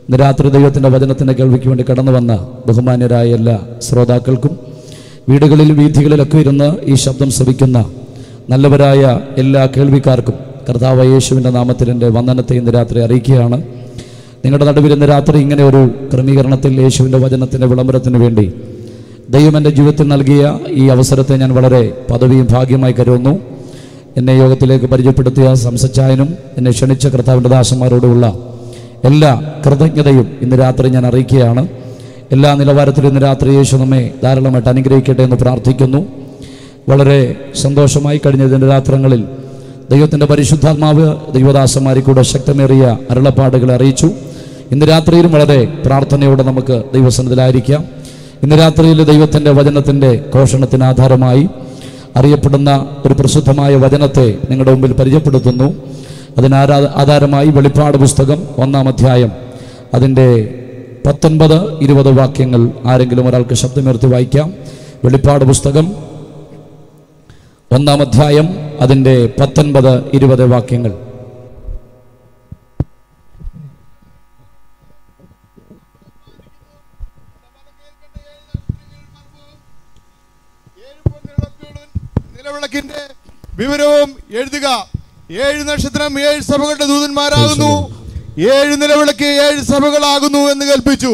ഇന്ന് രാത്രി ദൈവത്തിൻ്റെ വചനത്തിൻ്റെ കേൾവിക്ക് വേണ്ടി കടന്നു വന്ന ബഹുമാന്യരായ എല്ലാ ശ്രോതാക്കൾക്കും വീടുകളിൽ വീഥികളിലൊക്കെ ഇരുന്ന് ഈ ശബ്ദം ശ്രവിക്കുന്ന നല്ലവരായ എല്ലാ കേൾവിക്കാർക്കും കർത്താവ് യേശുവിൻ്റെ നാമത്തിൽ എൻ്റെ വന്ദനത്തെ ഇന്ന് രാത്രി അറിയിക്കുകയാണ് നിങ്ങളുടെ നടുവിൽ ഇന്ന് രാത്രി ഇങ്ങനെ ഒരു ക്രമീകരണത്തിൽ യേശുവിൻ്റെ വചനത്തിൻ്റെ വിളംബരത്തിന് വേണ്ടി ദൈവം എൻ്റെ ജീവിതത്തിൽ നൽകിയ ഈ അവസരത്തെ ഞാൻ വളരെ പദവിയും ഭാഗ്യമായി കരുതുന്നു എന്നെ യോഗത്തിലേക്ക് പരിചയപ്പെടുത്തിയ സംസച്ചായനും എന്നെ ക്ഷണിച്ച കർത്താവിൻ്റെ ദാസന്മാരോടുള്ള എല്ലാ കൃതജ്ഞതയും ഇന്ന് രാത്രി ഞാൻ അറിയിക്കുകയാണ് എല്ലാ നിലവാരത്തിലും ഇന്ന് രാത്രി യേശു നമ്മെ ധാരാളമായിട്ട് അനുഗ്രഹിക്കട്ടെ എന്ന് പ്രാർത്ഥിക്കുന്നു വളരെ സന്തോഷമായി കഴിഞ്ഞ ഇതിൻ്റെ രാത്രങ്ങളിൽ ദൈവത്തിൻ്റെ പരിശുദ്ധാത്മാവ് ദൈവദാസന്മാരിൽ കൂടെ ശക്തമേറിയ അരുളപ്പാടുകളെ അറിയിച്ചു ഇന്ന് രാത്രിയിലും വളരെ പ്രാർത്ഥനയോടെ നമുക്ക് ദൈവസനത്തിലായിരിക്കാം ഇന്ന് രാത്രിയിൽ ദൈവത്തിൻ്റെ വചനത്തിൻ്റെ ഘോഷണത്തിന് ആധാരമായി അറിയപ്പെടുന്ന ഒരു പ്രസിദ്ധമായ വചനത്തെ നിങ്ങളുടെ മുമ്പിൽ പരിചയപ്പെടുത്തുന്നു അതിനാരാ ആധാരമായി വെളിപ്പാട് പുസ്തകം ഒന്നാം അധ്യായം അതിൻ്റെ പത്തൊൻപത് ഇരുപത് വാക്യങ്ങൾ ആരെങ്കിലും ഒരാൾക്ക് ശബ്ദമുയർത്തി വായിക്കാം വെളിപ്പാട് പുസ്തകം ഒന്നാം അധ്യായം അതിൻ്റെ പത്തൊൻപത് ഇരുപത് വാക്യങ്ങൾ നിലവിളക്കിന്റെ വിവരവും എഴുതുക ഏഴ് നക്ഷത്രം ഏഴ് സഭകളുടെ ദൂതന്മാരാകുന്നു ഏഴ് നിലവിളക്ക് ഏഴ് സഭകളാകുന്നു എന്ന് കൽപ്പിച്ചു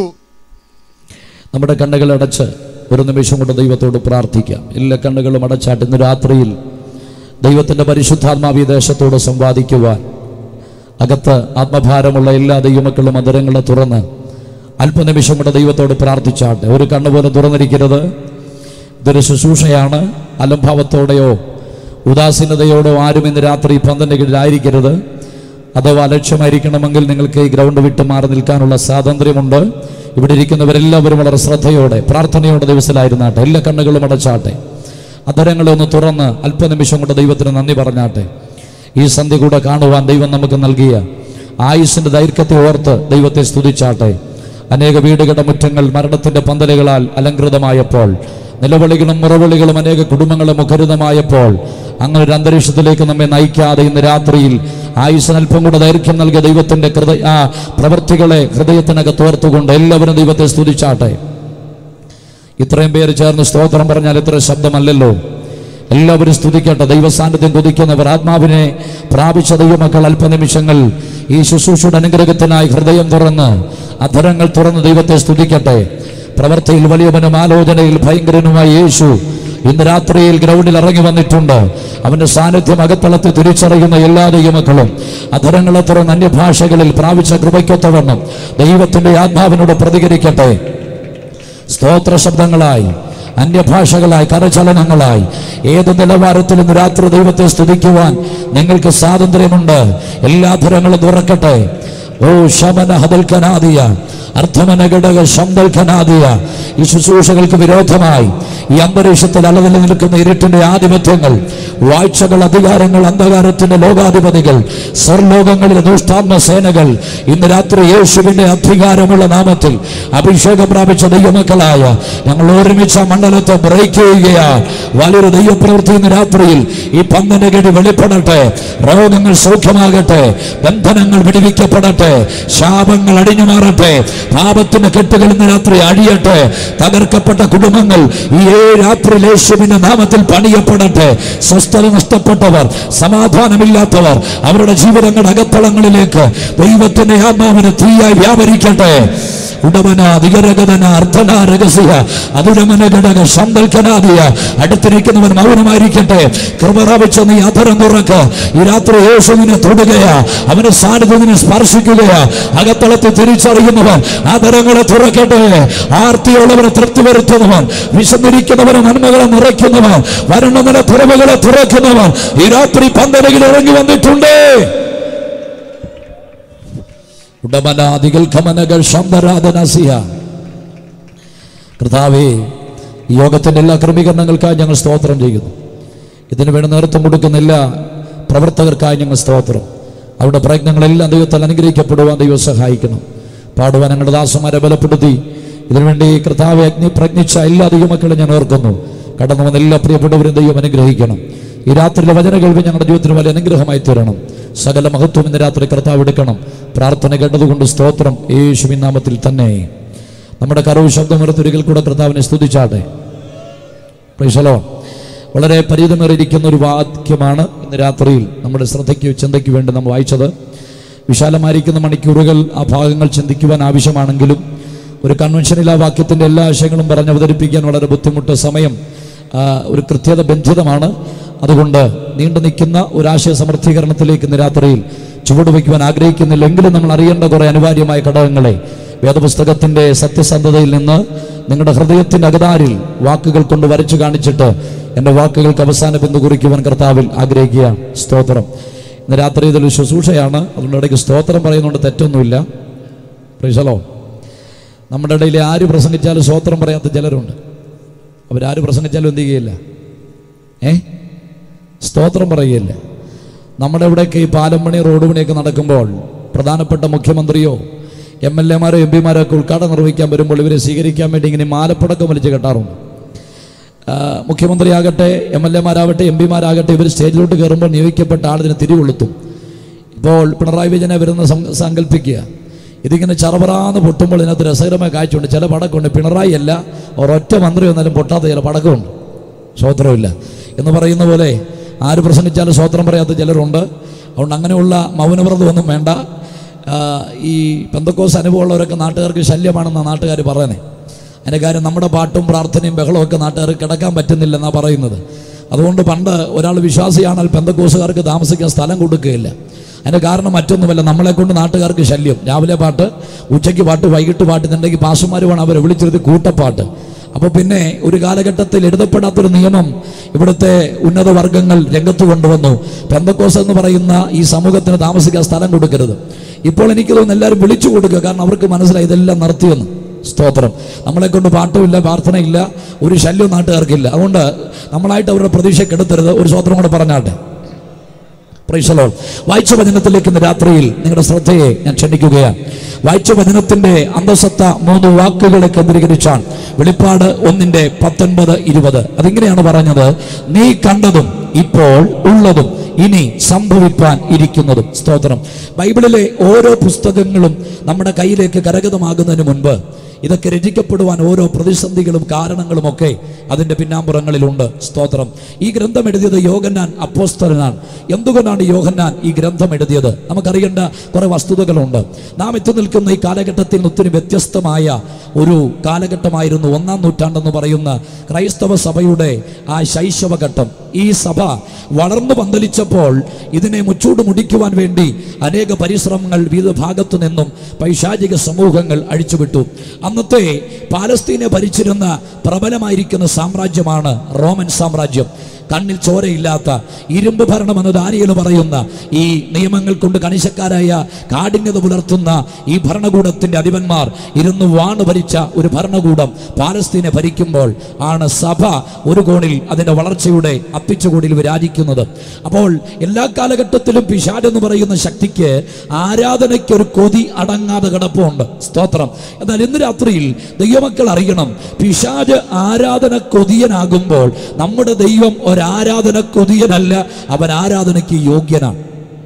നമ്മുടെ കണ്ണുകൾ അടച്ച് ഒരു നിമിഷം കൊണ്ട് ദൈവത്തോട് പ്രാർത്ഥിക്കാം എല്ലാ കണ്ണുകളും അടച്ചാട്ട് ഇന്ന് രാത്രിയിൽ ദൈവത്തിൻ്റെ പരിശുദ്ധാത്മാവി ദേശത്തോട് സംവാദിക്കുവാൻ അകത്ത് ആത്മഭാരമുള്ള എല്ലാ ദൈവമക്കളും മധുരങ്ങളെ തുറന്ന് അല്പനിമിഷം കൊണ്ട് ദൈവത്തോട് പ്രാർത്ഥിച്ചാട്ടെ ഒരു കണ്ണ് പോലും തുറന്നിരിക്കരുത് ഇതൊരു ശുശ്രൂഷയാണ് അലംഭാവത്തോടെയോ ഉദാസീനതയോടോ ആരും ഇന്ന് രാത്രി പന്തൻ്റെ കീഴിലായിരിക്കരുത് അഥവാ ലക്ഷ്യമായിരിക്കണമെങ്കിൽ നിങ്ങൾക്ക് ഈ ഗ്രൗണ്ട് വിട്ട് മാറി നിൽക്കാനുള്ള സ്വാതന്ത്ര്യമുണ്ട് ഇവിടെ ഇരിക്കുന്നവരെല്ലാവരും വളരെ ശ്രദ്ധയോടെ പ്രാർത്ഥനയോടെ ദിവസത്തിലായിരുന്നാട്ടെ എല്ലാ കണ്ണുകളും അടച്ചാട്ടെ അധരങ്ങളെ ഒന്ന് തുറന്ന് അല്പനിമിഷം കൊണ്ട് ദൈവത്തിന് നന്ദി പറഞ്ഞാട്ടെ ഈ സന്ധ്യ കൂടെ കാണുവാൻ ദൈവം നമുക്ക് നൽകിയ ആയുസിന്റെ ദൈർഘ്യത്തെ ഓർത്ത് ദൈവത്തെ സ്തുതിച്ചാട്ടെ അനേക വീടുകളുടെ മുറ്റങ്ങൾ മരണത്തിന്റെ പന്തലുകളാൽ അലങ്കൃതമായപ്പോൾ നിലവിളികളും മുറവിളികളും അനേക കുടുംബങ്ങളെ മുഖരിതമായപ്പോൾ അങ്ങനെ ഒരു അന്തരീക്ഷത്തിലേക്ക് നമ്മെ നയിക്കാതെ ഇന്ന് രാത്രിയിൽ ആയുസ്സിന് അല്പം കൂടെ ദൈർഘ്യം നൽകിയ ദൈവത്തിന്റെ കൃത ആ പ്രവൃത്തികളെ ഹൃദയത്തിനകത്ത് ഓർത്തുകൊണ്ട് എല്ലാവരും ദൈവത്തെ സ്തുതിച്ചാട്ടെ ഇത്രയും പേര് ചേർന്ന് സ്തോത്രം പറഞ്ഞാൽ ഇത്ര ശബ്ദമല്ലല്ലോ എല്ലാവരും സ്തുതിക്കട്ടെ ദൈവസാന്നിധ്യം കൊതിക്കുന്നവർ ആത്മാവിനെ പ്രാപിച്ച ദൈവമക്കൾ അല്പനിമിഷങ്ങൾ ഈ ശുശ്രൂഷയുടെ അനുഗ്രഹത്തിനായി ഹൃദയം തുറന്ന് അധരങ്ങൾ തുറന്ന് ദൈവത്തെ സ്തുതിക്കട്ടെ പ്രവർത്തിയിൽ വലിയവനും ആലോചനയിൽ ഭയങ്കരനുമായ യേശു ഇന്ന് രാത്രിയിൽ ഗ്രൗണ്ടിൽ ഇറങ്ങി വന്നിട്ടുണ്ട് അവന്റെ സാന്നിധ്യം അകത്തളത്തിൽ തിരിച്ചറിയുന്ന എല്ലാ ദൈവമക്കളും അധരങ്ങളെ തുറന്ന് അന്യഭാഷകളിൽ പ്രാപിച്ച കൃപയ്ക്കൊത്തവണ്ണം ദൈവത്തിന്റെ ആത്മാവിനോട് പ്രതികരിക്കട്ടെ സ്തോത്ര ശബ്ദങ്ങളായി അന്യഭാഷകളായി കരചലനങ്ങളായി ഏത് നിലവാരത്തിൽ ഇന്ന് രാത്രി ദൈവത്തെ സ്തുതിക്കുവാൻ നിങ്ങൾക്ക് സ്വാതന്ത്ര്യമുണ്ട് എല്ലാ ധരങ്ങളും തുറക്കട്ടെ ഓ ശമന ഹതൽക്കനാദിയ അർത്ഥമന ഘടക ശബ്ദൽക്കനാദിയ ഈ ശുശ്രൂഷകൾക്ക് വിരോധമായി ഈ അന്തരീക്ഷത്തിൽ അലവിൽ നിൽക്കുന്ന ഇരുട്ടിന്റെ ആധിപത്യങ്ങൾ വാഴ്ചകൾ അധികാരങ്ങൾ അന്ധകാരത്തിന്റെ ലോകാധിപതികൾ സർലോകങ്ങളിലെ ദുഷ്ടാത്മ സേനകൾ ഇന്ന് രാത്രി യേശുവിന്റെ അധികാരമുള്ള നാമത്തിൽ അഭിഷേകം പ്രാപിച്ച ദൈവമക്കളായ ഞങ്ങൾ ഒരുമിച്ച് ആ മണ്ഡലത്തെ ബ്രേക്ക് ചെയ്യുകയാ വലിയൊരു ദൈവപ്രവൃത്തി ഇന്ന് രാത്രിയിൽ ഈ പന്തന്റെ കെടി വെളിപ്പെടട്ടെ രോഗങ്ങൾ സൗഖ്യമാകട്ടെ ബന്ധനങ്ങൾ വിടിവിക്കപ്പെടട്ടെ ശാപങ്ങൾ അടിഞ്ഞു മാറട്ടെ പാപത്തിന്റെ കെട്ടുകൾ ഇന്ന് രാത്രി അഴിയട്ടെ തകർക്കപ്പെട്ട കുടുംബങ്ങൾ ഈ ഏഴ് രാത്രി യേശുവിന്റെ നാമത്തിൽ പണിയപ്പെടട്ടെ സ്വസ്ഥത നഷ്ടപ്പെട്ടവർ സമാധാനമില്ലാത്തവർ അവരുടെ ജീവിതങ്ങളുടെ അകത്തളങ്ങളിലേക്ക് ദൈവത്തിന്റെ ആത്മാവിന് തീയായി വ്യാപരിക്കട്ടെ ഉടമന ദിഗരഗതന അർത്ഥന രഹസ്യ അതുരമന ഘടക സന്തൽക്കനാദിയ അടുത്തിരിക്കുന്നവൻ മൗനമായിരിക്കട്ടെ കൃപറാപിച്ച നീ അധരം തുറക്ക് ഈ രാത്രി യേശുവിനെ തൊടുകയാ അവന്റെ സാന്നിധ്യത്തിനെ സ്പർശിക്കുകയാ അകത്തളത്തിൽ തിരിച്ചറിയുന്നവൻ ആദരങ്ങളെ തുറക്കട്ടെ ആർത്തിയുള്ളവനെ തൃപ്തി വരുത്തുന്നവൻ വിശന്നിരിക്കുന്നവനെ നന്മകളെ നിറയ്ക്കുന്നവൻ വരണനില തുറവുകളെ തുറക്കുന്നവൻ ഈ രാത്രി പന്തലയിൽ ഇറങ്ങി വന്നിട്ടുണ്ട് ഉടമനാദികൾ കമനകൾ ശംഭരാധനസിയ കർത്താവേ ഈ യോഗത്തിൻ്റെ എല്ലാ ക്രമീകരണങ്ങൾക്കായി ഞങ്ങൾ സ്തോത്രം ചെയ്യുന്നു ഇതിനു വേണ്ടി നേതൃത്വം കൊടുക്കുന്ന എല്ലാ പ്രവർത്തകർക്കായി ഞങ്ങൾ സ്തോത്രം അവരുടെ പ്രയത്നങ്ങളെല്ലാം ദൈവത്താൽ അനുഗ്രഹിക്കപ്പെടുവാൻ ദൈവം സഹായിക്കണം പാടുവാൻ ഞങ്ങളുടെ ദാസന്മാരെ ബലപ്പെടുത്തി ഇതിനുവേണ്ടി കർത്താവെ അഗ്നി പ്രജ്ഞിച്ച എല്ലാ ദൈവമക്കളും ഞാൻ ഓർക്കുന്നു കടന്നു വന്ന എല്ലാ പ്രിയപ്പെട്ടവരും ദൈവം അനുഗ്രഹിക്കണം ഈ രാത്രിയിലെ വചന കേൾവി ഞങ്ങളുടെ ജീവിതത്തിന് വലിയ അനുഗ്രഹമായി തീരണം സകല മഹത്വം ഇന്ന് രാത്രി കർത്താവ് എടുക്കണം പ്രാർത്ഥന കേട്ടതുകൊണ്ട് സ്തോത്രം യേശുവിൻ നാമത്തിൽ തന്നെ നമ്മുടെ കറവ് ശബ്ദമുറത്തൊരിക്കൽ കൂടെ കർത്താവിനെ സ്തുതിച്ചാട്ടെ പ്രൈസലോ വളരെ പരിതമേറിയിരിക്കുന്ന ഒരു വാക്യമാണ് ഇന്ന് രാത്രിയിൽ നമ്മുടെ ശ്രദ്ധയ്ക്ക് ചിന്തയ്ക്ക് വേണ്ടി നമ്മൾ വായിച്ചത് വിശാലമായിരിക്കുന്ന മണിക്കൂറുകൾ ആ ഭാഗങ്ങൾ ചിന്തിക്കുവാൻ ആവശ്യമാണെങ്കിലും ഒരു കൺവെൻഷനിൽ ആ വാക്യത്തിൻ്റെ എല്ലാ ആശയങ്ങളും പറഞ്ഞ് അവതരിപ്പിക്കാൻ വളരെ ബുദ്ധിമുട്ട് സമയം ആ, ഒരു കൃത്യത ബന്ധിതമാണ് അതുകൊണ്ട് നീണ്ടു നിൽക്കുന്ന ഒരു ആശയ സമർത്ഥീകരണത്തിലേക്ക് ഇന്ന് രാത്രിയിൽ ചുവടുവയ്ക്കുവാൻ ആഗ്രഹിക്കുന്നില്ലെങ്കിലും നമ്മൾ അറിയേണ്ട കുറേ അനിവാര്യമായ ഘടകങ്ങളെ വേദപുസ്തകത്തിൻ്റെ സത്യസന്ധതയിൽ നിന്ന് നിങ്ങളുടെ ഹൃദയത്തിൻ്റെ അകതാരിൽ വാക്കുകൾ കൊണ്ട് വരച്ചു കാണിച്ചിട്ട് എൻ്റെ വാക്കുകൾക്ക് അവസാന ബിന്ദു കുറിക്കുവാൻ കർത്താവിൽ ആഗ്രഹിക്കുകയാണ് സ്തോത്രം ഇന്ന് രാത്രി ഇതൊരു ശുശ്രൂഷയാണ് അതുകൊണ്ട് ഇടയ്ക്ക് സ്തോത്രം പറയുന്നതുകൊണ്ട് തെറ്റൊന്നുമില്ല പ്രൈസലോ നമ്മുടെ ഇടയിൽ ആര് പ്രസംഗിച്ചാലും സ്തോത്രം പറയാത്ത ചിലരുണ്ട് അവരാര് പ്രസംഗിച്ചാലും എന്ത് ചെയ്യുകയില്ല ഏ സ്തോത്രം പറയുകയില്ല നമ്മുടെ ഇവിടെയൊക്കെ ഈ പാലമ്പണി റോഡ് പണിയൊക്കെ നടക്കുമ്പോൾ പ്രധാനപ്പെട്ട മുഖ്യമന്ത്രിയോ എം എൽ എമാരോ എം പിമാരോ ഒക്കെ ഉദ്ഘാടനം നിർവഹിക്കാൻ വരുമ്പോൾ ഇവരെ സ്വീകരിക്കാൻ വേണ്ടി ഇങ്ങനെ മാലപ്പടക്കം വലിച്ച് കെട്ടാറുണ്ട് ആ, മുഖ്യമന്ത്രിയാകട്ടെ എം എൽ എമാരാകട്ടെ എം പിമാരാകട്ടെ ഇവർ സ്റ്റേജിലോട്ട് കയറുമ്പോൾ നിയോഗിക്കപ്പെട്ട ആളിതിനെ തിരികൊളുത്തും ഇപ്പോൾ പിണറായി വിജയനെ വരുന്ന സം- സങ്കല്പിക്കുക ഇതിങ്ങനെ ചറപറാന്ന് പൊട്ടുമ്പോൾ ഇതിനകത്ത് രസകരമായ കാഴ്ചയുണ്ട് ചില പടക്കമുണ്ട് പിണറായി അല്ല ഒരൊറ്റ മന്ത്രി വന്നാലും പൊട്ടാത്ത ചില പടക്കമുണ്ട് സ്വോത്രമില്ല എന്ന് പറയുന്ന പോലെ ആര് പ്രസംഗിച്ചാലും സ്വോത്രം പറയാത്ത ചിലരുണ്ട് അതുകൊണ്ട് അങ്ങനെയുള്ള മൗനവ്രതമൊന്നും വേണ്ട ആ, ഈ പെന്തക്കോസ് അനുഭവമുള്ളവരൊക്കെ നാട്ടുകാർക്ക് ശല്യമാണെന്നാണ് നാട്ടുകാർ പറയുന്നത് അതിൻ്റെ കാര്യം നമ്മുടെ പാട്ടും പ്രാർത്ഥനയും ബഹളവും ഒക്കെ നാട്ടുകാർക്ക് കിടക്കാൻ പറ്റുന്നില്ലെന്നാണ് പറയുന്നത് അതുകൊണ്ട് പണ്ട് ഒരാൾ വിശ്വാസിയാണെങ്കിൽ പെന്തക്കോസുകാർക്ക് താമസിക്കാൻ സ്ഥലം കൊടുക്കുകയില്ല അതിൻ്റെ കാരണം മറ്റൊന്നുമല്ല നമ്മളെ കൊണ്ട് നാട്ടുകാർക്ക് ശല്യം രാവിലെ പാട്ട് ഉച്ചയ്ക്ക് പാട്ട് വൈകിട്ട് പാട്ട് ഇതുണ്ടെങ്കിൽ പാസുമാർ വേണം അവരെ വിളിച്ചിരുത്തി കൂട്ടപ്പാട്ട് അപ്പോൾ പിന്നെ ഒരു കാലഘട്ടത്തിൽ എഴുതപ്പെടാത്തൊരു നിയമം ഇവിടുത്തെ ഉന്നത വർഗങ്ങൾ രംഗത്ത് കൊണ്ടുവന്നു പെന്തക്കോസ് എന്ന് പറയുന്ന ഈ സമൂഹത്തിന് താമസിക്കാൻ സ്ഥലം കൊടുക്കരുത് ഇപ്പോൾ എനിക്ക് തോന്നുന്നു എല്ലാവരും വിളിച്ചു കൊടുക്കുക കാരണം അവർക്ക് മനസ്സിലായി ഇതെല്ലാം നിർത്തിയെന്ന് സ്തോത്രം നമ്മളെ കൊണ്ട് പാട്ടുമില്ല പ്രാർത്ഥനയില്ല ഒരു ശല്യവും നാട്ടുകാർക്കില്ല അതുകൊണ്ട് നമ്മളായിട്ട് അവരുടെ പ്രതീക്ഷ കെടുത്തരുത് ഒരു സ്തോത്രം കൂടെ പറഞ്ഞാട്ടെ പ്രൈസലോൾ വായിച്ച വചനത്തിലേക്ക് ഇന്ന് രാത്രിയിൽ നിങ്ങളുടെ ശ്രദ്ധയെ ഞാൻ ക്ഷണിക്കുകയാണ് വായിച്ച വചനത്തിന്റെ അന്തസത്ത മൂന്ന് വാക്കുകളെ കേന്ദ്രീകരിച്ചാണ് വെളിപ്പാട് ഒന്നിന്റെ പത്തൊൻപത് ഇരുപത് അതിങ്ങനെയാണ് പറഞ്ഞത് നീ കണ്ടതും ഇപ്പോൾ ഉള്ളതും ഇനി സംഭവിപ്പാൻ ഇരിക്കുന്നതും സ്തോത്രം ബൈബിളിലെ ഓരോ പുസ്തകങ്ങളും നമ്മുടെ കയ്യിലേക്ക് കരഗതമാകുന്നതിന് മുൻപ് ഇതൊക്കെ രചിക്കപ്പെടുവാൻ ഓരോ പ്രതിസന്ധികളും കാരണങ്ങളും ഒക്കെ അതിൻ്റെ പിന്നാമ്പുറങ്ങളിലുണ്ട് സ്തോത്രം ഈ ഗ്രന്ഥം എഴുതിയത് യോഹന്നാൻ അപ്പോസ്തലനാണ് എന്തുകൊണ്ടാണ് യോഹന്നാൻ ഈ ഗ്രന്ഥം എഴുതിയത് നമുക്കറിയേണ്ട കുറേ വസ്തുതകളുണ്ട് നാം എത്തി നിൽക്കുന്ന ഈ കാലഘട്ടത്തിൽ നിന്ന് ഒത്തിരി വ്യത്യസ്തമായ ഒരു കാലഘട്ടമായിരുന്നു ഒന്നാം നൂറ്റാണ്ടെന്ന് പറയുന്ന ക്രൈസ്തവ സഭയുടെ ആ ശൈശവഘട്ടം ഈ സഭ വളർന്നു പന്തലിച്ചപ്പോൾ ഇതിനെ മുച്ചൂട് മുടിക്കുവാൻ വേണ്ടി അനേക പരിശ്രമങ്ങൾ വിവിധ ഭാഗത്തു നിന്നും പൈശാചിക സമൂഹങ്ങൾ അഴിച്ചുവിട്ടു അന്നത്തെ പാലസ്തീനെ ഭരിച്ചിരുന്ന പ്രബലമായിരിക്കുന്ന സാമ്രാജ്യമാണ് റോമൻ സാമ്രാജ്യം കണ്ണിൽ ചോരയില്ലാത്ത ഇരുമ്പ് ഭരണം എന്ന് ദാനിയൽ പറയുന്ന ഈ നിയമങ്ങൾ കൊണ്ട് കണിശക്കാരായ കാഠിന്യത പുലർത്തുന്ന ഈ ഭരണകൂടത്തിന്റെ അധിപന്മാർ ഇരുന്ന് വാണ് ഭരിച്ച ഒരു ഭരണകൂടം പാലസ്തീനെ ഭരിക്കുമ്പോൾ ആണ് സഭ ഒരു കോണിൽ അതിന്റെ വളർച്ചയുടെ അപ്പിച്ചുകൂടിൽ വിരാജിക്കുന്നത് അപ്പോൾ എല്ലാ കാലഘട്ടത്തിലും പിശാട് എന്ന് പറയുന്ന ശക്തിക്ക് ആരാധനയ്ക്ക് ഒരു കൊതി അടങ്ങാതെ കിടപ്പുണ്ട് സ്തോത്രം എന്നാൽ ഇന്ന് രാത്രിയിൽ ദൈവമക്കൾ അറിയണം പിശാജ് ആരാധന കൊതിയനാകുമ്പോൾ നമ്മുടെ ദൈവം ഒരാരാധന കൊതിയനല്ല അവൻ ആരാധനയ്ക്ക് യോഗ്യനാണ്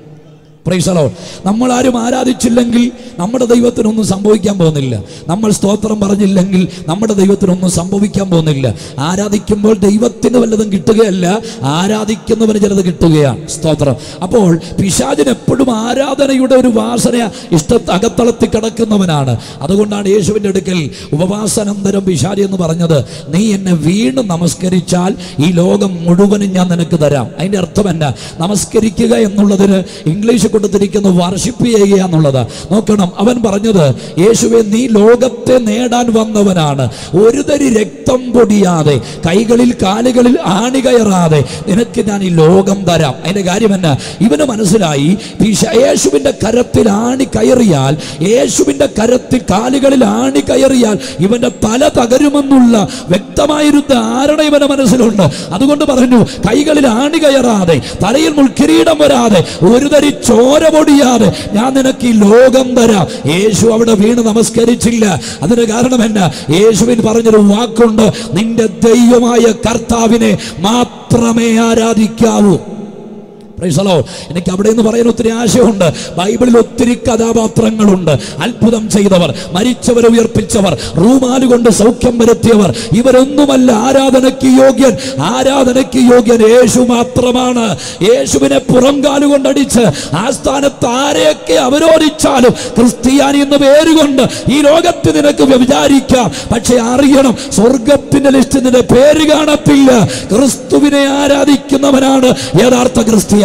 പ്രൈസലോ നമ്മൾ ആരും ആരാധിച്ചില്ലെങ്കിൽ നമ്മുടെ ദൈവത്തിനൊന്നും സംഭവിക്കാൻ പോകുന്നില്ല നമ്മൾ സ്തോത്രം പറഞ്ഞില്ലെങ്കിൽ നമ്മുടെ ദൈവത്തിനൊന്നും സംഭവിക്കാൻ പോകുന്നില്ല ആരാധിക്കുമ്പോൾ ദൈവത്തിന് വല്ലതും കിട്ടുകയല്ല ആരാധിക്കുന്നവന് ചിലത് കിട്ടുകയാണ് സ്തോത്രം അപ്പോൾ പിശാചിന് എപ്പോഴും ആരാധനയുടെ ഒരു വാസന ഇഷ്ട അകത്തളത്തിൽ കിടക്കുന്നവനാണ് അതുകൊണ്ടാണ് യേശുവിൻ്റെ അടുക്കൽ ഉപവാസാനന്തരം പിശാചി എന്ന് പറഞ്ഞത് നീ എന്നെ വീണ്ടും നമസ്കരിച്ചാൽ ഈ ലോകം മുഴുവനും ഞാൻ നിനക്ക് തരാം അതിൻ്റെ അർത്ഥം എന്നാ നമസ്കരിക്കുക എന്നുള്ളതിന് ഇംഗ്ലീഷ് കൊടുത്തിരിക്കുന്ന വർഷിപ്പ് ചെയ്യുക എന്നുള്ളത് നോക്കണം അവൻ പറഞ്ഞത് യേശുവെ നീ ലോകത്തെ നേടാൻ വന്നവനാണ് ഒരു തരി രക്തം പൊടിയാതെ കൈകളിൽ കാലുകളിൽ ആണി കയറാതെ നിനക്ക് ഞാൻ ഈ ലോകം തരാം അതിന്റെ കാര്യം എന്നാ ഇവന് മനസ്സിലായി പിശ- യേശുവിന്റെ കരത്തിൽ ആണി കയറിയാൽ യേശുവിന്റെ കരത്തിൽ കാലുകളിൽ ആണി കയറിയാൽ ഇവന്റെ തല തകരുമെന്നുള്ള വ്യക്തമായൊരു ധാരണ ഇവന്റെ മനസ്സിലുണ്ട് അതുകൊണ്ട് പറഞ്ഞു കൈകളിൽ ആണി കയറാതെ തലയിൽ മുൾക്കിരീടം വരാതെ ഒരു തരി ചോര പൊടിയാതെ ഞാൻ നിനക്ക് ഈ ലോകം തരാം യേശു അവിടെ വീണ് നമസ്കരിച്ചില്ല അതിന് കാരണം എന്നാ യേശുവിൻ പറഞ്ഞൊരു വാക്കുണ്ട് നിന്റെ ദൈവമായ കർത്താവിനെ മാത്രമേ ആരാധിക്കാവൂ പ്രൈസലോ എനിക്ക് അവിടെ നിന്ന് പറയാൻ ഒത്തിരി ആശയമുണ്ട് ബൈബിളിൽ ഒത്തിരി കഥാപാത്രങ്ങളുണ്ട് അത്ഭുതം ചെയ്തവർ മരിച്ചവരെ ഉയർപ്പിച്ചവർ റൂമാല് കൊണ്ട് സൗഖ്യം വരുത്തിയവർ ഇവരൊന്നുമല്ല ആരാധനയ്ക്ക് യോഗ്യൻ ആരാധനയ്ക്ക് യോഗ്യൻ യേശു മാത്രമാണ് യേശുവിനെ പുറംകാല് കൊണ്ടടിച്ച് ആ സ്ഥാനത്ത് ആരെയൊക്കെ അവരോധിച്ചാലും ക്രിസ്ത്യാനി എന്ന പേരുകൊണ്ട് ഈ ലോകത്ത് നിനക്ക് വിചാരിക്കാം പക്ഷെ അറിയണം സ്വർഗത്തിന്റെ ലിസ്റ്റ് നിന്റെ പേര് കാണത്തില്ല ക്രിസ്തുവിനെ ആരാധിക്കുന്നവനാണ് യഥാർത്ഥ ക്രിസ്ത്യാനി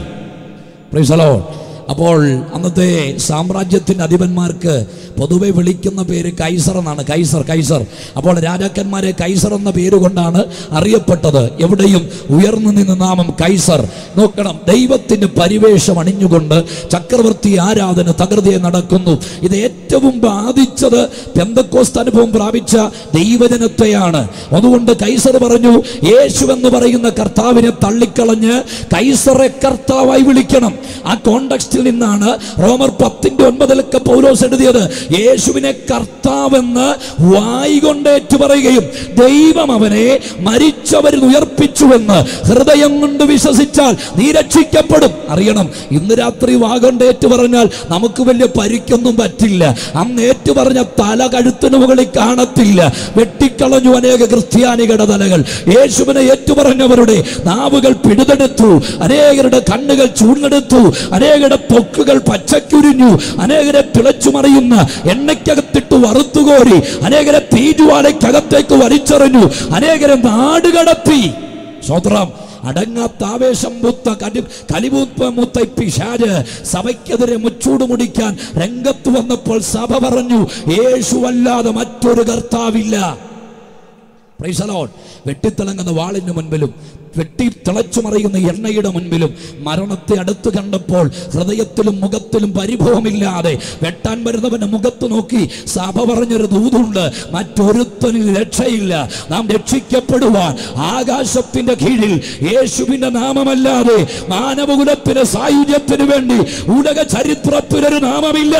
Praise the Lord. അപ്പോൾ അന്നത്തെ സാമ്രാജ്യത്തിൻ്റെ അധിപന്മാർക്ക് പൊതുവെ വിളിക്കുന്ന പേര് കൈസർ എന്നാണ് കൈസർ കൈസർ അപ്പോൾ രാജാക്കന്മാരെ കൈസർ എന്ന പേര് കൊണ്ടാണ് അറിയപ്പെട്ടത് എവിടെയും ഉയർന്നു നിന്ന നാമം കൈസർ നോക്കണം ദൈവത്തിന് പരിവേഷം അണിഞ്ഞുകൊണ്ട് ചക്രവർത്തി ആരാധന തകൃതിയെ നടക്കുന്നു ഇത് ഏറ്റവും ബാധിച്ചത് പെന്തക്കോസ്ത് അനുഭവം പ്രാപിച്ച ദൈവജനത്തെയാണ് അതുകൊണ്ട് കൈസർ പറഞ്ഞു യേശു എന്ന് പറയുന്ന കർത്താവിനെ തള്ളിക്കളഞ്ഞ് കൈസറെ കർത്താവായി വിളിക്കണം ആ കോണ്ടക്സ്റ്റിൽ നിന്നാണ് റോമർ പത്തിന്റെ ഒൻപതിലൊക്കെ പൗലോസ് എഴുതിയത് യേശുവിനെ കർത്താവെന്ന് വായി കൊണ്ട് ഏറ്റുപറയുകയും ദൈവം അവനെ മരിച്ചവരിൽ ഉയർപ്പിച്ചുവെന്ന് ഹൃദയം കൊണ്ട് വിശ്വസിച്ചാൽ നീ രക്ഷിക്കപ്പെടും അറിയണം ഇന്ന് രാത്രി വാഗണ്ട് ഏറ്റു പറഞ്ഞാൽ നമുക്ക് വലിയ പരിക്കൊന്നും പറ്റില്ല അന്ന് ഏറ്റു പറഞ്ഞ തല കഴുത്തിന് മുകളിൽ കാണത്തില്ല വെട്ടിക്കളഞ്ഞു അനേക ക്രിസ്ത്യാനികളുടെ തലകൾ യേശുവിനെ ഏറ്റുപറഞ്ഞവരുടെ നാവുകൾ പിടിതെടുത്തു അനേകരുടെ കണ്ണുകൾ ചൂണ്ടെടുത്തു അനേകരുടെ തൊക്കുകൾ പച്ചക്കുരിഞ്ഞു അനേകരെ തിളച്ചു മറിയുന്ന എണ്ണയ്ക്കകത്തിട്ട് വറുത്തുകോരി അനേകരെ തീജുവാലയ്ക്കകത്തേക്ക് വലിച്ചെറിഞ്ഞു അനേകരെ നാടുകടത്തി സ്വത്രം അടങ്ങാത്ത ആവേശം മുത്ത കലി കലിമൂത്ത മുത്ത പിശാജ് സഭയ്ക്കെതിരെ മുച്ചൂട് മുടിക്കാൻ രംഗത്ത് വന്നപ്പോൾ സഭ പറഞ്ഞു യേശുവല്ലാതെ മറ്റൊരു കർത്താവില്ല Praise the Lord. വെട്ടിത്തിളങ്ങുന്ന വാളിന് മുൻപിലും വെട്ടി തിളച്ചു മറിയുന്ന എണ്ണയുടെ മുൻപിലും മരണത്തെ അടുത്ത് കണ്ടപ്പോൾ ഹൃദയത്തിലും മുഖത്തിലും പരിഭവമില്ലാതെ വെട്ടാൻ വരുന്നവന്റെ മുഖത്ത് നോക്കി സഭ പറഞ്ഞൊരു ദൂതുണ്ട് മറ്റൊരുത്തനിൽ രക്ഷയില്ല നാം രക്ഷിക്കപ്പെടുവാൻ ആകാശത്തിന്റെ കീഴിൽ യേശുവിന്റെ നാമമല്ലാതെ മാനവകുലത്തിന് സായുജ്യത്തിന് വേണ്ടി ഉലക ചരിത്രത്തിനൊരു നാമമില്ല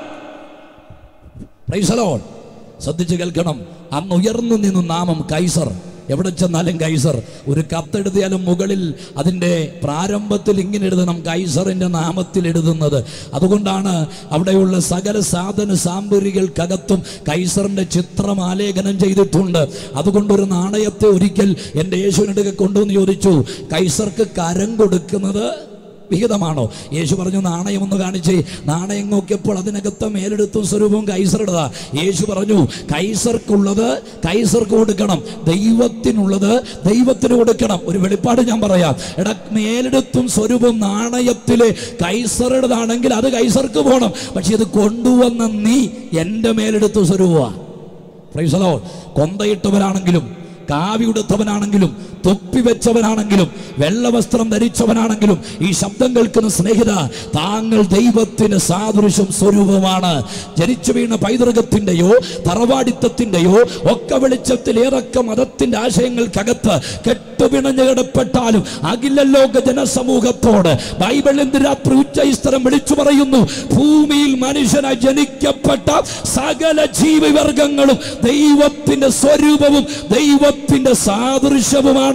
Praise the Lord. ശ്രദ്ധിച്ച് കേൾക്കണം അന്ന് ഉയർന്നു നിന്നു നാമം കൈസർ എവിടെ ചെന്നാലും കൈസർ ഒരു കത്തെഴുതിയാലും മുകളിൽ അതിൻ്റെ പ്രാരംഭത്തിൽ ഇങ്ങനെ എഴുതണം കൈസറിൻ്റെ നാമത്തിൽ എഴുതുന്നത് അതുകൊണ്ടാണ് അവിടെയുള്ള സകല സാധന സാമഗ്രികൾക്കകത്തും കൈസറിൻ്റെ ചിത്രം ആലേഖനം ചെയ്തിട്ടുണ്ട് അതുകൊണ്ടൊരു നാണയത്തെ ഒരിക്കൽ എൻ്റെ യേശുവിനടുക്കെ കൊണ്ടുവന്ന് ചോദിച്ചു കൈസർക്ക് കരം കൊടുക്കുന്നത് വിഹിതമാണോ യേശു പറഞ്ഞു നാണയം ഒന്ന് കാണിച്ചേ നാണയം നോക്കിയപ്പോൾ അതിനകത്ത് മേലെടുത്തും സ്വരൂപവും കൈസറുടേതാ യേശു പറഞ്ഞു കൈസർക്കുള്ളത് കൈസർക്ക് കൊടുക്കണം ദൈവത്തിനുള്ളത് ദൈവത്തിന് കൊടുക്കണം ഒരു വെളിപ്പാട് ഞാൻ പറയാം എടാ മേലെടുത്തും സ്വരൂപം നാണയത്തിലെ കൈസറുടേതാണെങ്കിൽ അത് കൈസർക്ക് പോകണം പക്ഷെ ഇത് കൊണ്ടുവന്ന നീ എൻ്റെ മേലെടുത്തു സ്വരൂപമാണ് പ്രൈസലോ കൊന്തയിട്ടവരാണെങ്കിലും കാവി ഉടുത്തവനാണെങ്കിലും തൊപ്പി വെച്ചവനാണെങ്കിലും വെള്ളവസ്ത്രം ധരിച്ചവനാണെങ്കിലും ഈ ശബ്ദം കേൾക്കുന്ന സ്നേഹിത താങ്കൾ ദൈവത്തിന് സാദൃശ്യം സ്വരൂപമാണ് ജനിച്ചു വീണ പൈതൃകത്തിൻ്റെയോ തറവാടിത്തത്തിൻ്റെയോ ഒക്കെ വെളിച്ചത്തിൽ ഏതൊക്കെ മതത്തിൻ്റെ ആശയങ്ങൾക്കകത്ത് കെട്ടുപിണഞ്ഞു കിടപ്പെട്ടാലും അഖില ലോക ജനസമൂഹത്തോട് ബൈബിൾ ഇന്ന് രാത്രി ഉച്ചൈസ്തരം വിളിച്ചു പറയുന്നു ഭൂമിയിൽ മനുഷ്യനായി ജനിക്കപ്പെട്ട സകല ജീവിവർഗങ്ങളും ദൈവത്തിന്റെ സ്വരൂപവും ദൈവത്തിന്റെ സാദൃശ്യവുമാണ്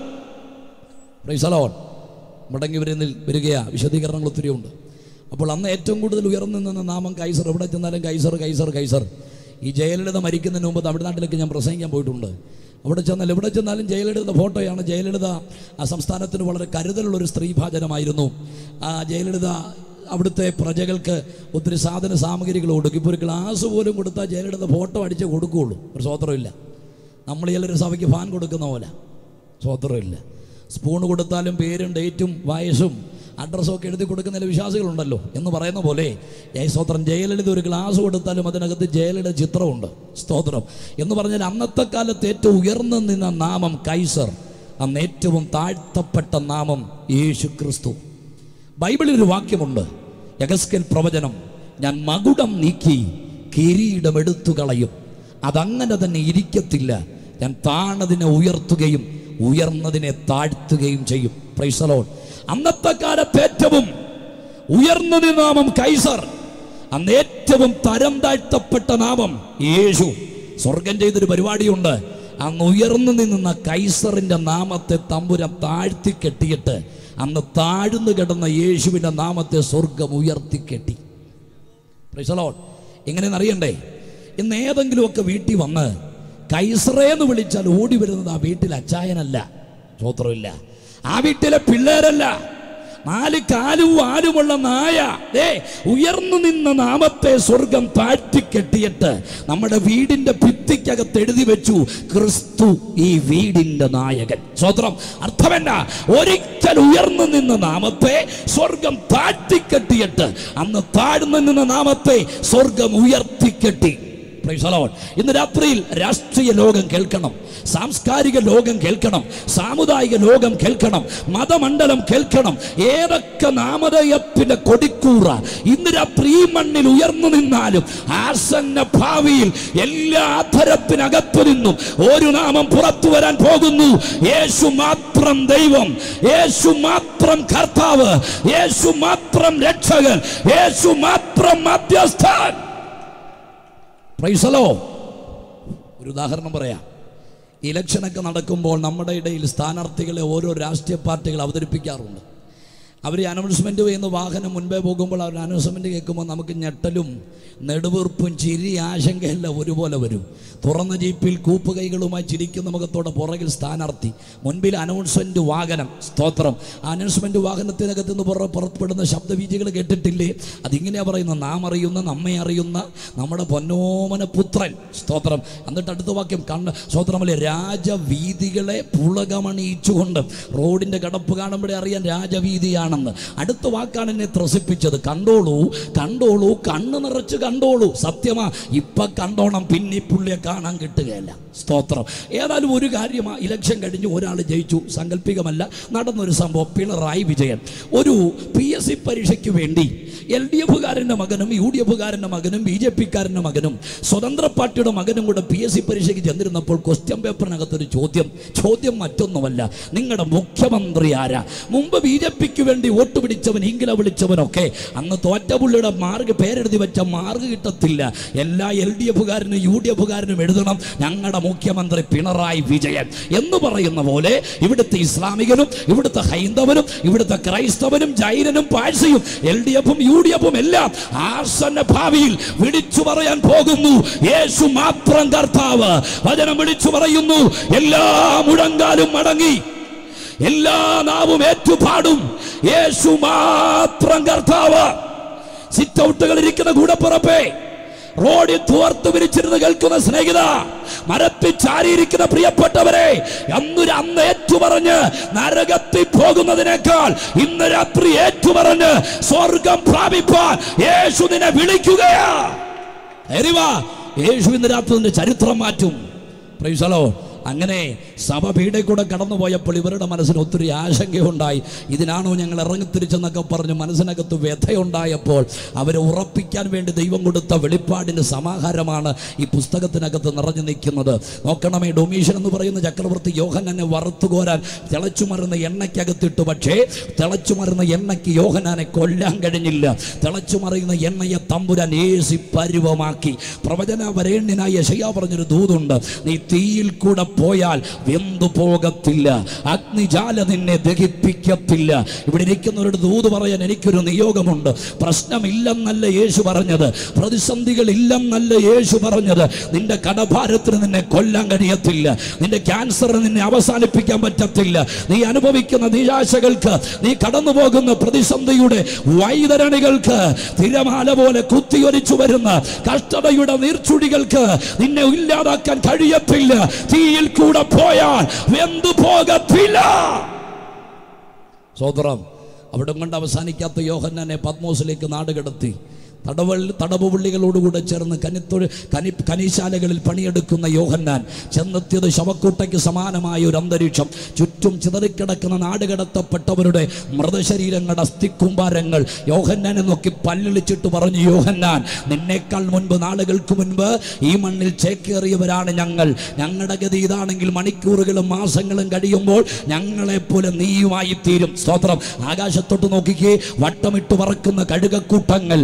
Praise the Lord. മടങ്ങി വരുന്നിൽ വരികയാ വിശദീകരണങ്ങൾ ഒത്തിരി ഉണ്ട് അപ്പോൾ അന്ന് ഏറ്റവും കൂടുതൽ ഉയർന്നു നിന്ന നാമം കൈസർ എവിടെ ചെന്നാലും കൈസർ കൈസർ കൈസർ ഈ ജയലളിത മരിക്കുന്നതിന് മുമ്പ് തമിഴ്നാട്ടിലേക്ക് ഞാൻ പ്രസംഗിക്കാൻ പോയിട്ടുണ്ട് അവിടെ ചെന്നാൽ എവിടെ ചെന്നാലും ജയലളിത ഫോട്ടോയാണ് ജയലളിത ആ സംസ്ഥാനത്തിന് വളരെ കരുതലുള്ള ഒരു സ്ത്രീഭാചനമായിരുന്നു ആ ജയലളിത അവിടുത്തെ പ്രജകൾക്ക് ഒത്തിരി സാധന സാമഗ്രികൾ കൊടുക്കും ഇപ്പോൾ ഒരു ഗ്ലാസ് പോലും കൊടുത്താൽ ജയലളിത ഫോട്ടോ അടിച്ച് കൊടുക്കുകയുള്ളൂ ഒരു സ്വോത്രമില്ല നമ്മൾ ചിലർ സഭയ്ക്ക് ഫാൻ കൊടുക്കുന്ന പോലെ സ്വോത്രമില്ല സ്പൂൺ കൊടുത്താലും പേരും ഡേറ്റും വയസ്സും അഡ്രസ്സും ഒക്കെ എഴുതി കൊടുക്കുന്ന ചില വിശ്വാസികളുണ്ടല്ലോ എന്ന് പറയുന്ന പോലെ ഏ സ്തോത്രം ജയലളിത ഒരു ഗ്ലാസ് കൊടുത്താലും അതിനകത്ത് ജയലളിത ചിത്രമുണ്ട് സ്തോത്രം എന്ന് പറഞ്ഞാൽ അന്നത്തെ കാലത്ത് ഏറ്റവും ഉയർന്നു നിന്ന നാമം കൈസർ അന്ന് ഏറ്റവും താഴ്ത്തപ്പെട്ട നാമം യേശു ക്രിസ്തു ബൈബിളിൽ ഒരു വാക്യമുണ്ട് യഗസ്കൽ പ്രവചനം ഞാൻ മകുടം നീക്കി കിരീടം എടുത്തു കളയും അതങ്ങനെ തന്നെ ഇരിക്കത്തില്ല ഞാൻ താണതിനെ ഉയർത്തുകയും ഉയർന്നതിനെ താഴ്ത്തുകയും ചെയ്യും പ്രൈസലോൺ അന്നത്തെ കാലത്ത് ഏറ്റവും ഉയർന്നത് നാമം കൈസർ അന്ന് ഏറ്റവും തരം താഴ്ത്തപ്പെട്ട നാമം യേശു സ്വർഗം ചെയ്തൊരു പരിപാടിയുണ്ട് അന്ന് ഉയർന്നു നിന്ന കൈസറിന്റെ നാമത്തെ തമ്പുരം താഴ്ത്തി കെട്ടിയിട്ട് അന്ന് താഴ്ന്നു കിടന്ന യേശുവിൻ്റെ നാമത്തെ സ്വർഗം ഉയർത്തിക്കെട്ടി പ്രൈസലോൺ എങ്ങനെയെന്ന് അറിയണ്ടേ ഇന്ന് ഏതെങ്കിലുമൊക്കെ വീട്ടിൽ വന്ന് കൈസറേന്ന് വിളിച്ചാൽ ഓടി വരുന്നത് ആ വീട്ടിൽ അച്ചായനല്ല സ്വോത്രമില്ല ആ വീട്ടിലെ പിള്ളേരല്ല നാല് കാലും ആലുമുള്ള നായ ദേ ഉയർന്നു നിന്ന നാമത്തെ സ്വർഗം താഴ്ത്തിക്കെട്ടിയിട്ട് നമ്മുടെ വീടിന്റെ ഭിത്തിക്കകത്ത് എഴുതി വെച്ചു ക്രിസ്തു ഈ വീടിന്റെ നായകൻ സ്വത്രം അർത്ഥമെന്നാ ഒരിക്കൽ ഉയർന്നു നിന്ന നാമത്തെ സ്വർഗം താഴ്ത്തിക്കെട്ടിയിട്ട് അന്ന് താഴ്ന്നു നിന്ന നാമത്തെ സ്വർഗം ഉയർത്തിക്കെട്ടി Praise the Lord. ഇന്ന് രാത്രിയിൽ രാഷ്ട്രീയ ലോകം കേൾക്കണം സാംസ്കാരിക ലോകം കേൾക്കണം സാമുദായിക ലോകം കേൾക്കണം മതമണ്ഡലം കേൾക്കണം ഏതൊക്കെ നാമധേയത്തിന്റെ കൊടിക്കൂറ ഇന്ന് രാത്രി ഈ മണ്ണിൽ ഉയർന്നു നിന്നാലും ആസന്ന ഭാവിയിൽ എല്ലാ അധരത്തിനകത്തു നിന്നും ഒരു നാമം പുറത്തു വരാൻ പോകുന്നു യേശു മാത്രം ദൈവം യേശു മാത്രം കർത്താവ് യേശു മാത്രം രക്ഷകൻ യേശു മാത്രം മധ്യസ്ഥൻ പ്രൈസലോ ഒരു ഉദാഹരണം പറയാം ഇലക്ഷനൊക്കെ നടക്കുമ്പോൾ നമ്മുടെ ഇടയിൽ സ്ഥാനാർത്ഥികളെ ഓരോ രാഷ്ട്രീയ പാർട്ടികൾ അവതരിപ്പിക്കാറുണ്ട് അവർ അനൗൺസ്മെൻറ്റ് ചെയ്യുന്ന വാഹനം മുൻപേ പോകുമ്പോൾ അവർ അനൗൺസ്മെൻറ്റ് കേൾക്കുമ്പോൾ നമുക്ക് ഞെട്ടലും നെടുവീർപ്പും ചിരി ആശങ്കയെല്ലാം ഒരുപോലെ വരും തുറന്ന ജീപ്പിൽ കൂപ്പുകൈകളുമായി ചിരിക്കുന്ന മുഖത്തോടെ പുറകിൽ സ്ഥാനാർത്ഥി മുൻപിൽ അനൗൺസ്മെൻറ്റ് വാഹനം സ്തോത്രം ആ അനൗൺസ്മെൻറ്റ് വാഹനത്തിനകത്ത് നിന്ന് പുറ പുറപ്പെടുന്ന ശബ്ദവീചികൾ കേട്ടിട്ടില്ലേ അതിങ്ങനെയാ പറയുന്നത് നാം അറിയുന്ന നമ്മെ അറിയുന്ന നമ്മുടെ പൊന്നോമന പുത്രൻ സ്തോത്രം എന്നിട്ട് അടുത്ത വാക്യം കണ്ണ് സ്തോത്രമല്ലേ രാജവീതികളെ പുളകമണിയിച്ചുകൊണ്ട് റോഡിൻ്റെ കടപ്പ് കാണുമ്പോഴേ അറിയാൻ രാജവീതിയാണെന്ന് അടുത്ത വാക്കാണ് എന്നെ ത്രസിപ്പിച്ചത് കണ്ടോളൂ കണ്ടോളൂ കണ്ണ് നിറച്ച് കണ്ടോളൂ സത്യമാ ഇപ്പൊ കണ്ടോണം പിന്നെ ഈ പുള്ളിയെ കാണാൻ കിട്ടുകയല്ല സ്തോത്രം ഏതായാലും ഒരു കാര്യമാ ഇലക്ഷൻ കഴിഞ്ഞ് ഒരാൾ ജയിച്ചു സങ്കല്പികമല്ല നടന്നൊരു സംഭവം പിണറായി വിജയൻ ഒരു പി എസ് സി പരീക്ഷയ്ക്ക് വേണ്ടി എൽ ഡി എഫുകാരൻ്റെ മകനും യു ഡി എഫുകാരൻ്റെ മകനും ബി ജെ പിക്കാരൻ്റെ മകനും സ്വതന്ത്ര പാർട്ടിയുടെ മകനും കൂടെ പി എസ് സി പരീക്ഷയ്ക്ക് ചെന്നിരുന്നപ്പോൾ ക്വസ്റ്റ്യൻ പേപ്പറിനകത്തൊരു ചോദ്യം ചോദ്യം മറ്റൊന്നുമല്ല നിങ്ങളുടെ മുഖ്യമന്ത്രി ആരാ മുമ്പ് ബി ജെ പിക്ക് വേണ്ടി വോട്ട് പിടിച്ചവൻ ഇങ്ങനെ വിളിച്ചവനൊക്കെ അന്ന് തോറ്റപുള്ളിയുടെ മാർഗ് പേരെഴുതി വെച്ച മാർഗ് കിട്ടത്തില്ല എല്ലാ എൽ ഡി എഫുകാരനും യു ഡി എഫുകാരനും എഴുതണം ഞങ്ങളുടെ മുഖ്യമന്ത്രി പിണറായി വിജയൻ എന്ന് പറയുന്ന പോലെ ഇവിടുത്തെ ഇസ്ലാമികനും ഇവിടുത്തെ ഹൈന്ദവനും ഇവിടുത്തെ ക്രൈസ്തവനും ജൈനനും പാഴ്സിയും എൽ ഡി എഫും യു ഡി എഫും എല്ലാം ആസന്ന ഭാവിയിൽ വിളിച്ചു പറയാൻ പോകുന്നു യേശു മാത്രം കർത്താവ് വചനം വിളിച്ചു പറയുന്നു എല്ലാ മുഴങ്കാലും മടങ്ങി എല്ലാ നാവും ഏറ്റുപാടും യേശു മാത്രം കർത്താവ് സിറ്റ് ഔട്ടുകൾ ഇരിക്കുന്ന കൂടപ്പുറപ്പേ റോഡിൽ തുവർത്ത് വിരിച്ചിരുന്ന് കേൾക്കുന്ന സ്നേഹിത മരത്തിൽ ചാരിയിരിക്കുന്ന പ്രിയപ്പെട്ടവരെ അന്നൊരു അന്ന് ഏറ്റുപറഞ്ഞ് നരകത്തിൽ പോകുന്നതിനേക്കാൾ ഇന്ന് രാത്രി ഏറ്റുപറഞ്ഞ് സ്വർഗം പ്രാപിപ്പാൻ യേശു നിന്നെ വിളിക്കുകയാ എറിവാ യേശു ഇന്ന് രാത്രി നിന്റെ ചരിത്രം മാറ്റും പ്രൈസലോ അങ്ങനെ സഭ പീടെ കൂടെ കടന്നുപോയപ്പോൾ ഇവരുടെ മനസ്സിന് ഒത്തിരി ആശങ്കയുണ്ടായി ഇതിനാണോ ഞങ്ങൾ ഇറങ്ങിത്തിരിച്ചെന്നൊക്കെ പറഞ്ഞ് മനസ്സിനകത്ത് വ്യഥയുണ്ടായപ്പോൾ അവരെ ഉറപ്പിക്കാൻ വേണ്ടി ദൈവം കൊടുത്ത വെളിപ്പാടിൻ്റെ സമാഹാരമാണ് ഈ പുസ്തകത്തിനകത്ത് നിറഞ്ഞു നിൽക്കുന്നത് നോക്കണമേ ഡൊമീഷൻ എന്ന് പറയുന്ന ചക്രവർത്തി യോഹനനെ വറുത്തുകോരാൻ തിളച്ചു മറുന്ന എണ്ണയ്ക്കകത്തിട്ടു പക്ഷേ തിളച്ചു മറുന്ന എണ്ണയ്ക്ക് യോഹനാനെ കൊല്ലാൻ കഴിഞ്ഞില്ല തിളച്ചു മറിയുന്ന എണ്ണയെ തമ്പുരാൻ ഏസി പരുവമാക്കി പ്രവചന വരേണ്യനായ യശയ്യ പറഞ്ഞൊരു ദൂതുണ്ട് നീ തീയിൽ കൂടെ പോയാൽ വെന്തു പോകത്തില്ല അഗ്നിജാല നിന്നെ ദഹിപ്പിക്കത്തില്ല ഇവിടെ ഇരിക്കുന്നവരുടെ ദൂത് പറയാൻ എനിക്കൊരു നിയോഗമുണ്ട് പ്രശ്നമില്ലെന്നല്ല യേശു പറഞ്ഞത് പ്രതിസന്ധികൾ ഇല്ലെന്നല്ല യേശു പറഞ്ഞത് നിന്റെ കടഭാരത്തിന് നിന്നെ കൊല്ലാൻ കഴിയത്തില്ല നിന്റെ ക്യാൻസറിന് നിന്നെ അവസാനിപ്പിക്കാൻ പറ്റത്തില്ല നീ അനുഭവിക്കുന്ന നിരാശകൾക്ക് നീ കടന്നു പോകുന്ന പ്രതിസന്ധിയുടെ വൈതരണികൾക്ക് തിരമാല പോലെ കുത്തിയൊലിച്ചു വരുന്ന കഷ്ടതയുടെ നീർച്ചുടികൾക്ക് നിന്നെ ഇല്ലാതാക്കാൻ കഴിയത്തില്ല തീയിൽ കൂടെ പോയാൽ വെന്തു പോകത്തില്ല സോദരം അവിടെ കൊണ്ട് അവസാനിക്കാത്ത യോഹന്നാനെ പത്മോസിലേക്ക് നാടുകടത്തി തടവൾ തടവുപള്ളികളോടുകൂടെ ചേർന്ന് കനിത്തൊഴി കനി കനിശാലകളിൽ പണിയെടുക്കുന്ന യോഹന്നാൻ ചെന്നെത്തിയത് ശവക്കൂട്ടയ്ക്ക് സമാനമായ ഒരു അന്തരീക്ഷം ചുറ്റും ചിതറിക്കിടക്കുന്ന നാടുകടത്തപ്പെട്ടവരുടെ മൃതശരീരങ്ങളുടെ അസ്ഥിക്കുംഭാരങ്ങൾ യോഹന്നാനെ നോക്കി പല്ലിളിച്ചിട്ട് പറഞ്ഞു യോഹന്നാൻ നിന്നേക്കാൾ മുൻപ് നാളുകൾക്ക് മുൻപ് ഈ മണ്ണിൽ ചേക്കേറിയവരാണ് ഞങ്ങൾ ഞങ്ങളുടെ ഗതി ഇതാണെങ്കിൽ മണിക്കൂറുകളും മാസങ്ങളും കഴിയുമ്പോൾ ഞങ്ങളെപ്പോലെ നീയുമായി തീരും സ്തോത്രം ആകാശത്തോട്ട് നോക്കിക്കേ വട്ടമിട്ട് പറക്കുന്ന കഴുകക്കൂട്ടങ്ങൾ ചിറ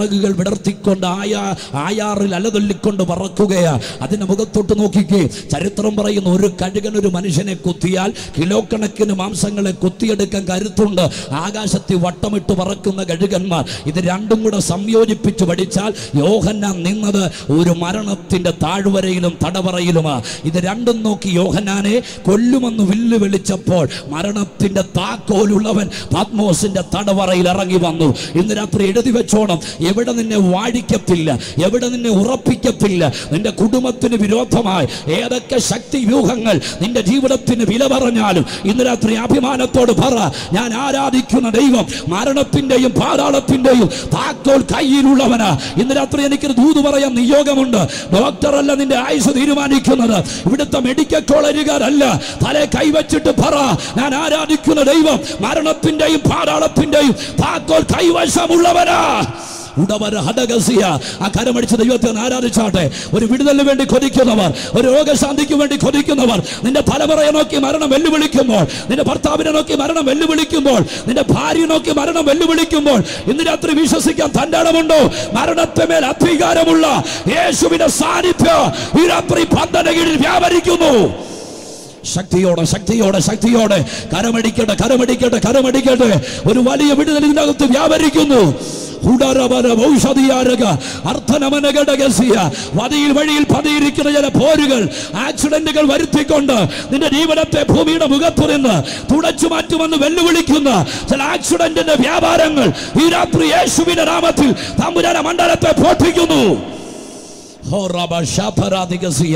ചിറകുകൾ വിടർത്തിക്കൊണ്ട് ആയാ ആയാറിൽ അലതൊല്ലിക്കൊണ്ട് പറക്കുകയാ അതിന്റെ മുഖത്തോട്ട് നോക്കിക്കേ ചരിത്രം പറയുന്ന ഒരു കഴുകൻ ഒരു മനുഷ്യനെ കുത്തിയാൽ കിലോ കണക്കിന് മാംസങ്ങളെ കുത്തിയെടുക്കാൻ കരുത്തുണ്ട് ആകാശത്തിൽ വട്ടമിട്ട് പറക്കുന്ന കഴുകന്മാർ ഇത് രണ്ടും കൂടെ സംയോജിപ്പിച്ച് പഠിച്ചാൽ യോഹന്നാൻ നിന്നത് ഒരു മരണത്തിന്റെ താഴ്വരയിലും തടവറയിലുമാ ഇത് രണ്ടും നോക്കി യോഹന്നാനെ കൊല്ലുമെന്ന് വില്ല് വിളിച്ചപ്പോൾ മരണത്തിന്റെ താക്കോലുള്ളവൻ പാത്മോസിന്റെ തടവറയിൽ ഇറങ്ങി വന്നു ഇന്ന് രാത്രി എഴുതി വെച്ചോണം എവിടെ നിന്നെ വാഴിക്കത്തില്ല എവിടെ നിന്നെ ഉറപ്പിക്കത്തില്ല നിന്റെ കുടുംബത്തിന് വിരോധമായി ഏതൊക്കെ ശക്തി വ്യൂഹങ്ങൾ നിന്റെ ജീവിതത്തിന് വില പറഞ്ഞാലും ഇന്ന് രാത്രി അഭിമാനത്തോട് പറ ഞാൻ ആരാധിക്കുന്ന ദൈവം മരണത്തിന്റെയും പാതാളത്തിന്റെയും താക്കോൽ കയ്യിലുള്ളവനാ ഇന്ന് രാത്രി എനിക്കൊരു ദൂത് പറയാൻ നിയോഗമുണ്ട് ഡോക്ടർ അല്ല നിന്റെ ആയുസ് തീരുമാനിക്കുന്നത് ഇവിടുത്തെ മെഡിക്കൽ കോളേജുകാരല്ല തലേ കൈവച്ചിട്ട് പറ ഞാൻ ആരാധിക്കുന്ന ദൈവം മരണത്തിന്റെയും പാതാളത്തിന്റെയും താക്കോൽ കൈവശമുള്ളവനാ ഉടവര ഹടകസിയ ആ കരമടിച്ച ദൈവത്തെ ഒന്ന് ആരാധിച്ചാട്ടെ ഒരു വിടുതലിന് വേണ്ടി കൊതിക്കുന്നവർ ഒരു രോഗശാന്തിക്ക് വേണ്ടി കൊതിക്കുന്നവർ നിന്റെ തലമുറയെ നോക്കി മരണം വെല്ലുവിളിക്കുമ്പോൾ നിന്റെ ഭർത്താവിനെ നോക്കി മരണം വെല്ലുവിളിക്കുമ്പോൾ നിന്റെ ഭാര്യ നോക്കി മരണം വെല്ലുവിളിക്കുമ്പോൾ ഇന്ന് രാത്രി വിശ്വസിക്കാൻ തന്റെ ഇടമുണ്ടോ മരണത്തെ മേൽ അധികാരമുള്ള യേശുവിന്റെ സാന്നിധ്യം ഈ രാത്രി പന്തന കീഴിൽ വ്യാപരിക്കുന്നു ശക്തിയോടെ ശക്തിയോടെ ശക്തിയോടെ കരമടിക്കട്ടെ കരമടിക്കട്ടെ കരമടിക്കട്ടെ ഒരു വലിയ വിടുതൽ ഇതിനകത്ത് വ്യാപരിക്കുന്നു ഹുഡറബര ഔഷധിയാരക അർത്ഥനമനഘടകസിയ വതിയിൽ വഴിയിൽ പതിയിരിക്കുന്ന ചില പോരുകൾ ആക്സിഡന്റുകൾ വരുത്തിക്കൊണ്ട് നിന്റെ ജീവനത്തെ ഭൂമിയുടെ മുഖത്തു നിന്ന് തുടച്ചു മാറ്റുമെന്ന് വെല്ലുവിളിക്കുന്ന ചില ആക്സിഡന്റിന്റെ വ്യാപാരങ്ങൾ ഈ രാത്രി യേശുവിന്റെ നാമത്തിൽ തമ്പുരാന മണ്ഡലത്തെ പോഷിക്കുന്നു ഹോ റബ ശാപരാധികസിയ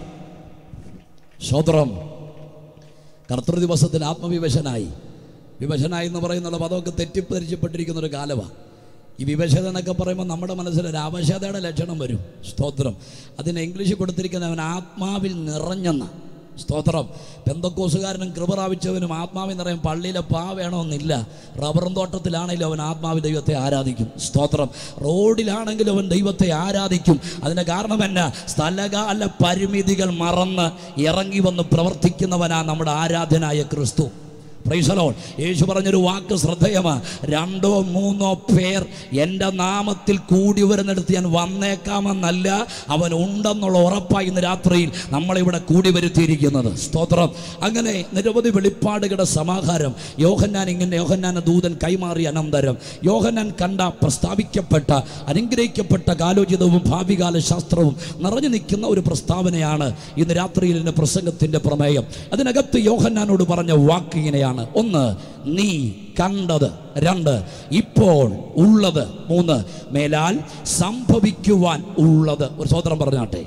സ്വതന്ത്രം കർത്തൃ ദിവസത്തിൽ ആത്മവിവശനായി വിവശനായി എന്ന് പറയുന്നുള്ള പദമൊക്കെ തെറ്റിദ്ധരിച്ചപ്പെട്ടിരിക്കുന്ന ഒരു കാലമാണ് ഈ വിവശത എന്നൊക്കെ പറയുമ്പോൾ നമ്മുടെ മനസ്സിൽ ഒരു അവശതയുടെ ലക്ഷണം വരും സ്തോത്രം അതിന് ഇംഗ്ലീഷിൽ കൊടുത്തിരിക്കുന്ന അവൻ ആത്മാവിൽ നിറഞ്ഞെന്ന സ്തോത്രം പെന്തക്കോസുകാരനും കൃപ പ്രാപിച്ചവനും ആത്മാവിൽ നിറയും പള്ളിയിലെ പാ വേണമെന്നില്ല റബ്ബറും തോട്ടത്തിലാണെങ്കിലും അവൻ ആത്മാവിൽ ദൈവത്തെ ആരാധിക്കും സ്തോത്രം റോഡിലാണെങ്കിലും അവൻ ദൈവത്തെ ആരാധിക്കും അതിൻ്റെ കാരണം എന്നാ സ്ഥലകാല പരിമിതികൾ മറന്ന് ഇറങ്ങി വന്ന് പ്രവർത്തിക്കുന്നവനാ നമ്മുടെ ആരാധനായ ക്രിസ്തു പ്രൈസലോൺ യേശു പറഞ്ഞൊരു വാക്ക് ശ്രദ്ധേയമാ രണ്ടോ മൂന്നോ പേർ എൻ്റെ നാമത്തിൽ കൂടി വരുന്നിടത്ത് ഞാൻ വന്നേക്കാമെന്നല്ല അവൻ ഉണ്ടെന്നുള്ള ഉറപ്പായി ഇന്ന് രാത്രിയിൽ നമ്മളിവിടെ കൂടി വരുത്തിയിരിക്കുന്നത് സ്തോത്രം അങ്ങനെ നിരവധി വെളിപ്പാടുകളുടെ സമാഹാരം യോഹന്നാൻ ഇങ്ങനെ യോഹന്നാന ദൂതൻ കൈമാറിയ അനന്തരം യോഹന്നാൻ കണ്ട പ്രസ്താവിക്കപ്പെട്ട അനുഗ്രഹിക്കപ്പെട്ട കാലോചിതവും ഭാവികാല ശാസ്ത്രവും നിറഞ്ഞു നിൽക്കുന്ന ഒരു പ്രസ്താവനയാണ് ഇന്ന് രാത്രിയിൽ എൻ്റെ പ്രസംഗത്തിൻ്റെ പ്രമേയം അതിനകത്ത് യോഹന്നാനോട് പറഞ്ഞ വാക്ക് ഇങ്ങനെയാണ് ഒന്ന് നീ കണ്ടത് രണ്ട് ഇപ്പോൾ ഉള്ളത് മൂന്ന് മേലാൽ സംഭവിക്കുവാൻ ഉള്ളത് ഒരു സോദരം പറഞ്ഞാട്ടെ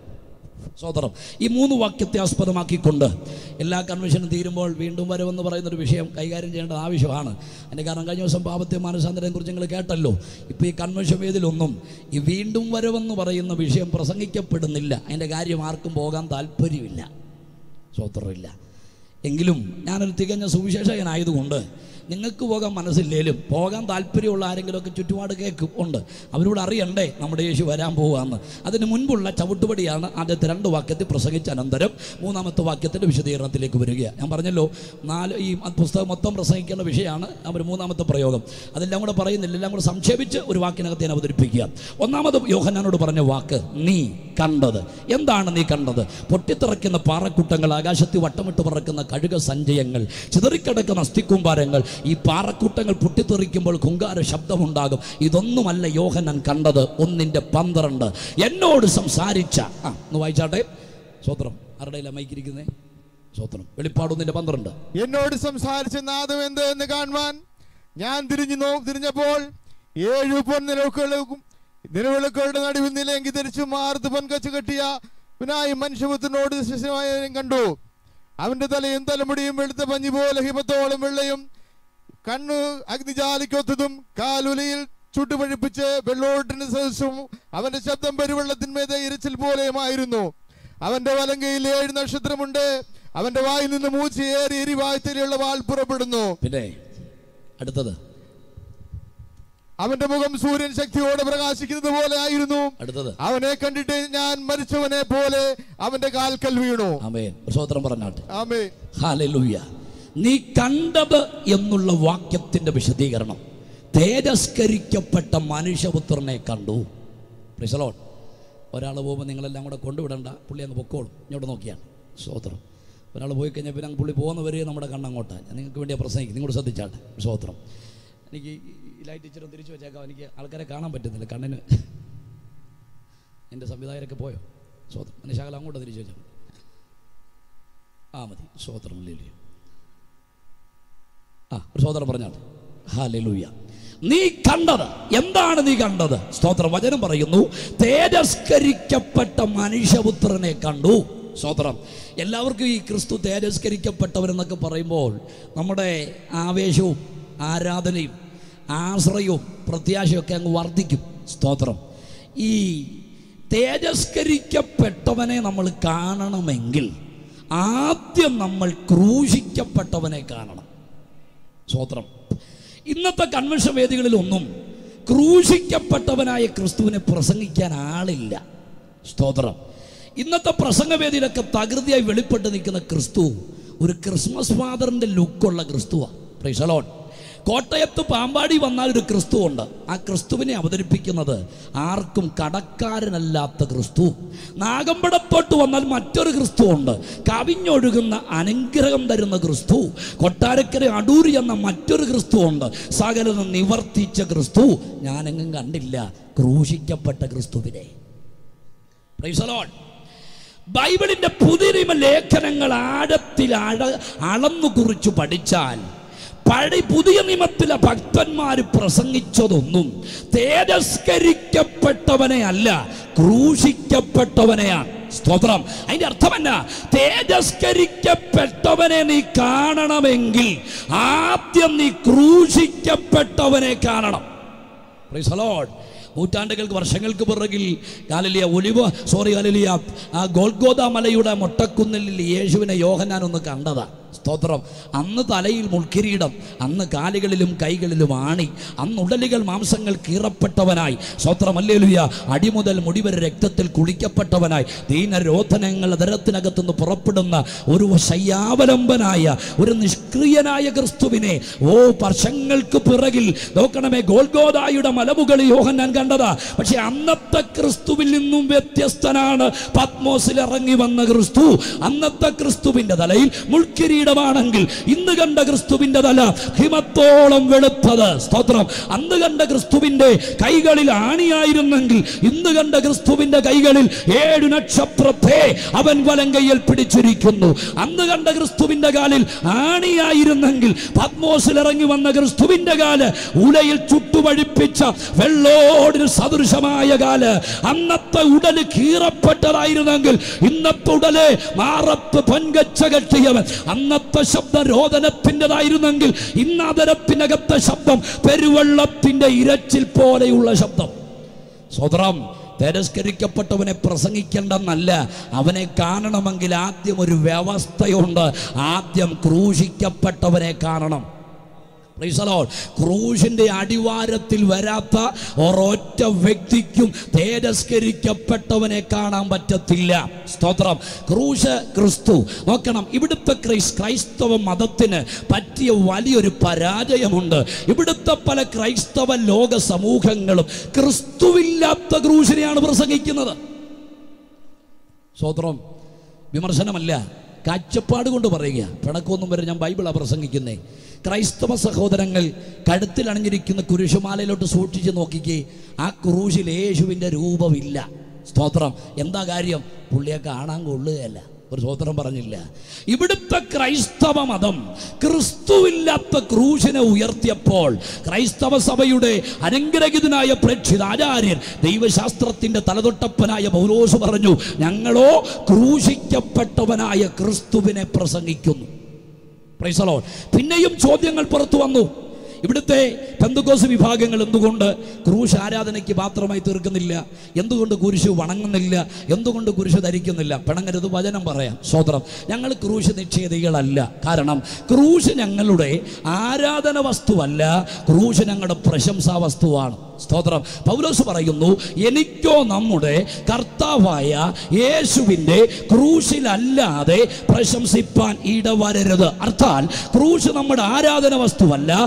സോദരം ഈ മൂന്ന് വാക്യത്തെ ആസ്പദമാക്കിക്കൊണ്ട് എല്ലാ കൺവെൻഷനും തീരുമ്പോൾ വീണ്ടും വരവെന്ന് പറയുന്നൊരു വിഷയം കൈകാര്യം ചെയ്യേണ്ടത് ആവശ്യമാണ് അതിൻ്റെ കാരണം കഴിഞ്ഞ ദിവസം പാപത്തെ മാനസാന്തരം കുറിച്ച് നിങ്ങൾ കേട്ടല്ലോ ഇപ്പോൾ ഈ കൺവെൻഷൻ വേദിയിലൊന്നും ഈ വീണ്ടും വരവെന്ന് പറയുന്ന വിഷയം പ്രസംഗിക്കപ്പെടുന്നില്ല അതിൻ്റെ കാര്യം ആർക്കും പോകാൻ താല്പര്യമില്ല സ്വത്രമില്ല എങ്കിലും ഞാനൊരു തികഞ്ഞ സുവിശേഷകനായതുകൊണ്ട് നിങ്ങൾക്ക് പോകാൻ മനസ്സില്ലേലും പോകാൻ താല്പര്യമുള്ള ആരെങ്കിലുമൊക്കെ ചുറ്റുപാട് കേൾക്കും ഉണ്ട് അവരോട് അറിയണ്ടേ നമ്മുടെ യേശു വരാൻ പോകാമെന്ന് അതിന് മുൻപുള്ള ചവിട്ടുപടിയാണ് ആദ്യത്തെ രണ്ട് വാക്യത്തിൽ പ്രസംഗിച്ച അനന്തരം മൂന്നാമത്തെ വാക്യത്തിൻ്റെ വിശദീകരണത്തിലേക്ക് വരികയാണ് ഞാൻ പറഞ്ഞല്ലോ നാല് ഈ പുസ്തകം മൊത്തം പ്രസംഗിക്കേണ്ട വിഷയമാണ് അവർ മൂന്നാമത്തെ പ്രയോഗം അതെല്ലാം കൂടെ പറയുന്നില്ല എല്ലാം കൂടെ സംക്ഷേപിച്ച് ഒരു വാക്കിനകത്ത് ഞാൻ അവതരിപ്പിക്കുക ഒന്നാമത് യോഹന്നാനോട് പറഞ്ഞ വാക്ക് നീ കണ്ടത് എന്താണ് നീ കണ്ടത് പൊട്ടിത്തിറക്കുന്ന പാറക്കൂട്ടങ്ങൾ ആകാശത്തിൽ വട്ടമിട്ട് പറക്കുന്ന കഴുക സഞ്ചയങ്ങൾ ചിതറിക്കിടക്കുന്ന അസ്ഥിക്കൂമ്പാരങ്ങൾ ഈ പാറക്കൂട്ടങ്ങൾ പൊട്ടിത്തെറിക്കുമ്പോൾ കുങ്കാര ശബ്ദമുണ്ടാകും ഇതൊന്നുമല്ല യോഹനൻ കണ്ടത് ഒന്നിൻ്റെ പന്ത്രണ്ട് എന്നോട് സംസാരിച്ച ആ ഒന്ന് വായിച്ചാട്ടെ സ്വത്രം ആരുടെ മൈക്കിരിക്കുന്നേ സ്വത്രം വെളിപ്പാടൊന്നിൻ്റെ പന്ത്രണ്ട് എന്നോട് സംസാരിച്ച നാദം എന്ത് എന്ന് കാണുവാൻ ഞാൻ തിരിഞ്ഞു നോ തിരിഞ്ഞപ്പോൾ ഏഴു പൊൻ നിലവിളക്കും നിലവിളക്കുകളുടെ നടുവിൽ നിലയെങ്കി ധരിച്ചു മാർത്ത് പൊൻകച്ച് കെട്ടിയ പിന്നായി മനുഷ്യപുത്രനോട് ശിഷ്യമായ കണ്ടു അവന്റെ തലയും തലമുടിയും വെളുത്ത പഞ്ഞി പോലെ ഹിമത്തോളം വെള്ളയും കണ്ണു അഗ്നിജാലിക്കൊത്തതും കാലുലിയിൽ ചുട്ടുപഴിപ്പിച്ച് വെള്ളോട്ടിന് സദസ്സും അവന്റെ ശബ്ദം പെരുവെള്ളത്തിന്മേത ഇരച്ചിൽ പോലെയുമായിരുന്നു അവന്റെ വലങ്കയിൽ ഏഴ് നക്ഷത്രമുണ്ട് അവന്റെ വായിൽ നിന്ന് മൂച്ചയേറി എരിവായ്ത്തലുള്ള വാൾ പുറപ്പെടുന്നു പിന്നെ അടുത്തത് അവന്റെ മുഖം സൂര്യൻ ശക്തിയോടെ പ്രകാശിക്കുന്നത് പോലെ ആയിരുന്നു അടുത്തത് അവനെ കണ്ടിട്ട് ഞാൻ മരിച്ചവനെ പോലെ അവന്റെ കാൽക്കൽ വീണു ആമേൻ സ്വത്രം പറഞ്ഞാട്ടെ ആമേ ഹാലലൂയ നീ കണ്ടത് എന്നുള്ള വാക്യത്തിൻ്റെ വിശദീകരണം തേജസ്കരിക്കപ്പെട്ട മനുഷ്യപുത്രനെ കണ്ടു പ്രിസലോൺ ഒരാൾ പോകുമ്പോൾ നിങ്ങളെല്ലാം കൂടെ കൊണ്ടുവിടണ്ട പുള്ളി അങ്ങ് പൊക്കോളും ഇങ്ങോട്ട് നോക്കിയാണ് സ്വോത്രം ഒരാൾ പോയി കഴിഞ്ഞാൽ പിന്നെ അങ്ങ് പുള്ളി പോകുന്നവരെ നമ്മുടെ കണ്ണങ്ങോട്ടാണ് ഞാൻ നിങ്ങൾക്ക് വേണ്ടിയാണ് പ്രസംഗിക്കും നിങ്ങളോട് ശ്രദ്ധിച്ചാട്ടെ സ്വോത്രം എനിക്ക് ഈ ലൈറ്റ് ഇച്ചിരി തിരിച്ചു വെച്ചേക്കാം എനിക്ക് ആൾക്കാരെ കാണാൻ പറ്റുന്നില്ല കണ്ണിന് എൻ്റെ സംവിധായകരൊക്കെ പോയോ സ്വോത്രം എന്നെ ശകലം അങ്ങോട്ട് തിരിച്ചു വെച്ചാൽ മതി ആ മതി സ്വോത്രം ലില്ലി ആ ഒരു സോദരൻ പറഞ്ഞാൽ ഹാലൂയ നീ കണ്ടത് എന്താണ് നീ കണ്ടത് സ്തോത്രം വചനം പറയുന്നു തേജസ്കരിക്കപ്പെട്ട മനുഷ്യപുത്രനെ കണ്ടു സ്തോത്രം എല്ലാവർക്കും ഈ ക്രിസ്തു തേജസ്കരിക്കപ്പെട്ടവരെന്നൊക്കെ പറയുമ്പോൾ നമ്മുടെ ആവേശവും ആരാധനയും ആശ്രയവും പ്രത്യാശയൊക്കെ അങ്ങ് വർദ്ധിക്കും സ്തോത്രം ഈ തേജസ്കരിക്കപ്പെട്ടവനെ നമ്മൾ കാണണമെങ്കിൽ ആദ്യം നമ്മൾ ക്രൂശിക്കപ്പെട്ടവനെ കാണണം സ്വോത്രം ഇന്നത്തെ കൺവെൻഷൻ വേദികളിലൊന്നും ക്രൂശിക്കപ്പെട്ടവനായ ക്രിസ്തുവിനെ പ്രസംഗിക്കാൻ ആളില്ല സ്തോത്രം ഇന്നത്തെ പ്രസംഗവേദിയിലൊക്കെ തകൃതിയായി വെളിപ്പെട്ട് നിൽക്കുന്ന ക്രിസ്തു ഒരു ക്രിസ്മസ് ഫാദറിൻ്റെ ലുക്കുള്ള ക്രിസ്തുവാണ് പ്രിസലോൺ കോട്ടയത്ത് പാമ്പാടി വന്നാൽ ഒരു ക്രിസ്തു ഉണ്ട് ആ ക്രിസ്തുവിനെ അവതരിപ്പിക്കുന്നത് ആർക്കും കടക്കാരനല്ലാത്ത ക്രിസ്തു നാഗമ്പടത്തോട്ട് വന്നാൽ മറ്റൊരു ക്രിസ്തു ഉണ്ട് കവിഞ്ഞൊഴുകുന്ന അനുഗ്രഹം തരുന്ന ക്രിസ്തു കൊട്ടാരക്കര അടൂരി എന്ന മറ്റൊരു ക്രിസ്തു ഉണ്ട് സകലത നിവർത്തിച്ച ക്രിസ്തു ഞാനെങ്ങും കണ്ടില്ല ക്രൂശിക്കപ്പെട്ട ക്രിസ്തുവിനെ Praise the Lord. ബൈബിളിന്റെ പുതിയ നിയമ ലേഖനങ്ങൾ ആഴത്തിൽ അഴ അളന്നു കുറിച്ചു പഠിച്ചാൽ പഴയ പുതിയ നിയമത്തിലെ ഭക്തന്മാർ പ്രസംഗിച്ചതൊന്നും തേജസ്കരിക്കപ്പെട്ടവനെ അല്ല ക്രൂശിക്കപ്പെട്ടവനെയാണ് സ്തോത്രം അതിന്റെ അർത്ഥം എന്നാ തേജസ്കരിക്കപ്പെട്ടവനെ നീ കാണണമെങ്കിൽ ആദ്യം നീ ക്രൂശിക്കപ്പെട്ടവനെ കാണണം Praise the Lord. നൂറ്റാണ്ടുകൾക്ക് വർഷങ്ങൾക്ക് പിറകിൽ ഗാലലിയ ഒലിവ സോറി ഗാലലിയ ആ ഗോൽഗോദ മലയുടെ മൊട്ടക്കുന്നിൽ യേശുവിനെ യോഹനാൻ ഒന്ന് കണ്ടതാ സ്തോത്രം അന്ന് തലയിൽ മുൾക്കിരീടം അന്ന് കാലുകളിലും കൈകളിലും ആണി അന്ന് ഉടലുകൾ മാംസങ്ങൾ കീറപ്പെട്ടവനായി സ്തോത്രം അല്ലേലുയ അടിമുതൽ മുടിവരെ രക്തത്തിൽ കുളിക്കപ്പെട്ടവനായി ദീനരോധനങ്ങൾ അതരത്തിനകത്തുനിന്ന് പുറപ്പെടുന്ന ഒരു ശയ്യാവലംബനായ ഒരു നിഷ്ക്രിയനായ ക്രിസ്തുവിനെ ഓ വർഷങ്ങൾക്ക് പിറകിൽ നോക്കണമേ ഗോൽഗോദായുടെ മലമുകളിൽ യോഹന്നാൻ കണ്ടതാ പക്ഷെ അന്നത്തെ ക്രിസ്തുവിൽ നിന്നും വ്യത്യസ്തനാണ് പത്മോസിൽ ഇറങ്ങി വന്ന ക്രിസ്തു അന്നത്തെ ക്രിസ്തുവിന്റെ തലയിൽ മുൾക്കിരീടമാണെങ്കിൽ ഇന്ന് കണ്ട ക്രിസ്തുവിന്റെ തല ഹിമത്തോളം വെളുത്തത് സ്തോത്രം അന്ന് കണ്ട ക്രിസ്തുവിന്റെ കൈകളിൽ ആണിയായിരുന്നെങ്കിൽ ഇന്ന് കണ്ട ക്രിസ്തുവിന്റെ കൈകളിൽ ഏഴു നക്ഷത്രത്തെ അവൻ വലം കൈയിൽ പിടിച്ചിരിക്കുന്നു അന്ന് കണ്ട ക്രിസ്തുവിന്റെ കാലിൽ ആണിയായിരുന്നെങ്കിൽ പത്മോസിൽ ഇറങ്ങി വന്ന ക്രിസ്തുവിന്റെ കാല് ഉലയിൽ ചുട്ടുപഴിപ്പിച്ച വെള്ളോടിന് സദൃശമായ കാല് അന്നത്തെ ഉടല് കീറപ്പെട്ടതായിരുന്നെങ്കിൽ ഇന്നത്തെ ഉടല് മാറത്ത് പൊൻകച്ച കെട്ടിയവൻ അന്നത്തെ ശബ്ദം രോദനത്തിൻ്റെതായിരുന്നെങ്കിൽ ഇന്ന് അതരത്തിനകത്തെ ശബ്ദം പെരുവെള്ളത്തിന്റെ ഇരച്ചിൽ പോലെയുള്ള ശബ്ദം സ്വതന്ത്രം തിരസ്കരിക്കപ്പെട്ടവനെ പ്രസംഗിക്കേണ്ടെന്നല്ല അവനെ കാണണമെങ്കിൽ ആദ്യം ഒരു വ്യവസ്ഥയുണ്ട് ആദ്യം ക്രൂശിക്കപ്പെട്ടവനെ കാണണം Praise the Lord. ക്രൂശിന്റെ അടിവാരത്തിൽ വരാത്ത ഒരൊറ്റ വ്യക്തിക്കും തേജസ്കരിക്കപ്പെട്ടവനെ കാണാൻ പറ്റത്തില്ല സ്തോത്രം ക്രൂശ് ക്രിസ്തു നോക്കണം ഇവിടുത്തെ ക്രൈസ് ക്രൈസ്തവ മതത്തിന് പറ്റിയ വലിയൊരു പരാജയമുണ്ട് ഇവിടുത്തെ പല ക്രൈസ്തവ ലോക സമൂഹങ്ങളും ക്രിസ്തുവില്ലാത്ത ക്രൂശിനെയാണ് പ്രസംഗിക്കുന്നത് സ്വോത്രം വിമർശനമല്ല കാഴ്ചപ്പാട് കൊണ്ട് പറയുക പിണക്കൊന്നും വരെ ഞാൻ ബൈബിളാണ് പ്രസംഗിക്കുന്നേ ക്രൈസ്തവ സഹോദരങ്ങൾ കഴുത്തിൽ അണിഞ്ഞിരിക്കുന്ന കുരിശുമാലയിലോട്ട് സൂക്ഷിച്ച് നോക്കിക്കേ ആ ക്രൂശിൽ യേശുവിൻ്റെ രൂപമില്ല സ്തോത്രം എന്താ കാര്യം പുള്ളിയെ കാണാൻ കൊള്ളുകയല്ല ഒരു സ്തോത്രം പറഞ്ഞില്ല ഇവിടുത്തെ ക്രൈസ്തവ മതം ക്രിസ്തുവില്ലാത്ത ക്രൂശിനെ ഉയർത്തിയപ്പോൾ ക്രൈസ്തവ സഭയുടെ അനുഗ്രഹിതനായ പ്രേക്ഷിതാചാര്യൻ ദൈവശാസ്ത്രത്തിന്റെ തലതൊട്ടപ്പനായ പൗലോസ് പറഞ്ഞു ഞങ്ങളോ ക്രൂശിക്കപ്പെട്ടവനായ ക്രിസ്തുവിനെ പ്രസംഗിക്കുന്നു പ്രൈസലോ പിന്നെയും ചോദ്യങ്ങൾ പുറത്തു വന്നു ഇവിടുത്തെ പെന്തുകോസ് വിഭാഗങ്ങൾ എന്തുകൊണ്ട് ക്രൂശ് ആരാധനയ്ക്ക് പാത്രമായി തീർക്കുന്നില്ല എന്തുകൊണ്ട് കുരിശ് വണങ്ങുന്നില്ല എന്തുകൊണ്ട് കുരിശ് ധരിക്കുന്നില്ല പിണങ്ങരുത് വചനം പറയാം സ്വോത്രം ഞങ്ങൾ ക്രൂശ് നിക്ഷേധികളല്ല കാരണം ക്രൂശ് ഞങ്ങളുടെ ആരാധന വസ്തുവല്ല ക്രൂശ് ഞങ്ങളുടെ പ്രശംസാ വസ്തുവാണ് സ്തോത്രം പൗലോസ് പറയുന്നു എനിക്കോ നമ്മുടെ കർത്താവായ യേശുവിൻ്റെ ക്രൂശിലല്ലാതെ പ്രശംസിപ്പാൻ ഇടവരരുത് അർത്ഥാൽ ക്രൂശ് നമ്മുടെ ആരാധന വസ്തുവല്ല ക്രൂശ്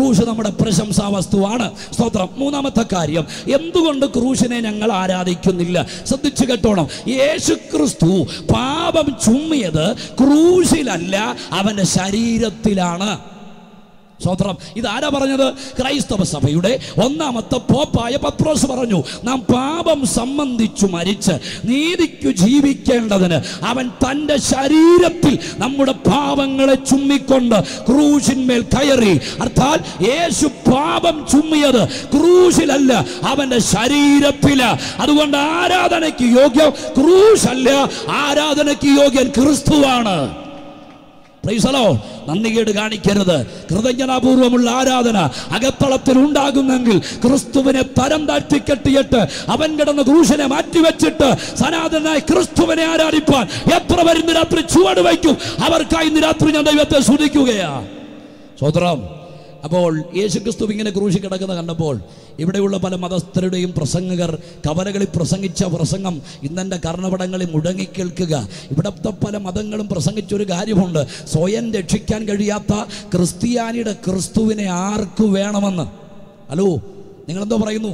ക്രൂശ് നമ്മുടെ പ്രശംസാ വസ്തുവാണ് സ്തോത്രം മൂന്നാമത്തെ കാര്യം എന്തുകൊണ്ട് ക്രൂശിനെ ഞങ്ങൾ ആരാധിക്കുന്നില്ല ശ്രദ്ധിച്ചു കേട്ടോണം യേശു ക്രിസ്തു പാപം ചുമ്മിയത് ക്രൂശിലല്ല അവൻ്റെ ശരീരത്തിലാണ് സ്വത്രം ഇതാരാ പറഞ്ഞത് ക്രൈസ്തവ സഭയുടെ ഒന്നാമത്തെ പോപ്പായ പത്രോസ് പറഞ്ഞു നാം പാപം സംബന്ധിച്ചു മരിച്ച് നീതിക്കു ജീവിക്കേണ്ടതിന് അവൻ തൻ്റെ ശരീരത്തിൽ നമ്മുടെ പാപങ്ങളെ ചുമ്മിക്കൊണ്ട് ക്രൂശിന്മേൽ കയറി അർത്ഥാൽ യേശു പാപം ചുമ്മിയത് ക്രൂശിലല്ല അവൻ്റെ ശരീരത്തില് അതുകൊണ്ട് ആരാധനയ്ക്ക് യോഗ്യം ക്രൂശല്ല ആരാധനയ്ക്ക് യോഗ്യൻ ക്രിസ്തുവാണ് പ്രൈസലോ നന്ദികേട് കാണിക്കരുത് കൃതജ്ഞതാപൂർവമുള്ള ആരാധന അകത്തളത്തിൽ ഉണ്ടാകുന്നെങ്കിൽ ക്രിസ്തുവിനെ തരം താഴ്ത്തി കെട്ടിയിട്ട് അവൻ കിടന്ന ക്രൂശനെ മാറ്റിവെച്ചിട്ട് സനാതനായി ക്രിസ്തുവിനെ ആരാധിപ്പാൻ എത്ര പേർ ഇന്ന് രാത്രി ചുവട് വയ്ക്കും അവർക്കായി ഇന്ന് രാത്രി ഞാൻ ദൈവത്തെ സ്തുതിക്കുകയാ സ്വതന്ത്രം അപ്പോൾ യേശുക്രിസ്തു ഇങ്ങനെ ക്രൂശി കിടക്കുന്ന കണ്ടപ്പോൾ ഇവിടെയുള്ള പല മതസ്ഥരുടെയും പ്രസംഗകർ കവലകളിൽ പ്രസംഗിച്ച പ്രസംഗം ഇന്നെൻ്റെ കർണപടങ്ങളിൽ മുടങ്ങിക്കേൾക്കുക ഇവിടുത്തെ പല മതങ്ങളും പ്രസംഗിച്ചൊരു കാര്യമുണ്ട് സ്വയം രക്ഷിക്കാൻ കഴിയാത്ത ക്രിസ്ത്യാനിയുടെ ക്രിസ്തുവിനെ ആർക്ക് വേണമെന്ന് ഹലോ നിങ്ങളെന്തോ പറയുന്നു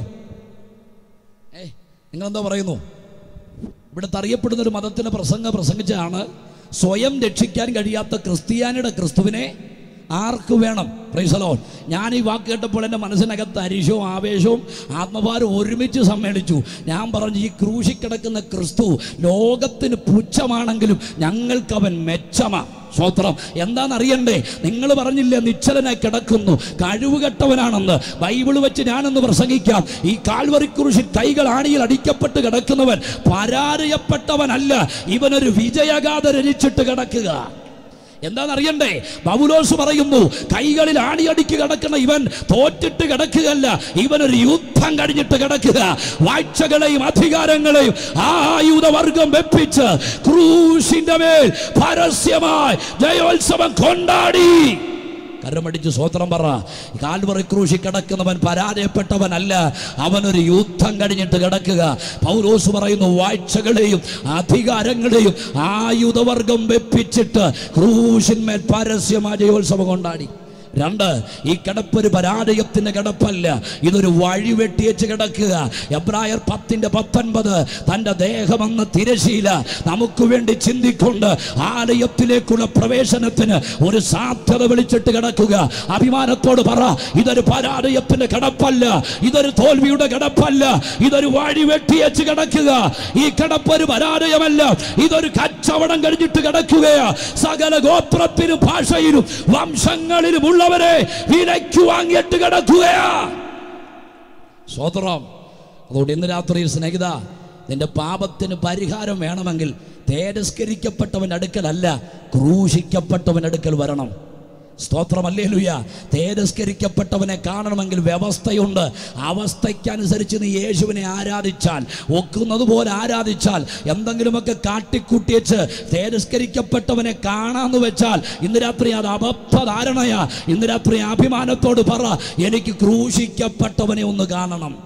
ഏ നിങ്ങളെന്തോ പറയുന്നു ഇവിടുത്തെ അറിയപ്പെടുന്ന ഒരു മതത്തിൻ്റെ പ്രസംഗം പ്രസംഗിച്ചാണ് സ്വയം രക്ഷിക്കാൻ കഴിയാത്ത ക്രിസ്ത്യാനിയുടെ ക്രിസ്തുവിനെ ആർക്ക് വേണം പ്രൈസലോ ഞാൻ ഈ വാക്ക് കേട്ടപ്പോൾ എൻ്റെ മനസ്സിനകത്ത് അരിശവും ആവേശവും ആത്മഭാരം ഒരുമിച്ച് സമ്മേളിച്ചു ഞാൻ പറഞ്ഞു ഈ ക്രൂശി കിടക്കുന്ന ക്രിസ്തു ലോകത്തിന് പുച്ഛമാണെങ്കിലും ഞങ്ങൾക്ക് അവൻ മെച്ചമാ സ്വത്രം എന്താണെന്നറിയണ്ടേ നിങ്ങൾ പറഞ്ഞില്ലേ നിശ്ചലനായി കിടക്കുന്നു കഴിവുകെട്ടവനാണെന്ന് ബൈബിൾ വെച്ച് ഞാനൊന്ന് പ്രസംഗിക്കാം ഈ കാൽവറി ക്രൂശിൽ കൈകൾ ആണിയിൽ അടിക്കപ്പെട്ട് കിടക്കുന്നവൻ പരാജയപ്പെട്ടവനല്ല ഇവനൊരു വിജയഗാഥ രചിച്ചിട്ട് കിടക്കുക എന്താണെന്നറിയണ്ടേ പൗലോസ് പറയുന്നു കൈകളിൽ ആണിയടിക്ക് കിടക്കുന്ന ഇവൻ തോറ്റിട്ട് കിടക്കുകയല്ല ഇവനൊരു യുദ്ധം കഴിഞ്ഞിട്ട് കിടക്കുക വാഴ്ചകളെയും അധികാരങ്ങളെയും ആയുധവർഗം വെപ്പിച്ച് ക്രൂശിന്റെ മേൽ പരസ്യമായി ജയോത്സവം കൊണ്ടാടി കരമടിച്ച് സ്വത്രം പറ കാൽവറി ക്രൂശി കിടക്കുന്നവൻ പരാജയപ്പെട്ടവനല്ല അവനൊരു യുദ്ധം കഴിഞ്ഞിട്ട് കിടക്കുക പൗലോസ് പറയുന്നു വാഴ്ചകളെയും അധികാരങ്ങളെയും ആയുധവർഗം വെപ്പിച്ചിട്ട് ക്രൂശിന്മേൽ പരസ്യമായ ജയോത്സവം കൊണ്ടാടി രണ്ട് ഈ കിടപ്പൊരു പരാജയത്തിന്റെ കിടപ്പല്ല ഇതൊരു വഴി വെട്ടിയേച്ച് കിടക്കുക എബ്രായർ പത്തിന്റെ പത്തൊൻപത് തൻ്റെ ദേഹമെന്ന തിരശീല നമുക്ക് വേണ്ടി ചിന്തിക്കൊണ്ട് ആലയത്തിലേക്കുള്ള പ്രവേശനത്തിന് ഒരു സാധ്യത വിളിച്ചിട്ട് കിടക്കുക അഭിമാനത്തോട് പറ ഇതൊരു പരാജയത്തിന്റെ കിടപ്പല്ല ഇതൊരു തോൽവിയുടെ കിടപ്പല്ല ഇതൊരു വഴി വെട്ടിയേച്ച് കിടക്കുക ഈ കിടപ്പൊരു പരാജയമല്ല ഇതൊരു കച്ചവടം കഴിഞ്ഞിട്ട് കിടക്കുകയാ സകല ഗോത്രത്തിനും ഭാഷയിലും വംശങ്ങളിലും ഉള്ളവരെ വിലയ്ക്ക് വാങ്ങിയിട്ട് കിടക്കുകയാ സ്വതന്ത്രം അതുകൊണ്ട് ഇന്ന് രാത്രി സ്നേഹിത നിന്റെ പാപത്തിന് പരിഹാരം വേണമെങ്കിൽ തേജസ്കരിക്കപ്പെട്ടവൻ അടുക്കലല്ല ക്രൂശിക്കപ്പെട്ടവൻ അടുക്കൽ വരണം സ്തോത്രമല്ലേ ലുയ തേജസ്കരിക്കപ്പെട്ടവനെ കാണണമെങ്കിൽ വ്യവസ്ഥയുണ്ട് അവസ്ഥയ്ക്കനുസരിച്ച് നീ യേശുവിനെ ആരാധിച്ചാൽ ഒക്കുന്നത് പോലെ ആരാധിച്ചാൽ എന്തെങ്കിലുമൊക്കെ കാട്ടിക്കൂട്ടിയച്ച് തേജസ്കരിക്കപ്പെട്ടവനെ കാണാന്ന് വെച്ചാൽ ഇന്ന് രാത്രി അത് അബദ്ധധാരണയാ ഇന്ന് രാത്രി അഭിമാനത്തോട് പറ എനിക്ക് ക്രൂശിക്കപ്പെട്ടവനെ ഒന്ന് കാണണം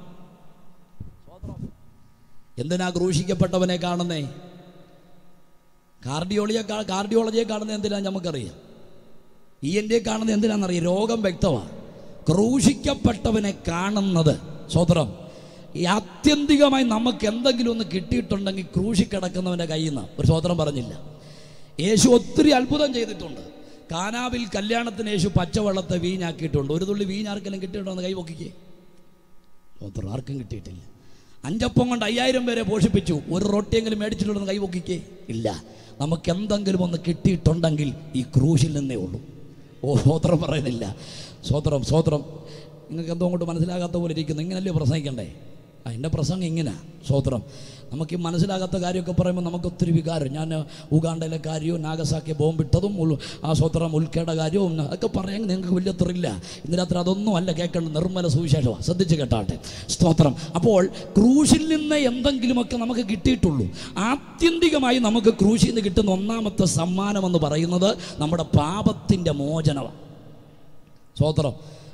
എന്തിനാ ക്രൂശിക്കപ്പെട്ടവനെ കാണുന്നേ കാർഡിയോളജിയെ കാർഡിയോളജിയെ കാണുന്നത് എന്തിനാ നമുക്കറിയാം ഇ എൻ ഡി കാണുന്നത് എന്തിനാണെന്നറിയാം രോഗം വ്യക്തമാണ് ക്രൂശിക്കപ്പെട്ടവനെ കാണുന്നത് സ്വതന്ത്രം ഈ ആത്യന്തികമായി നമുക്ക് എന്തെങ്കിലും ഒന്ന് കിട്ടിയിട്ടുണ്ടെങ്കിൽ ക്രൂശി കിടക്കുന്നവൻ്റെ കയ്യിൽ നിന്ന് ഒരു സ്വതന്ത്രം പറഞ്ഞില്ല യേശു ഒത്തിരി അത്ഭുതം ചെയ്തിട്ടുണ്ട് കാനാവിൽ കല്യാണത്തിന് യേശു പച്ചവെള്ളത്തെ വീഞ്ഞാക്കിയിട്ടുണ്ട് ഒരു തുള്ളി വീഞ്ഞാർക്കെല്ലാം കിട്ടിയിട്ടുണ്ടോ എന്ന് കൈ പൊക്കിക്കേ സ്വതന്ത്രം ആർക്കും കിട്ടിയിട്ടില്ല അഞ്ചപ്പം കൊണ്ട് അയ്യായിരം പേരെ പോഷിപ്പിച്ചു ഒരു റൊട്ടിയെങ്കിലും മേടിച്ചിട്ടുണ്ടെന്ന് കൈ പൊക്കിക്കേ ഇല്ല നമുക്ക് എന്തെങ്കിലും ഒന്ന് കിട്ടിയിട്ടുണ്ടെങ്കിൽ ഈ ക്രൂശിൽ നിന്നേ ഉള്ളൂ ഓ സ്വോത്രം പറയുന്നില്ല സ്വോത്രം സ്വോത്രം നിങ്ങൾക്ക് എന്തോ കൊണ്ട് മനസ്സിലാകാത്ത പോലെ ഇരിക്കുന്നു ഇങ്ങനല്ലേ പ്രസംഗിക്കണ്ടേ ആ എൻ്റെ പ്രസംഗം ഇങ്ങനെ സ്വോത്രം നമുക്ക് ഈ മനസ്സിലാകാത്ത കാര്യമൊക്കെ പറയുമ്പോൾ നമുക്ക് ഒത്തിരി വികാരം ഞാൻ ഉഗാണ്ടയിലെ കാര്യവും നാഗസാക്കി ബോംബിട്ടതും ഉൾ- ആ സ്വത്രം ഉൾക്കേട കാര്യവും അതൊക്കെ പറയാൻ നിങ്ങൾക്ക് വലിയ ത്രില്ല ഇന്ന് രാത്രി അതൊന്നും അല്ല കേൾക്കേണ്ട നിർമ്മല സുവിശേഷമാണ് ശ്രദ്ധിച്ച് കേട്ടാട്ടെ സ്തോത്രം അപ്പോൾ ക്രൂശിൽ നിന്ന് എന്തെങ്കിലുമൊക്കെ നമുക്ക് കിട്ടിയിട്ടുള്ളൂ ആത്യന്തികമായി നമുക്ക് ക്രൂശിൽ നിന്ന് കിട്ടുന്ന ഒന്നാമത്തെ സമ്മാനം എന്ന് പറയുന്നത് നമ്മുടെ പാപത്തിൻ്റെ മോചനമാണ് സ്തോത്രം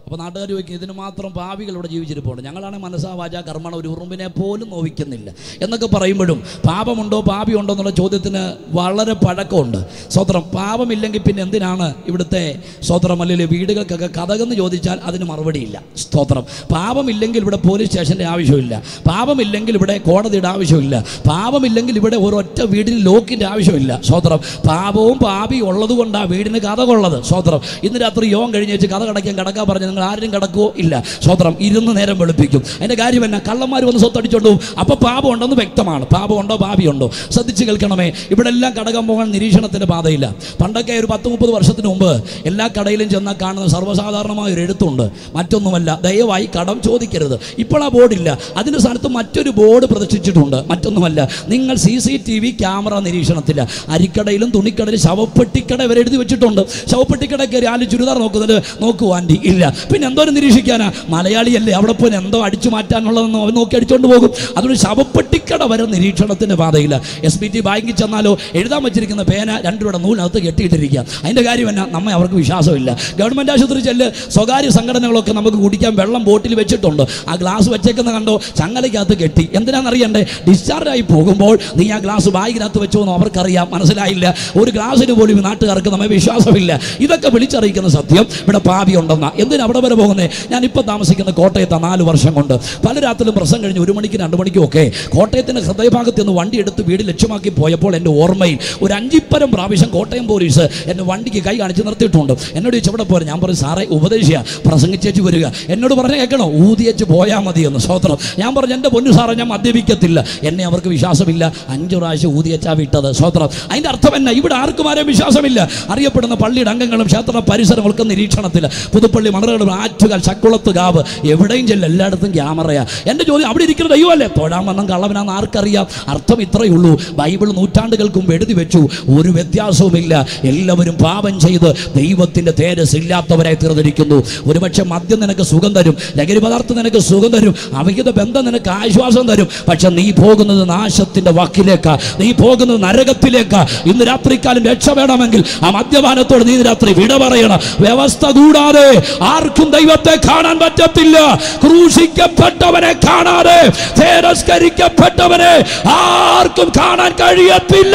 അപ്പോൾ നാട്ടുകാർ ചോദിക്കും ഇതിന് മാത്രം പാവികൾ ഇവിടെ ജീവിച്ചിരിപ്പുണ്ട് ഞങ്ങളാണെങ്കിൽ മനസ്സാ വാച കർമ്മണ ഒരു ഉറുമ്പിനെ പോലും നോവിക്കുന്നില്ല എന്നൊക്കെ പറയുമ്പോഴും പാപമുണ്ടോ പാപിയുണ്ടോ എന്നുള്ള ചോദ്യത്തിന് വളരെ പഴക്കമുണ്ട് സ്വത്രം പാപമില്ലെങ്കിൽ പിന്നെ എന്തിനാണ് ഇവിടുത്തെ സ്വത്രം അല്ലെങ്കിൽ വീടുകൾക്കൊക്കെ കഥകെന്ന് ചോദിച്ചാൽ അതിന് മറുപടിയില്ല സ്തോത്രം പാപമില്ലെങ്കിൽ ഇവിടെ പോലീസ് സ്റ്റേഷൻ്റെ ആവശ്യമില്ല പാപമില്ലെങ്കിൽ ഇവിടെ കോടതിയുടെ ആവശ്യമില്ല പാപമില്ലെങ്കിൽ ഇവിടെ ഒരൊറ്റ വീടിന് ലോക്കിൻ്റെ ആവശ്യമില്ല സ്വത്രം പാപവും പാപിയും ഉള്ളത് കൊണ്ടാണ് വീടിന് കഥ കൊള്ളത് സ്വത്രം ഇന്ന് രാത്രി യോഗം കഴിഞ്ഞ് വെച്ച് കഥ കടയ്ക്കാൻ കടക്കാൻ പറഞ്ഞ് നിങ്ങൾ ആരും കടക്കുവോ ഇല്ല സ്വത്രം ഇരുന്ന് നേരം വെളുപ്പിക്കും അതിൻ്റെ കാര്യം എന്നാ കള്ളന്മാർ വന്ന് സ്വത്തടിച്ചോണ്ട് പോകും അപ്പോൾ പാപം ഉണ്ടെന്ന് വ്യക്തമാണ് പാപമുണ്ടോ പാപിയുണ്ടോ ശ്രദ്ധിച്ച് കേൾക്കണമേ ഇവിടെ എല്ലാം കടകം പോകാൻ നിരീക്ഷണത്തിൻ്റെ പാതയില്ല പണ്ടൊക്കെ ഒരു പത്ത് മുപ്പത് വർഷത്തിന് മുമ്പ് എല്ലാ കടയിലും ചെന്നാൽ കാണുന്ന സർവ്വസാധാരണമായ ഒരു എഴുത്തുണ്ട് മറ്റൊന്നുമല്ല ദയവായി കടം ചോദിക്കരുത് ഇപ്പോൾ ആ ബോർഡില്ല അതിൻ്റെ സ്ഥാനത്ത് മറ്റൊരു ബോർഡ് പ്രദർശിച്ചിട്ടുണ്ട് മറ്റൊന്നുമല്ല നിങ്ങൾ C C T V camera നിരീക്ഷണത്തില്ല അരിക്കടയിലും തുണിക്കടയിലും ശവപ്പെട്ടിക്കട വരെ എഴുതി വെച്ചിട്ടുണ്ട് ശവപ്പെട്ടിക്കട കയറി ആല് ചുരിദാർ നോക്കുന്നത് നോക്കൂ ആൻറ്റി ഇല്ല പിന്നെ എന്തോരം നിരീക്ഷിക്കാനാ മലയാളിയല്ലേ അവിടെ പോയി എന്തോ അടിച്ചു മാറ്റാനുള്ളതെന്ന് അവൻ നോക്കി അടിച്ചുകൊണ്ട് പോകും അതുകൊണ്ട് ശവപ്പെട്ടിക്കട വരെ നിരീക്ഷണത്തിൻ്റെ പാതയില്ല എസ് ബി ടി ബാങ്കിൽ ചെന്നാലോ എഴുതാൻ വെച്ചിരിക്കുന്ന പേന രണ്ടു രൂപയുടെ നൂലിനകത്ത് കെട്ടിയിട്ടിരിക്കുക അതിൻ്റെ കാര്യം എന്നാ നമ്മെ അവർക്ക് വിശ്വാസമില്ല ഗവൺമെൻറ് ആശുപത്രി ചെല്ല് സ്വകാര്യ സംഘടനകളൊക്കെ നമുക്ക് കുടിക്കാൻ വെള്ളം ബോട്ടിൽ വെച്ചിട്ടുണ്ട് ആ ഗ്ലാസ് വെച്ചേക്കുന്ന കണ്ടോ ചങ്ങലയ്ക്കകത്ത് കെട്ടി എന്തിനാണെന്നറിയണ്ടേ ഡിസ്ചാർജ് ആയി പോകുമ്പോൾ നീ ആ ഗ്ലാസ് ബാഗിനകത്ത് വെച്ചോന്ന് അവർക്കറിയാം മനസ്സിലായില്ല ഒരു ഗ്ലാസ്സിന് പോലും ഈ നാട്ടുകാർക്ക് നമ്മെ വിശ്വാസമില്ല ഇതൊക്കെ വിളിച്ചറിയിക്കുന്ന സത്യം ഇവിടെ പാപി ഉണ്ടെന്ന എന്തിനാ അവിടെ വരെ പോകുന്നത് ഞാൻ ഇപ്പോൾ താമസിക്കുന്ന കോട്ടയത്ത് നാല് വർഷം കൊണ്ട് പല രാത്രിയിലും പ്രസം കഴിഞ്ഞ് ഒരു മണിക്ക് രണ്ട് മണിക്കും ഒക്കെ കോട്ടയത്തിൻ്റെ ഹൃദയഭാഗത്ത് നിന്ന് വണ്ടി എടുത്ത് വീട് ലക്ഷ്യമാക്കി പോയപ്പോൾ എൻ്റെ ഓർമ്മയിൽ ഒരു അഞ്ചിപ്പരം പ്രാവശ്യം കോട്ടയം പോലീസ് എൻ്റെ വണ്ടിക്ക് കൈ കാണിച്ച് നിർത്തിയിട്ടുണ്ട് എന്നോട് ചോദിച്ചു എവിടെ പോരാ ഞാൻ പറഞ്ഞു സാറേ ഉപദേശിയ പ്രസംഗിച്ചേച്ച് വരിക എന്നോട് പറഞ്ഞ കേൾക്കണോ ഊതിയേച്ച് പോയാൽ മതി എന്ന് സ്വത്രം ഞാൻ പറഞ്ഞു എൻ്റെ പൊന്നു സാറേ ഞാൻ മദ്യപിക്കത്തില്ല എന്നെ അവർക്ക് വിശ്വാസമില്ല അഞ്ചു പ്രാവശ്യം ഊതിയച്ചാ വിട്ടത് സ്വത്രം അതിൻ്റെ അർത്ഥം എന്നാ ഇവിടെ ആർക്കും ആരെയും വിശ്വാസമില്ല അറിയപ്പെടുന്ന പള്ളിയുടെ അംഗങ്ങളും ക്ഷേത്ര പരിസരങ്ങൾക്ക് നിരീക്ഷണത്തിൽ പുതുപ്പള്ളി മണറുകളും ആറ്റുകാൽ ചക്കുളത്ത് കാവ് എവിടെയും ചെല്ലും എല്ലായിടത്തും ക്യാമറയാ എൻ്റെ ചോദ്യം അവിടെ ഇരിക്കുന്ന ദൈവമല്ലേ തൊഴാൻ വന്നം കള്ളവനാന്ന് ആർക്കറിയാം അർത്ഥം ഇത്രയേ ഉള്ളൂ ബൈബിൾ നൂറ്റാണ്ടുകൾക്ക് മുമ്പ് എഴുതി വെച്ചു ഒരു വ്യത്യാസവുമില്ല എല്ലാവരും പാപം ചെയ്ത് ദൈവത്തിൻ്റെ തേജസ് ഇല്ലാത്തവരായി തീർന്നിരിക്കുന്നു ഒരുപക്ഷെ മദ്യം നിനക്ക് സുഖം തരും ലഹരി പദാർത്ഥം നിനക്ക് സുഖം തരും അവിഹിത ബന്ധം നിനക്ക് ആശ്വാസം തരും പക്ഷെ നീ പോകുന്നത് നാശത്തിൻ്റെ വക്കിലേക്കാ നീ പോകുന്നത് നരകത്തിലേക്കാ ഇന്ന് രാത്രിക്കാലം രക്ഷ വേണമെങ്കിൽ ആ മദ്യപാനത്തോട് നീ ഇന്ന് രാത്രി വിട പറയണം വ്യവസ്ഥ കൂടാതെ ആർക്കും ദൈവത്തെ കാണാൻ പറ്റത്തില്ല ക്രൂശിക്കപ്പെട്ടവനെ കാണാതെ തിരസ്കരിക്കപ്പെട്ടവനെ ആർക്കും കാണാൻ കഴിയത്തില്ല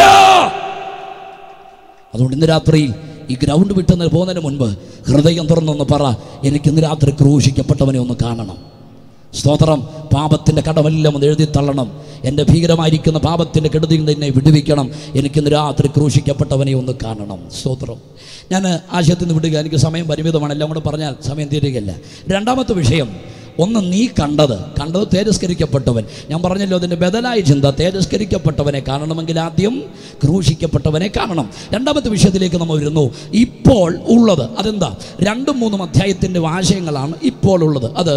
അതുകൊണ്ട് ഇന്ന് രാത്രി ഈ ഗ്രൗണ്ട് വിട്ടെന്ന് പോകുന്നതിന് മുൻപ് ഹൃദയം തുറന്നൊന്ന് പറ എനിക്ക് ഇന്ന് രാത്രി ക്രൂശിക്കപ്പെട്ടവനെ ഒന്ന് കാണണം സ്തോത്രം പാപത്തിൻ്റെ കടമെല്ലാം ഒന്ന് എഴുതി തള്ളണം എൻ്റെ ഭീകരമായിരിക്കുന്ന പാപത്തിൻ്റെ കെടുതിയിൽ നിന്ന് എന്നെ വിടുവിക്കണം എനിക്കിന്ന് രാത്രി ക്രൂശിക്കപ്പെട്ടവനെ ഒന്ന് കാണണം സ്തോത്രം ഞാൻ ആശയത്തിൽ നിന്ന് വിടുക എനിക്ക് സമയം പരിമിതമാണ് എല്ലാം കൂടെ പറഞ്ഞാൽ സമയം തീരുകയല്ല രണ്ടാമത്തെ വിഷയം ഒന്ന് നീ കണ്ടത് കണ്ടത് തേജസ്കരിക്കപ്പെട്ടവൻ ഞാൻ പറഞ്ഞല്ലോ അതിൻ്റെ ബദലായ ചിന്ത തേജസ്കരിക്കപ്പെട്ടവനെ കാണണമെങ്കിൽ ആദ്യം ക്രൂശിക്കപ്പെട്ടവനെ കാണണം രണ്ടാമത്തെ വിഷയത്തിലേക്ക് നമ്മൾ വരുന്നു ഇപ്പോൾ ഉള്ളത് അതെന്താ രണ്ടും മൂന്നും അധ്യായത്തിൻ്റെ ആശയങ്ങളാണ് ഇപ്പോൾ ഉള്ളത് അത്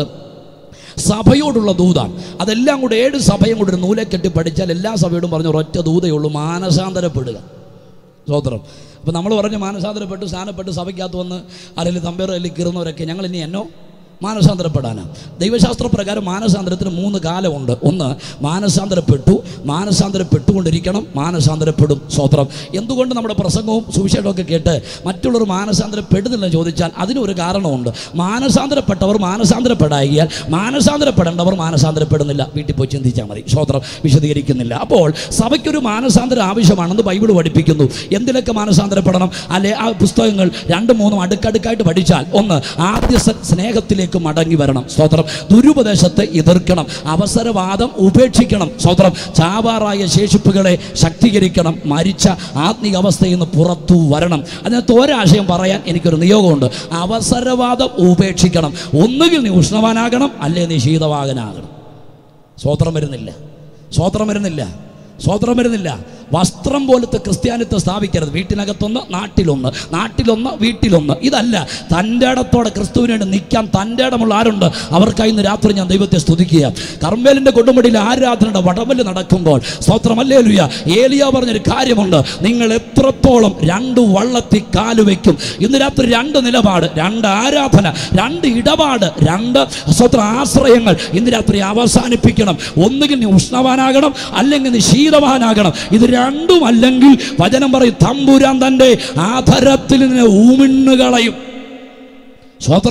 സഭയോടുള്ള ദൂതാണ് അതെല്ലാം കൂടെ ഏഴ് സഭയും കൂടെ ഒരു നൂലെ കെട്ടി പഠിച്ചാൽ എല്ലാ സഭയോടും പറഞ്ഞ ഒരൊറ്റ ദൂതയേ ഉള്ളൂ മാനസാന്തരപ്പെടുക സ്വോത്രം അപ്പോൾ നമ്മൾ പറഞ്ഞ് മാനസാന്തരപ്പെട്ട് സ്ഥാനപ്പെട്ട് സഭയ്ക്കകത്ത് വന്ന് അല്ലെങ്കിൽ തമ്പേർ അല്ലെങ്കിൽ കീറുന്നവരൊക്കെ ഞങ്ങൾ ഇനി എന്നോ മാനസാന്തരപ്പെടാനാണ് ദൈവശാസ്ത്ര പ്രകാരം മാനസാന്തരത്തിന് മൂന്ന് കാലമുണ്ട് ഒന്ന് മാനസാന്തരപ്പെട്ടു മാനസാന്തരപ്പെട്ടുകൊണ്ടിരിക്കണം മാനസാന്തരപ്പെടും സ്വത്രം എന്തുകൊണ്ട് നമ്മുടെ പ്രസംഗവും സുവിശേഷമൊക്കെ കേട്ട് മറ്റുള്ളവർ മാനസാന്തരപ്പെടുന്നില്ലെന്ന് ചോദിച്ചാൽ അതിനൊരു കാരണമുണ്ട് മാനസാന്തരപ്പെട്ടവർ മാനസാന്തരപ്പെടാകിയാൽ മാനസാന്തരപ്പെടേണ്ടവർ മാനസാന്തരപ്പെടുന്നില്ല വീട്ടിൽ പോയി ചിന്തിച്ചാൽ മതി സ്വത്രം വിശദീകരിക്കുന്നില്ല അപ്പോൾ സഭയ്ക്കൊരു മാനസാന്തരം ആവശ്യമാണെന്ന് ബൈബിൾ പഠിപ്പിക്കുന്നു എന്തിലൊക്കെ മാനസാന്തരപ്പെടണം അല്ലെ ആ പുസ്തകങ്ങൾ രണ്ടും മൂന്നും അടുക്കടുക്കായിട്ട് പഠിച്ചാൽ ഒന്ന് ആദ്യ സ- സ്നേഹത്തിലേക്ക് മടങ്ങി വരണം സ്തോത്രം ദുരുപദേശത്തെ എതിർക്കണം അവസരവാദം ഉപേക്ഷിക്കണം സ്തോത്രം ചാവാറായ ശേഷിപ്പുകളെ ശക്തീകരിക്കണം മരിച്ച ആത്മീയ അവസ്ഥയിൽ നിന്ന് പുറത്തു വരണം അതിനകത്ത് ഒരാശയം പറയാൻ എനിക്കൊരു നിയോഗമുണ്ട് അവസരവാദം ഉപേക്ഷിക്കണം ഒന്നുകിൽ നീ ഉഷ്ണവാനാകണം അല്ലെ നീ ശീതവാകനാകണം സ്വോത്രം വരുന്നില്ല സ്വോത്രം വരുന്നില്ല സ്വോത്രം വരുന്നില്ല വസ്ത്രം പോലത്തെ ക്രിസ്ത്യാനിത്വം സ്ഥാപിക്കരുത് വീട്ടിനകത്തൊന്ന് നാട്ടിലൊന്ന് നാട്ടിലൊന്ന് വീട്ടിലൊന്ന് ഇതല്ല തൻ്റെ ഇടത്തോടെ ക്രിസ്തുവിന് വേണ്ടി നിൽക്കാൻ തൻ്റെ ഇടമുള്ള ആരുണ്ട് അവർക്കായി ഇന്ന് രാത്രി ഞാൻ ദൈവത്തെ സ്തുതിക്കുക കർമ്മേലിൻ്റെ കൊടുമുടിയിൽ ആരാധനയുടെ വടവല് നടക്കുമ്പോൾ സ്തോത്രമല്ലേ ലുയ ഏലിയ പറഞ്ഞൊരു കാര്യമുണ്ട് നിങ്ങൾ എത്രത്തോളം രണ്ട് വള്ളത്തിൽ കാല് വയ്ക്കും ഇന്ന് രാത്രി രണ്ട് നിലപാട് രണ്ട് ആരാധന രണ്ട് ഇടപാട് രണ്ട് സ്വത്ര ആശ്രയങ്ങൾ ഇന്ന് രാത്രി അവസാനിപ്പിക്കണം ഒന്നുകിൽ നീ ഉഷ്ണവാനാകണം അല്ലെങ്കിൽ നീ ശീതവാനാകണം ഇത് രണ്ടും അല്ലെങ്കിൽ വചനം പറയും തമ്പുരാൻ തൻ്റെ ആധരത്തിൽ നിന്ന് ഊമിണ്ണു കളയും സ്വത്രം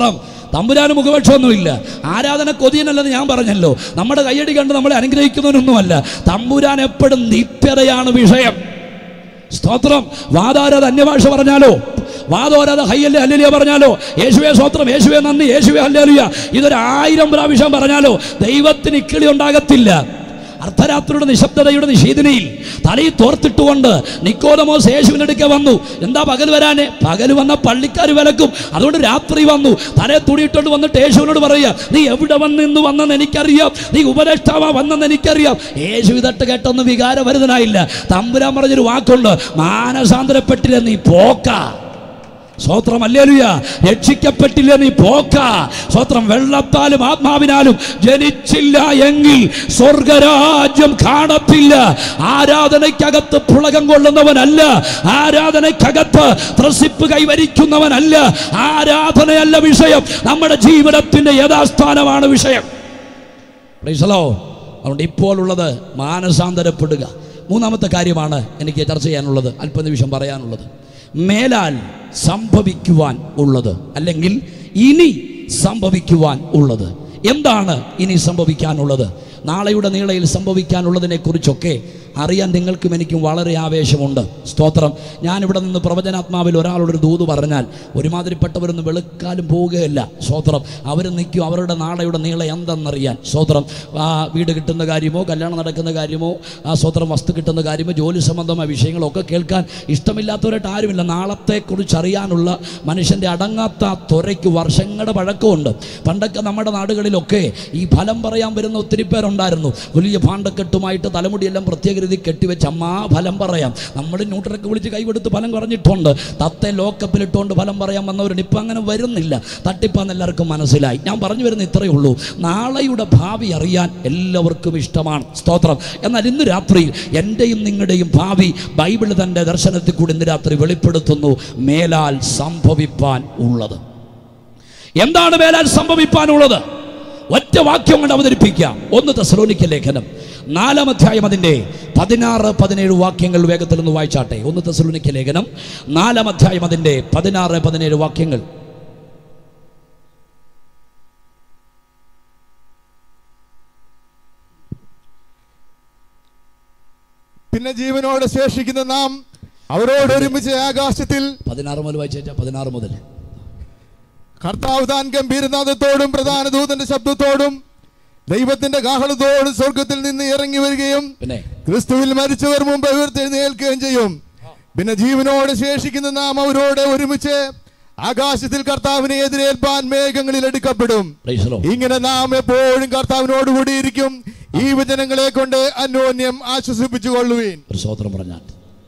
തമ്പുരാന് മുഖപക്ഷമൊന്നുമില്ല ആരാധന കൊതിയനല്ലെന്ന് ഞാൻ പറഞ്ഞല്ലോ നമ്മുടെ കയ്യടി കണ്ട് നമ്മളെ അനുഗ്രഹിക്കുന്നവനൊന്നുമല്ല തമ്പുരാൻ എപ്പോഴും നിത്യതയാണ് വിഷയം സ്തോത്രം വാദാരത് അന്യഭാഷ പറഞ്ഞാലോ വാദോരാത ഹയ്യല്ലേ ഹല്ലേലിയ പറഞ്ഞാലോ യേശുവേ സ്തോത്രം യേശുവേ നന്ദി യേശുവേ ഹല്ലേലിയ ഇതൊരു ആയിരം പ്രാവശ്യം പറഞ്ഞാലോ ദൈവത്തിന് ഇക്കിളി ഉണ്ടാകത്തില്ല അർദ്ധരാത്രിയുടെ നിശബ്ദതയുടെ നിഷേധനയിൽ തലയിൽ തോർത്തിട്ടുകൊണ്ട് നിക്കോദമോസ് യേശുവിൻ്റെ അടുക്ക വന്നു എന്താ പകൽ വരാനെ പകൽ വന്ന പള്ളിക്കാർ വിലക്കും അതുകൊണ്ട് രാത്രി വന്നു തലയെ തുണിയിട്ടോണ്ട് വന്നിട്ട് യേശുവിനോട് പറയുക നീ എവിടെ വന്ന് ഇന്ന് വന്നെന്ന് എനിക്കറിയാം നീ ഉപദേഷ്ടാവാ വന്നെന്ന് എനിക്കറിയാം യേശു ഇതട്ട് കേട്ടൊന്നും വികാരഭരിതനായില്ല തമ്പുരാൻ പറഞ്ഞൊരു വാക്കുണ്ട് മാനസാന്തരപ്പെട്ടില്ല നീ പോക്ക സ്വോത്രം അല്ലേലുയ രക്ഷിക്കപ്പെട്ടില്ല നീ പോക്ക സ്വോത്രം വെള്ളത്താലും ആത്മാവിനാലും ജനിച്ചില്ല എങ്കിൽ സ്വർഗരാജ്യം കാണത്തില്ല ആരാധനയ്ക്കകത്ത് പുളകം കൊള്ളുന്നവനല്ല ആരാധനയ്ക്കകത്ത് ത്രസിപ്പ് കൈവരിക്കുന്നവനല്ല ആരാധനയല്ല വിഷയം നമ്മുടെ ജീവിതത്തിന്റെ യഥാസ്ഥാനമാണ് വിഷയം പ്രൈസലോ അതുകൊണ്ട് ഇപ്പോൾ ഉള്ളത് മാനസാന്തരപ്പെടുക മൂന്നാമത്തെ കാര്യമാണ് എനിക്ക് ചർച്ച ചെയ്യാനുള്ളത് അല്പനിമിഷം പറയാനുള്ളത് മേലാൽ സംഭവിക്കുവാൻ ഉള്ളത് അല്ലെങ്കിൽ ഇനി സംഭവിക്കുവാൻ ഉള്ളത് എന്താണ് ഇനി സംഭവിക്കാനുള്ളത് നാളെയുടെ നീളയിൽ സംഭവിക്കാനുള്ളതിനെ കുറിച്ചൊക്കെ അറിയാൻ നിങ്ങൾക്കും എനിക്കും വളരെ ആവേശമുണ്ട് സ്തോത്രം ഞാനിവിടെ നിന്ന് പ്രവചനാത്മാവിൽ ഒരാളോടൊരു ദൂത് പറഞ്ഞാൽ ഒരുമാതിരിപ്പെട്ടവരൊന്നും വെളുക്കാലും പോവുകയല്ല സ്തോത്രം അവർ നിൽക്കും അവരുടെ നാളെയുടെ നീളം എന്തെന്നറിയാൻ സ്തോത്രം ആ വീട് കിട്ടുന്ന കാര്യമോ കല്യാണം നടക്കുന്ന കാര്യമോ ആ സ്തോത്രം വസ്തു കിട്ടുന്ന കാര്യമോ ജോലി സംബന്ധമായ വിഷയങ്ങളൊക്കെ കേൾക്കാൻ ഇഷ്ടമില്ലാത്തവരായിട്ട് ആരുമില്ല നാളത്തെക്കുറിച്ച് അറിയാനുള്ള മനുഷ്യൻ്റെ അടങ്ങാത്ത ആ ത്വരയ്ക്ക് വർഷങ്ങളുടെ പഴക്കമുണ്ട് പണ്ടൊക്കെ നമ്മുടെ നാടുകളിലൊക്കെ ഈ ഫലം പറയാൻ വരുന്ന ഒത്തിരി പേരുണ്ടായിരുന്നു വലിയ ഭാണ്ഡക്കെട്ടുമായിട്ട് തലമുടിയെല്ലാം പ്രത്യേക രീതി കെട്ടിവെച്ച് അമ്മാ ഫലം പറയാം നമ്മൾ ന്യൂട്രലൊക്കെ വിളിച്ച് കൈകൊടുത്ത് ഫലം കുറഞ്ഞിട്ടുണ്ട് തത്തെ ലോക്കപ്പിലിട്ടുകൊണ്ട് ഫലം പറയാൻ വന്നവരുണ്ട് ഇപ്പം അങ്ങനെ വരുന്നില്ല തട്ടിപ്പാന്ന് എല്ലാവർക്കും മനസ്സിലായി ഞാൻ പറഞ്ഞു വരുന്ന ഇത്രയേ ഉള്ളൂ നാളെയുടെ ഭാവി അറിയാൻ എല്ലാവർക്കും ഇഷ്ടമാണ് സ്തോത്രം എന്നാൽ ഇന്ന് രാത്രിയിൽ എൻ്റെയും നിങ്ങളുടെയും ഭാവി ബൈബിൾ തൻ്റെ ദർശനത്തിൽ കൂടി ഇന്ന് രാത്രി വെളിപ്പെടുത്തുന്നു മേലാൽ സംഭവിപ്പാൻ ഉള്ളത് എന്താണ് മേലാൽ സംഭവിപ്പാനുള്ളത് ഒറ്റ വാക്യം കൊണ്ട് അവതരിപ്പിക്കാം ഒന്ന് തെസലോനിക്ക ലേഖനം നാലാം അധ്യായം അതിൻ്റെ പതിനാറ് പതിനേഴ് വാക്യങ്ങൾ വേഗത്തിൽ ഒന്ന് വായിച്ചാട്ടെ ഒന്ന് തെസലോനിക്ക ലേഖനം നാലാം അധ്യായം അതിൻ്റെ പതിനാറ് പതിനേഴ് വാക്യങ്ങൾ പിന്നെ ജീവനോടെ ശേഷിക്കുന്ന നാം അവരോട് ഒരുമിച്ച് ആകാശത്തിൽ പതിനാറ് മുതൽ വായിച്ചാൽ പതിനാറ് മുതൽ കർത്താവ് താൻ ഗംഭീരനാഥത്തോടും പ്രധാന ദൂതന്റെ ശബ്ദത്തോടും ദൈവത്തിന്റെ കാഹളത്തോടും സ്വർഗത്തിൽ നിന്ന് ഇറങ്ങി വരികയും പിന്നെ ക്രിസ്തുവിൽ മരിച്ചവർ മുമ്പ് ഉയർത്തെഴുന്നേൽക്കുകയും ചെയ്യും പിന്നെ ജീവനോട് ശേഷിക്കുന്ന നാം അവരോട് ഒരുമിച്ച് ആകാശത്തിൽ കർത്താവിനെ എതിരേൽപ്പാൻ മേഘങ്ങളിൽ എടുക്കപ്പെടും Praise the Lord. ഇങ്ങനെ നാം എപ്പോഴും കർത്താവിനോട് കൂടിയിരിക്കും ഈ വചനങ്ങളെ കൊണ്ട് അന്യോന്യം ആശ്വസിപ്പിച്ചു കൊള്ളുവീൻ ഒരു സ്വോത്രം പറഞ്ഞാൽ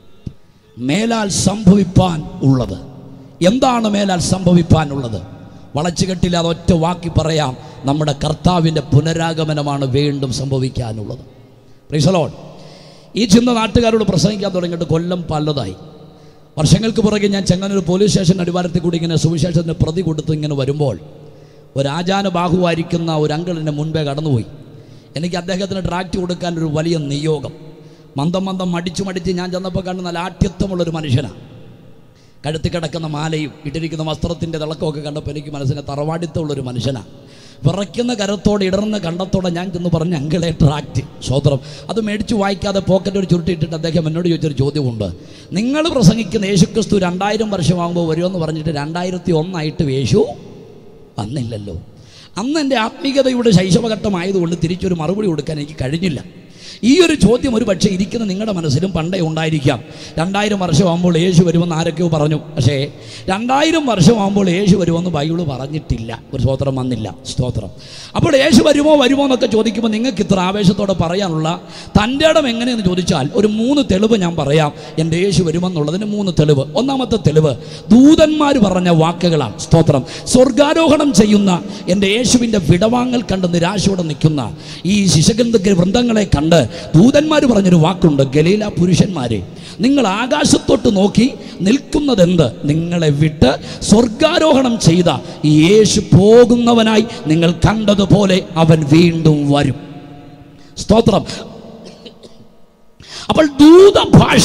മേലാൽ സംഭവിപ്പാൻ ഉള്ളത് എന്താണ് മേലാൽ സംഭവിപ്പാൻ ഉള്ളത് വളച്ചുകെട്ടില്ലാതെ ഒറ്റ വാക്കി പറയാം നമ്മുടെ കർത്താവിൻ്റെ പുനരാഗമനമാണ് വീണ്ടും സംഭവിക്കാനുള്ളത് പ്രീസലോൺ ഈ ചിന്ത നാട്ടുകാരോട് പ്രസംഗിക്കാൻ തുടങ്ങിയിട്ട് കൊല്ലം പലതായി വർഷങ്ങൾക്ക് പുറകെ ഞാൻ ചെങ്ങന്നൂർ പോലീസ് സ്റ്റേഷൻ അടിവാരത്തിൽ കൂടി ഇങ്ങനെ സുവിശേഷത്തിന് പ്രതി കൊടുത്ത് ഇങ്ങനെ വരുമ്പോൾ ഒരു ആചാന ബാഹുവായിരിക്കുന്ന ഒരു അങ്കിളിൻ്റെ മുൻപേ കടന്നുപോയി എനിക്ക് അദ്ദേഹത്തിന് ട്രാക്റ്റ് കൊടുക്കാൻ ഒരു വലിയ നിയോഗം മന്ദം മന്ദം മടിച്ചു മടിച്ച് ഞാൻ ചെന്നപ്പോൾ കണ്ട് നല്ല ആഠ്യത്വമുള്ളൊരു മനുഷ്യനാണ് കഴുത്തിൽ കിടക്കുന്ന മാലയും ഇട്ടിരിക്കുന്ന വസ്ത്രത്തിൻ്റെ തിളക്കമൊക്കെ കണ്ടപ്പോൾ എനിക്ക് മനസ്സിന് തറവാടിത്തമുള്ളൊരു മനുഷ്യനാണ് വിറയ്ക്കുന്ന കരത്തോടെ ഇടർന്ന കണ്ടത്തോടെ ഞാൻ ചെന്ന് പറഞ്ഞ അങ്കിളെ ട്രാക്റ്റ് സ്വോത്രം അത് മേടിച്ച് വായിക്കാതെ പോക്കറ്റ് ഒരു ചുരുട്ടിയിട്ടിട്ട് അദ്ദേഹം എന്നോട് ചോദിച്ചൊരു ചോദ്യമുണ്ട് നിങ്ങൾ പ്രസംഗിക്കുന്ന യേശുക്രിസ്തു രണ്ടായിരം വർഷമാകുമ്പോൾ വരുമെന്ന് പറഞ്ഞിട്ട് രണ്ടായിരത്തി ഒന്നായിട്ട് യേശു വന്നില്ലല്ലോ അന്ന് എൻ്റെ ആത്മീയതയുടെ ശൈശവഘട്ടമായതുകൊണ്ട് തിരിച്ചൊരു മറുപടി കൊടുക്കാൻ എനിക്ക് കഴിഞ്ഞില്ല ഈ ഒരു ചോദ്യം ഒരു പക്ഷേ ഇരിക്കുന്ന നിങ്ങളുടെ മനസ്സിലും പണ്ടേ ഉണ്ടായിരിക്കാം രണ്ടായിരം വർഷമാകുമ്പോൾ യേശു വരുമെന്ന് ആരൊക്കെയോ പറഞ്ഞു പക്ഷേ രണ്ടായിരം വർഷമാകുമ്പോൾ യേശു വരുമെന്ന് ബൈബിള് പറഞ്ഞിട്ടില്ല ഒരു സ്തോത്രം വന്നില്ല സ്തോത്രം അപ്പോൾ യേശു വരുമോ വരുമോ എന്നൊക്കെ ചോദിക്കുമ്പോൾ നിങ്ങൾക്ക് ഇത്ര ആവേശത്തോടെ പറയാനുള്ള തൻ്റെ ഇടം എങ്ങനെയെന്ന് ചോദിച്ചാൽ ഒരു മൂന്ന് തെളിവ് ഞാൻ പറയാം എൻ്റെ യേശു വരുമെന്നുള്ളതിന് മൂന്ന് തെളിവ് ഒന്നാമത്തെ തെളിവ് ദൂതന്മാർ പറഞ്ഞ വാക്കുകളാണ് സ്തോത്രം സ്വർഗാരോഹണം ചെയ്യുന്ന എൻ്റെ യേശുവിൻ്റെ വിടവാങ്ങൽ കണ്ട് നിരാശയോടെ നിൽക്കുന്ന ഈ ശിശകന്ധ വൃന്ദങ്ങളെ കണ്ട് ദൂതന്മാർ പറഞ്ഞൊരു വാക്കുണ്ട് ഗലീല പുരുഷന്മാരെ നിങ്ങൾ ആകാശത്തോട്ട് നോക്കി നിൽക്കുന്നതെന്ത് നിങ്ങളെ വിട്ട് സ്വർഗാരോഹണം ചെയ്ത ഈ യേശു പോകുന്നവനായി നിങ്ങൾ കണ്ടതുപോലെ അവൻ വീണ്ടും വരും സ്തോത്രം അപ്പോൾ ദൂതഭാഷ്യം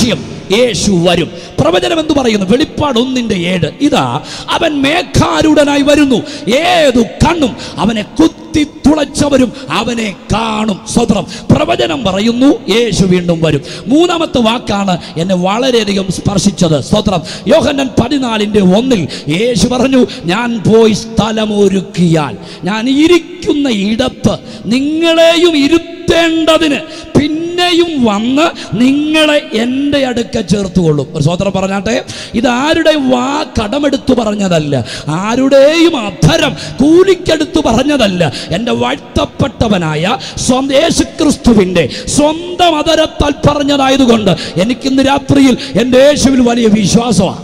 യേശു വരും പ്രവചനം എന്ന് പറയുന്നു വെളിപ്പാട് ഒന്നിന്റെ ഏഴ് ഇതാ അവൻ മേഘാരൂഢനായി വരുന്നു ഏതു കണ്ണും അവനെ കുത്തി തുളച്ചവരും അവനെ കാണും സ്വത്രം പ്രവചനം പറയുന്നു യേശു വീണ്ടും വരും മൂന്നാമത്തെ വാക്കാണ് എന്നെ വളരെയധികം സ്പർശിച്ചത് സ്തോത്രം യോഹന്നൻ പതിനാലിൻ്റെ ഒന്നിൽ യേശു പറഞ്ഞു ഞാൻ പോയി സ്ഥലമൊരുക്കിയാൽ ഞാൻ ഇരിക്കുന്ന ഇടത്ത് നിങ്ങളെയും ഇരുത്തേണ്ടതിന് പിന്നെയും വന്ന് നിങ്ങളെ എൻ്റെ അടുക്ക ചേർത്തുകൊള്ളും ഒരു സ്വതന്ത്രം പറഞ്ഞാട്ടെ ഇത് ആരുടെ വാ കടമെടുത്തു പറഞ്ഞതല്ല ആരുടെയും അധരം കൂലിക്കെടുത്തു പറഞ്ഞതല്ല എൻ്റെ വാഴ്ത്തപ്പെട്ടവനായ സ്വന്തം യേശുക്രിസ്തുവിൻ്റെ സ്വന്തം അധരത്താൽ പറഞ്ഞതായതുകൊണ്ട് എനിക്കിന്ന് രാത്രിയിൽ എൻ്റെ യേശുവിൽ വലിയ വിശ്വാസമാണ്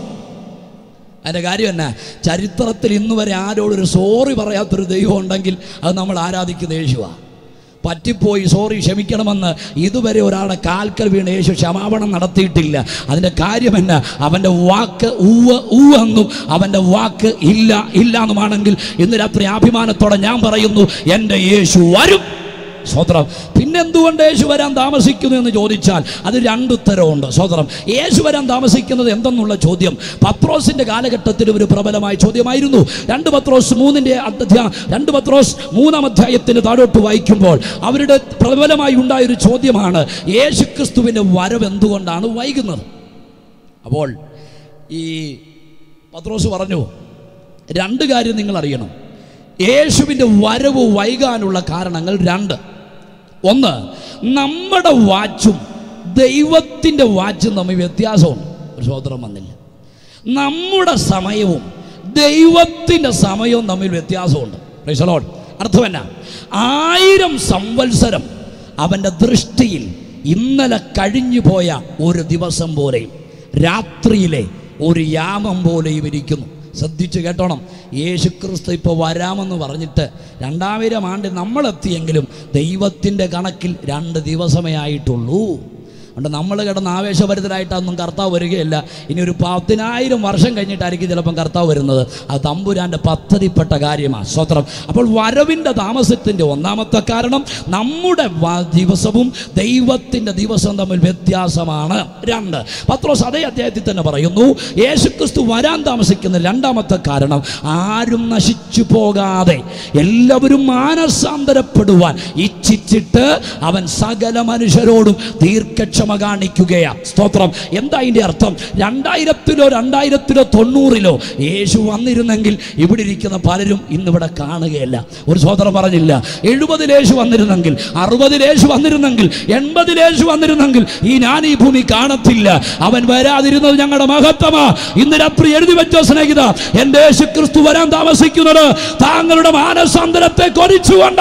അതിൻ്റെ കാര്യം എന്നാ ചരിത്രത്തിൽ ഇന്ന് വരെ ആരോടൊരു സോറി പറയാത്തൊരു ദൈവം ഉണ്ടെങ്കിൽ അത് നമ്മൾ ആരാധിക്കുന്ന യേശുവാണ് പറ്റിപ്പോയി സോറി ക്ഷമിക്കണമെന്ന് ഇതുവരെ ഒരാളുടെ കാൽക്കൽ വീണ് യേശു ക്ഷമാപണം നടത്തിയിട്ടില്ല അതിൻ്റെ കാര്യം എന്നാ അവൻ്റെ വാക്ക് ഊവ് ഊവെന്നും അവൻ്റെ വാക്ക് ഇല്ല ഇല്ല എന്നുമാണെങ്കിൽ ഇന്ന് രാത്രി അഭിമാനത്തോടെ ഞാൻ പറയുന്നു എൻ്റെ യേശു വരും സ്വത്രം പിന്നെന്തുകൊണ്ട് യേശു വരാൻ താമസിക്കുന്നു എന്ന് ചോദിച്ചാൽ അത് രണ്ടുത്തരമുണ്ട് സ്വത്രം യേശു വരാൻ താമസിക്കുന്നത് എന്തെന്നുള്ള ചോദ്യം പത്രോസിന്റെ കാലഘട്ടത്തിൽ ഒരു പ്രബലമായ ചോദ്യമായിരുന്നു രണ്ട് പത്രോസ് മൂന്നിന്റെ അധ്യാ രണ്ട് പത്രോസ് മൂന്നാം അധ്യായത്തിന് താഴോട്ട് വായിക്കുമ്പോൾ അവരുടെ പ്രബലമായി ഉണ്ടായൊരു ചോദ്യമാണ് യേശു ക്രിസ്തുവിൻ്റെ വരവ് എന്തുകൊണ്ടാണ് വൈകുന്നത് അപ്പോൾ ഈ പത്രോസ് പറഞ്ഞു രണ്ട് കാര്യം നിങ്ങൾ അറിയണം യേശുവിൻ്റെ വരവ് വൈകാനുള്ള കാരണങ്ങൾ രണ്ട് ഒന്ന് നമ്മുടെ വാച്ചും ദൈവത്തിൻ്റെ വാച്ചും തമ്മിൽ വ്യത്യാസമുണ്ട് ഒരു സോദരം വന്നില്ല നമ്മുടെ സമയവും ദൈവത്തിൻ്റെ സമയവും തമ്മിൽ വ്യത്യാസമുണ്ട് പ്രൈസലോൺ അർത്ഥം എന്നാ ആയിരം സംവത്സരം അവൻ്റെ ദൃഷ്ടിയിൽ ഇന്നലെ കഴിഞ്ഞു പോയ ഒരു ദിവസം പോലെയും രാത്രിയിലെ ഒരു യാമം പോലെയും ഇരിക്കുന്നു ശ്രദ്ധിച്ച് കേട്ടോണം യേശു ക്രിസ്തു ഇപ്പോൾ വരാമെന്ന് പറഞ്ഞിട്ട് രണ്ടായിരം ആണ്ട് നമ്മളെത്തിയെങ്കിലും ദൈവത്തിൻ്റെ കണക്കിൽ രണ്ട് ദിവസമേ ആയിട്ടുള്ളൂ അതുകൊണ്ട് നമ്മൾ കിടന്ന് ആവേശഭരിതരായിട്ടൊന്നും കർത്താവ് വരികയില്ല ഇനി ഒരു പത്തിനായിരം വർഷം കഴിഞ്ഞിട്ടായിരിക്കും ചിലപ്പം കർത്താവ് വരുന്നത് അത് തമ്പുരാൻ്റെ പദ്ധതിപ്പെട്ട കാര്യമാണ് സ്വത്രം അപ്പോൾ വരവിൻ്റെ താമസത്തിൻ്റെ ഒന്നാമത്തെ കാരണം നമ്മുടെ വ- ദിവസവും ദൈവത്തിൻ്റെ ദിവസവും തമ്മിൽ വ്യത്യാസമാണ് രണ്ട് പത്രോസ് അതേ അധ്യായത്തിൽ തന്നെ പറയുന്നു യേശുക്രിസ്തു വരാൻ താമസിക്കുന്ന രണ്ടാമത്തെ കാരണം ആരും നശിച്ചു പോകാതെ എല്ലാവരും മാനസാന്തരപ്പെടുവാൻ ഇച്ഛിച്ചിട്ട് അവൻ സകല മനുഷ്യരോടും ദീർഘക്ഷമ കാണിക്കുകയാണ് സ്തോത്രം എന്താ അതിൻ്റെ അർത്ഥം രണ്ടായിരത്തിലോ രണ്ടായിരത്തിലോ തൊണ്ണൂറിലോ യേശു വന്നിരുന്നെങ്കിൽ ഇവിടെ ഇരിക്കുന്ന പലരും ഇന്നിവിടെ കാണുകയല്ല ഒരു സോദരം പറഞ്ഞില്ല എഴുപതിൽ യേശു വന്നിരുന്നെങ്കിൽ അറുപതിൽ യേശു വന്നിരുന്നെങ്കിൽ എൺപതിൽ യേശു വന്നിരുന്നെങ്കിൽ ഈ ഞാൻ ഈ ഭൂമി കാണത്തില്ല അവൻ വരാതിരുന്നത് ഞങ്ങളുടെ മഹത്വമാ ഇന്ന് രാത്രി എഴുതി വെച്ച സ്നേഹിത എന്റെ യേശു ക്രിസ്തു വരാൻ താമസിക്കുന്നത് താങ്കളുടെ മാനസാന്തരത്തെ കൊരിച്ചുകൊണ്ട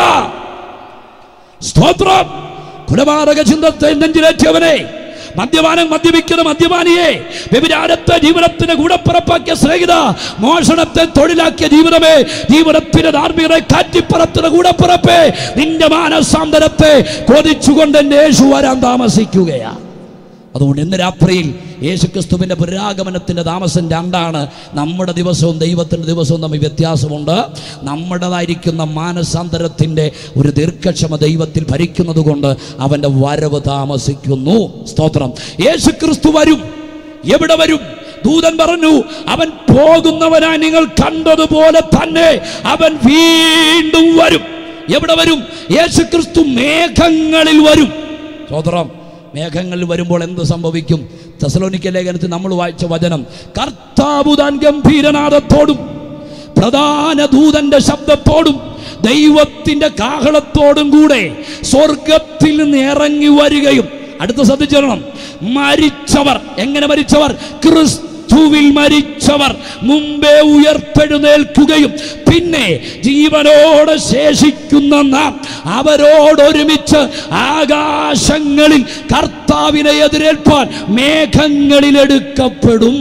സ്തോത്രം കുലപാതക ചിന്തത്തെ നെഞ്ചിലേറ്റിയവനെ മദ്യപാനം മദ്യപിക്കുന്ന മദ്യപാനിയെ വ്യഭിചാരത്തെ ജീവിതത്തിന്റെ കൂടപ്പിറപ്പാക്കിയ സ്നേഹിത മോഷണത്തെ തൊഴിലാക്കിയ ജീവിതമേ ജീവിതത്തിന്റെ ധാർമ്മികരെ കാറ്റിപ്പറത്തുന്ന കൂടപ്പിറപ്പേ നിന്റെ മാനസാന്തരത്തെ കൊതിച്ചുകൊണ്ട് എന്റെ യേശു വരാൻ താമസിക്കുകയാണ് അതുകൊണ്ട് ഇന്ന് രാത്രിയിൽ യേശുക്രിസ്തുവിൻ്റെ പുനരാഗമനത്തിൻ്റെ താമസം രണ്ടാണ് നമ്മുടെ ദിവസവും ദൈവത്തിൻ്റെ ദിവസവും തമ്മിൽ വ്യത്യാസമുണ്ട് നമ്മുടേതായിരിക്കുന്ന മാനസാന്തരത്തിൻ്റെ ഒരു ദീർഘക്ഷമ ദൈവത്തിൽ ഭരിക്കുന്നത് കൊണ്ട് അവൻ്റെ വരവ് താമസിക്കുന്നു സ്തോത്രം യേശുക്രിസ്തു വരും എവിടെ വരും ദൂതൻ പറഞ്ഞു അവൻ പോകുന്നവനായി നിങ്ങൾ കണ്ടതുപോലെ തന്നെ അവൻ വീണ്ടും വരും എവിടെ വരും യേശുക്രിസ്തു മേഘങ്ങളിൽ വരും സ്തോത്രം മേഘങ്ങളിൽ വരുമ്പോൾ എന്ത് സംഭവിക്കും തെസലോനിക്ക ലേഖനത്തിൽ നമ്മൾ വായിച്ച വചനം കർത്താവ് താൻ ഗംഭീരനാദത്തോടും പ്രധാന ദൂതന്റെ ശബ്ദത്തോടും ദൈവത്തിന്റെ കാഹളത്തോടും കൂടെ സ്വർഗത്തിൽ നിന്ന് ഇറങ്ങി വരികയും അടുത്ത ശ്രദ്ധിച്ചിരണം മരിച്ചവർ എങ്ങനെ മരിച്ചവർ ക്രിസ്തുവിൽ മരിച്ചവർ മുമ്പേ ഉയർത്തെഴുന്നേൽക്കുകയും പിന്നെ ജീവനോടെ ശേഷിക്കുന്ന നാം അവരോടൊരുമിച്ച് ആകാശങ്ങളിൽ കർത്താവിനെ എതിരേൽപ്പാൻ മേഘങ്ങളിൽ എടുക്കപ്പെടും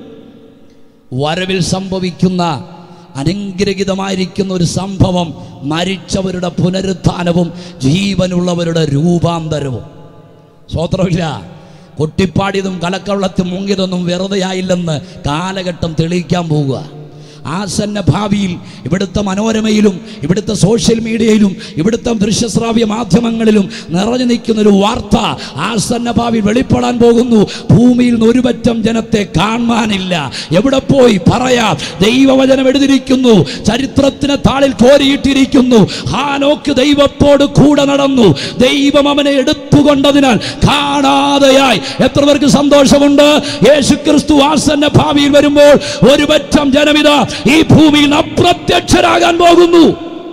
വരവിൽ സംഭവിക്കുന്ന അനുഗ്രഹിതമായിരിക്കുന്ന ഒരു സംഭവം മരിച്ചവരുടെ പുനരുത്ഥാനവും ജീവനുള്ളവരുടെ രൂപാന്തരവും സ്വോത്രമില്ല കൊട്ടിപ്പാടിയതും കലക്കവെള്ളത്തിൽ മുങ്ങിയതൊന്നും വെറുതെ ആയില്ലെന്ന് കാലഘട്ടം തെളിയിക്കാൻ പോവുക ആസന്ന ഭാവിയിൽ ഇവിടുത്തെ മനോരമയിലും ഇവിടുത്തെ സോഷ്യൽ മീഡിയയിലും ഇവിടുത്തെ ദൃശ്യശ്രാവ്യ മാധ്യമങ്ങളിലും നിറഞ്ഞു നിൽക്കുന്ന ഒരു വാർത്ത ആസന്ന ഭാവി വെളിപ്പെടാൻ പോകുന്നു ഭൂമിയിൽ നിന്ന് ഒരു പറ്റം ജനത്തെ കാണാനില്ല എവിടെ പോയി പറയാം ദൈവവചനം എഴുതിയിരിക്കുന്നു ചരിത്രത്തിന് താളിൽ കോരിയിട്ടിരിക്കുന്നു ഹാനോക്ക് ദൈവത്തോട് കൂടെ നടന്നു ദൈവം അവനെ എടുത്തുകൊണ്ടതിനാൽ കാണാതെയായി എത്ര പേർക്ക് സന്തോഷമുണ്ട് യേശു ക്രിസ്തു ആസന്ന ഭാവിയിൽ വരുമ്പോൾ ഒരു പറ്റം ജനമിത ഈ ഭൂമിയിൽ അപ്രത്യക്ഷരാകാൻ പോകുന്നു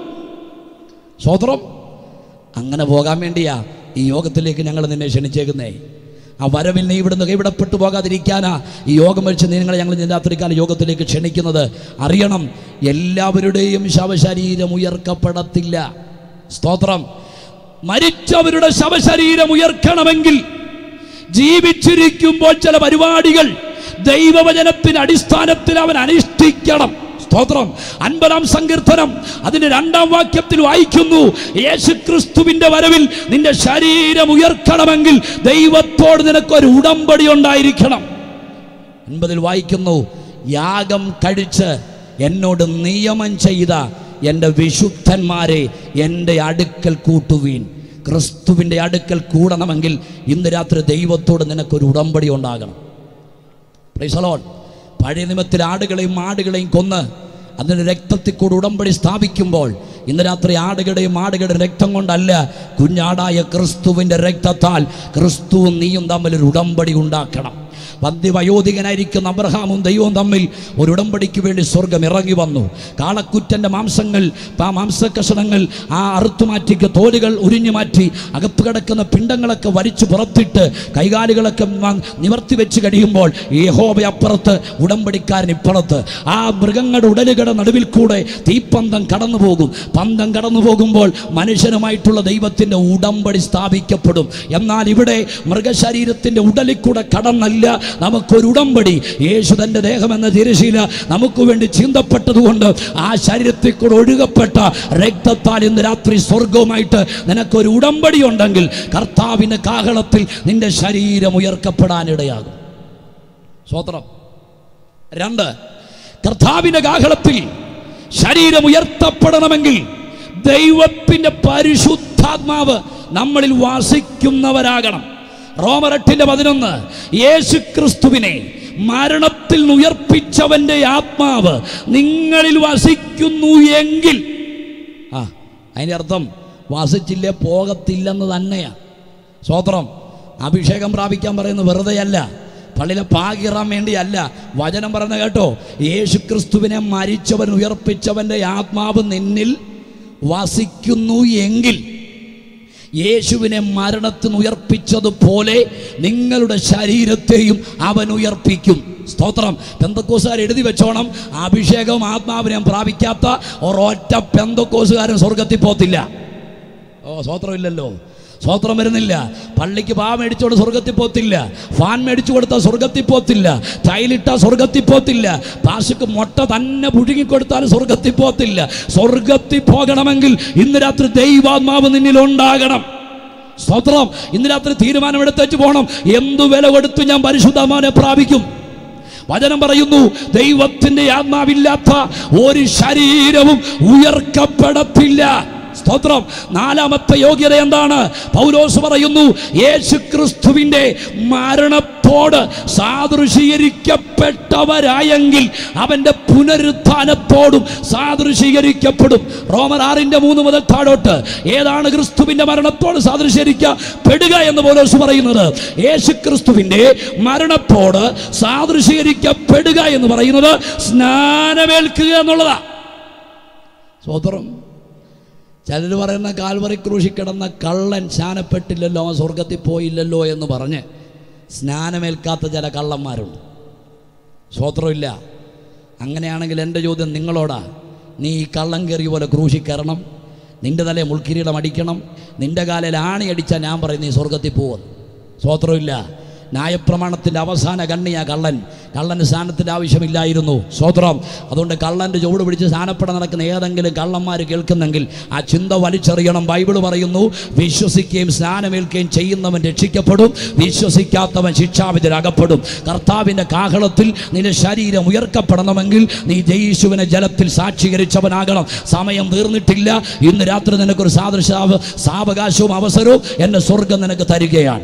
സ്വോത്രം അങ്ങനെ പോകാൻ വേണ്ടിയാ ഈ യോഗത്തിലേക്ക് ഞങ്ങൾ നിന്നെ ക്ഷണിച്ചേക്കുന്നേ ആ വരവിൽ നീ ഇവിടുന്ന് കൈവിടപ്പെട്ടു പോകാതിരിക്കാനാ ഈ യോഗം വെച്ച് നിങ്ങളെ ഞങ്ങൾ ഇന്ന് രാത്രിക്കാല യോഗത്തിലേക്ക് ക്ഷണിക്കുന്നത് അറിയണം എല്ലാവരുടെയും ശവശരീരം ഉയർക്കപ്പെടത്തില്ല സ്തോത്രം മരിച്ചവരുടെ ശവശരീരം ഉയർക്കണമെങ്കിൽ ജീവിച്ചിരിക്കുമ്പോൾ ചില പരിപാടികൾ ദൈവവചനത്തിന് അടിസ്ഥാനത്തിൽ അവൻ അനുഷ്ഠിക്കണം സ്തോത്രം അൻപതാം സങ്കീർത്തനം അതിന്റെ രണ്ടാം വാക്യത്തിൽ വായിക്കുന്നു യേശു ക്രിസ്തുവിന്റെ വരവിൽ നിന്റെ ശരീരം ഉയർക്കണമെങ്കിൽ ദൈവത്തോട് നിനക്കൊരു ഉടമ്പടി ഉണ്ടായിരിക്കണം അൻപതിൽ വായിക്കുന്നു യാഗം കഴിച്ച് എന്നോട് നിയമം ചെയ്ത എൻ്റെ വിശുദ്ധന്മാരെ എൻ്റെ അടുക്കൽ കൂട്ടുവീൻ ക്രിസ്തുവിൻ്റെ അടുക്കൽ കൂടണമെങ്കിൽ ഇന്ന് രാത്രി ദൈവത്തോട് നിനക്കൊരു ഉടമ്പടി ഉണ്ടാകണം പ്രൈസലോൺ പഴയ നിയമത്തിൽ ആടുകളെയും ആടുകളെയും കൊന്ന് അതിന് രക്തത്തിൽ കൂടെ ഉടമ്പടി സ്ഥാപിക്കുമ്പോൾ ഇന്ന് രാത്രി ആടുകളുടെയും ആടുകളുടെ രക്തം കൊണ്ടല്ല കുഞ്ഞാടായ ക്രിസ്തുവിൻ്റെ രക്തത്താൽ ക്രിസ്തുവും നീയും തമ്മിൽ ഒരു ഉടമ്പടി ഉണ്ടാക്കണം വന്ധ്യവയോധികനായിരിക്കുന്ന അബ്രഹാമും ദൈവവും തമ്മിൽ ഒരു ഉടമ്പടിക്ക് വേണ്ടി സ്വർഗം ഇറങ്ങി വന്നു കാളക്കുറ്റൻ്റെ മാംസങ്ങൾ ആ മാംസകഷണങ്ങൾ ആ അറുത്തുമാറ്റിക്ക് തോലുകൾ ഉരിഞ്ഞു മാറ്റി അകത്ത് കിടക്കുന്ന പിണ്ടങ്ങളൊക്കെ വലിച്ചു പുറത്തിട്ട് കൈകാലുകളൊക്കെ മ- നിവർത്തി വെച്ച് കഴിയുമ്പോൾ യഹോബ അപ്പുറത്ത് ഉടമ്പടിക്കാരൻ ഇപ്പുറത്ത് ആ മൃഗങ്ങളുടെ ഉടലുകളുടെ നടുവിൽ കൂടെ തീപ്പന്തം കടന്നു പോകും പന്തം കടന്നു പോകുമ്പോൾ മനുഷ്യനുമായിട്ടുള്ള ദൈവത്തിൻ്റെ ഉടമ്പടി സ്ഥാപിക്കപ്പെടും എന്നാൽ ഇവിടെ മൃഗശരീരത്തിൻ്റെ ഉടലിൽ കൂടെ കടന്നല്ല നമുക്കൊരു ഉടമ്പടി യേശു തൻ്റെ ദേഹം എന്ന തിരശീല നമുക്ക് വേണ്ടി ചിന്തപ്പെട്ടതുകൊണ്ട് ആ ശരീരത്തിൽ കൂടെ ഒഴുകപ്പെട്ട രക്തത്താൽ ഇന്ന് രാത്രി സ്വർഗവുമായിട്ട് നിനക്കൊരു ഉടമ്പടി ഉണ്ടെങ്കിൽ കർത്താവിൻ്റെ കാഹളത്തിൽ നിന്റെ ശരീരം ഉയർക്കപ്പെടാനിടയാകും സ്വോത്രം രണ്ട് കർത്താവിൻ്റെ കാഹളത്തിൽ ശരീരം ഉയർത്തപ്പെടണമെങ്കിൽ ദൈവത്തിൻ്റെ പരിശുദ്ധാത്മാവ് നമ്മളിൽ വാസിക്കുന്നവരാകണം റോമർ എട്ടിന്റെ പതിനൊന്ന് യേശു ക്രിസ്തുവിനെ മരണത്തിൽ നിന്ന് ഉയർപ്പിച്ചവന്റെ ആത്മാവ് നിങ്ങളിൽ വസിക്കുന്നു എങ്കിൽ ആ അതിൻ്റെ അർത്ഥം വസിച്ചില്ലേ പോകത്തില്ലെന്ന് തന്നെയാണ് സ്വോത്രം അഭിഷേകം പ്രാപിക്കാൻ പറയുന്നത് വെറുതെയല്ല പള്ളിയിലെ പാകിറാൻ വേണ്ടിയല്ല വചനം പറയുന്നത് കേട്ടോ യേശു ക്രിസ്തുവിനെ മരിച്ചവൻ ഉയർപ്പിച്ചവൻ്റെ ആത്മാവ് നിന്നിൽ വസിക്കുന്നു എങ്കിൽ യേശുവിനെ മരണത്തിന് ഉയർപ്പിച്ചതുപോലെ നിങ്ങളുടെ ശരീരത്തെയും അവൻ ഉയർപ്പിക്കും സ്തോത്രം പെന്തക്കോസുകാർ എഴുതി വെച്ചോണം അഭിഷേകം ആത്മാവിനെ പ്രാപിക്കാത്ത ഒരൊറ്റ പെന്തക്കോസുകാരൻ സ്വർഗത്തിൽ പോത്തില്ല ഓ സ്വോത്രമില്ലല്ലോ സ്വോത്രം വരുന്നില്ല പള്ളിക്ക് പാ മേടിച്ചോട് സ്വർഗത്തിൽ പോത്തില്ല ഫാൻ മേടിച്ചു കൊടുത്താൽ സ്വർഗത്തിൽ പോത്തില്ല ടൈലിട്ട സ്വർഗത്തിൽ പോത്തില്ല പാശക്ക് മുട്ട തന്നെ പുഴുങ്ങിക്കൊടുത്താൽ സ്വർഗത്തിൽ പോത്തില്ല സ്വർഗത്തിൽ പോകണമെങ്കിൽ ഇന്ന് രാത്രി ദൈവാത്മാവ് നിന്നിൽ ഉണ്ടാകണം സ്തോത്രം ഇന്ന് രാത്രി തീരുമാനമെടുത്തേച്ച് പോകണം എന്തു വില കൊടുത്തു ഞാൻ പരിശുദ്ധമാനെ പ്രാപിക്കും വചനം പറയുന്നു ദൈവത്തിന്റെ ആത്മാവില്ലാത്ത ഒരു ശരീരവും ഉയർക്കപ്പെടത്തില്ല സ്തോത്രം നാലാമത്തെ യോഗ്യത എന്താണ് പൗലോസ് പറയുന്നു യേശു ക്രിസ്തുവിൻ്റെ മരണത്തോട് സാദൃശീകരിക്കപ്പെട്ടവരായെങ്കിൽ അവൻ്റെ പുനരുത്ഥാനത്തോടും സാദൃശീകരിക്കപ്പെടും റോമർ ആറിൻ്റെ മൂന്ന് മുതൽ താഴോട്ട് ഏതാണ് ക്രിസ്തുവിൻ്റെ മരണത്തോട് സാദൃശീകരിക്കപ്പെടുക എന്ന് പൗലോസ് പറയുന്നത് യേശു ക്രിസ്തുവിൻ്റെ മരണത്തോട് സാദൃശീകരിക്കപ്പെടുക എന്ന് പറയുന്നത് സ്നാനമേൽക്കുക എന്നുള്ളതാ സ്വതന്ത്രം ചിലർ പറയുന്ന കാൽവറി ക്രൂശി കിടന്ന കള്ളൻ സ്നാനപ്പെട്ടില്ലല്ലോ അവൻ സ്വർഗത്തിൽ പോയില്ലല്ലോ എന്ന് പറഞ്ഞ് സ്നാനമേൽക്കാത്ത ചില കള്ളന്മാരുണ്ട് സ്വോത്രമില്ല അങ്ങനെയാണെങ്കിൽ എൻ്റെ ചോദ്യം നിങ്ങളോടാ നീ ഈ കള്ളം കയറിയ പോലെ ക്രൂശി കയറണം നിന്റെ തലയെ മുൾക്കിരീടം അടിക്കണം നിന്റെ കാലിൽ ആണി അടിച്ചാൽ ഞാൻ പറയും നീ സ്വർഗത്തിൽ പോകും സ്വോത്രമില്ല ന്യായപ്രമാണത്തിൻ്റെ അവസാന കണ്ണിയാ കള്ളൻ കള്ളന് സ്ഥാനത്തിൻ്റെ ആവശ്യമില്ലായിരുന്നു സ്വത്രം അതുകൊണ്ട് കള്ളൻ്റെ ചുവട് പിടിച്ച് സ്ഥാനപ്പെടാൻ നടക്കുന്ന ഏതെങ്കിലും കള്ളന്മാർ കേൾക്കുന്നെങ്കിൽ ആ ചിന്ത വലിച്ചെറിയണം ബൈബിൾ പറയുന്നു വിശ്വസിക്കുകയും സ്നാനമേൽക്കുകയും ചെയ്യുന്നവൻ രക്ഷിക്കപ്പെടും വിശ്വസിക്കാത്തവൻ ശിക്ഷാവിധിരകപ്പെടും കർത്താവിൻ്റെ കാഹളത്തിൽ നിന്റെ ശരീരം ഉയർക്കപ്പെടണമെങ്കിൽ നീ ജയിശുവിനെ ജലത്തിൽ സാക്ഷീകരിച്ചവനാകണം സമയം തീർന്നിട്ടില്ല ഇന്ന് രാത്രി നിനക്കൊരു സാദൃശ സാവകാശവും അവസരവും എൻ്റെ സ്വർഗം നിനക്ക് തരികയാണ്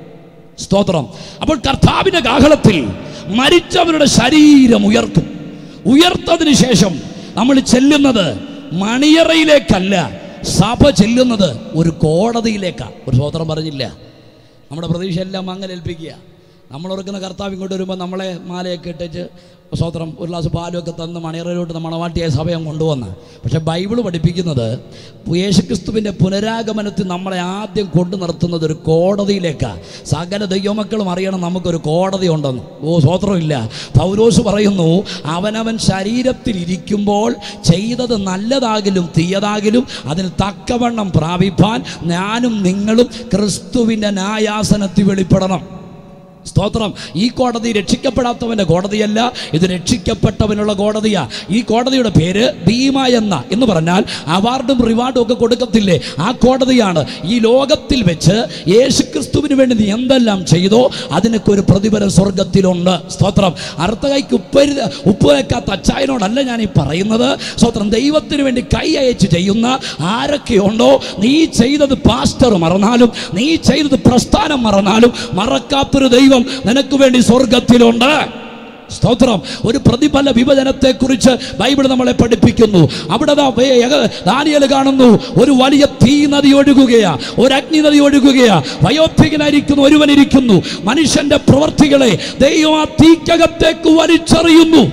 സ്തോത്രം അപ്പോൾ കർത്താവിന്റെ കാഹളത്തിൽ മരിച്ചവരുടെ ശരീരം ഉയർത്തും ഉയർത്തതിന് ശേഷം നമ്മൾ ചെല്ലുന്നത് മണിയറയിലേക്കല്ല സഭ ചെല്ലുന്നത് ഒരു കോടതിയിലേക്കാണ് ഒരു സ്തോത്രം പറഞ്ഞില്ല നമ്മുടെ പ്രതീക്ഷ എല്ലാം അങ്ങനെ ഏൽപ്പിക്കുക നമ്മൾ ഓർക്കുന്ന കർത്താവ് ഇങ്ങോട്ട് വരുമ്പോൾ നമ്മളെ മാലയൊക്കെ ഇട്ടിച്ച് സ്വത്രം ഒരു ഗ്ലാസ് പാലുമൊക്കെ തന്ന് മണിയറയിലോട്ട് മണവാട്ടിയായ സഭയം കൊണ്ടുവന്ന പക്ഷെ ബൈബിൾ പഠിപ്പിക്കുന്നത് യേശുക്രിസ്തുവിൻ്റെ പുനരാഗമനത്തിൽ നമ്മളെ ആദ്യം കൊണ്ടു നിർത്തുന്നത് ഒരു കോടതിയിലേക്കാണ് സകല ദൈവമക്കളും അറിയണം നമുക്കൊരു കോടതി ഉണ്ടെന്ന് ഓ സ്വത്രമില്ല പൗലോസ് പറയുന്നു അവനവൻ ശരീരത്തിൽ ഇരിക്കുമ്പോൾ ചെയ്തത് നല്ലതാകിലും തീയതാകിലും അതിന് തക്കവണ്ണം പ്രാപിപ്പാൻ ഞാനും നിങ്ങളും ക്രിസ്തുവിൻ്റെ ന്യായാസനത്തിൽ വെളിപ്പെടണം സ്തോത്രം ഈ കോടതി രക്ഷിക്കപ്പെടാത്തവന്റെ കോടതിയല്ല ഇത് രക്ഷിക്കപ്പെട്ടവനുള്ള കോടതിയാ ഈ കോടതിയുടെ പേര് ഭീമ എന്ന എന്ന് പറഞ്ഞാൽ അവാർഡും റിവാർഡും ഒക്കെ കൊടുക്കത്തില്ലേ ആ കോടതിയാണ് ഈ ലോകത്തിൽ വെച്ച് യേശുക്രിസ്തുവിന് വേണ്ടി നീ എന്തെല്ലാം ചെയ്തോ അതിനൊക്കെ ഒരു പ്രതിഫലം സ്വർഗത്തിലുണ്ട് സ്തോത്രം അർത്ഥകൈക്ക് ഉപ്പരി ഉപ്പ് വെക്കാത്ത അച്ചായനോടല്ല ഞാൻ ഈ പറയുന്നത് സ്തോത്രം ദൈവത്തിന് വേണ്ടി കൈ അയച്ച് ചെയ്യുന്ന ആരൊക്കെയുണ്ടോ നീ ചെയ്തത് പാസ്റ്റർ മറന്നാലും നീ ചെയ്തത് പ്രസ്ഥാനം മറന്നാലും മറക്കാത്തൊരു ദൈവം നിനക്ക് വേണ്ടി സ്വർഗത്തിലുണ്ട് സ്തോത്രം ഒരു പ്രതിഫല വിഭജനത്തെക്കുറിച്ച് ബൈബിൾ നമ്മളെ പഠിപ്പിക്കുന്നു അവിടെ ദാ വേ- ഏക- ദാനിയേൽ കാണുന്നു ഒരു വലിയ തീ നദി ഒഴുകുകയാ ഒരു അഗ്നി നദി ഒഴുകുകയാ വയോധികനായിരിക്കുന്നു ഒരുവനിരിക്കുന്നു മനുഷ്യന്റെ പ്രവർത്തികളെ ദൈവം ആ തീക്കകത്തേക്ക് വലിച്ചെറിയുന്നു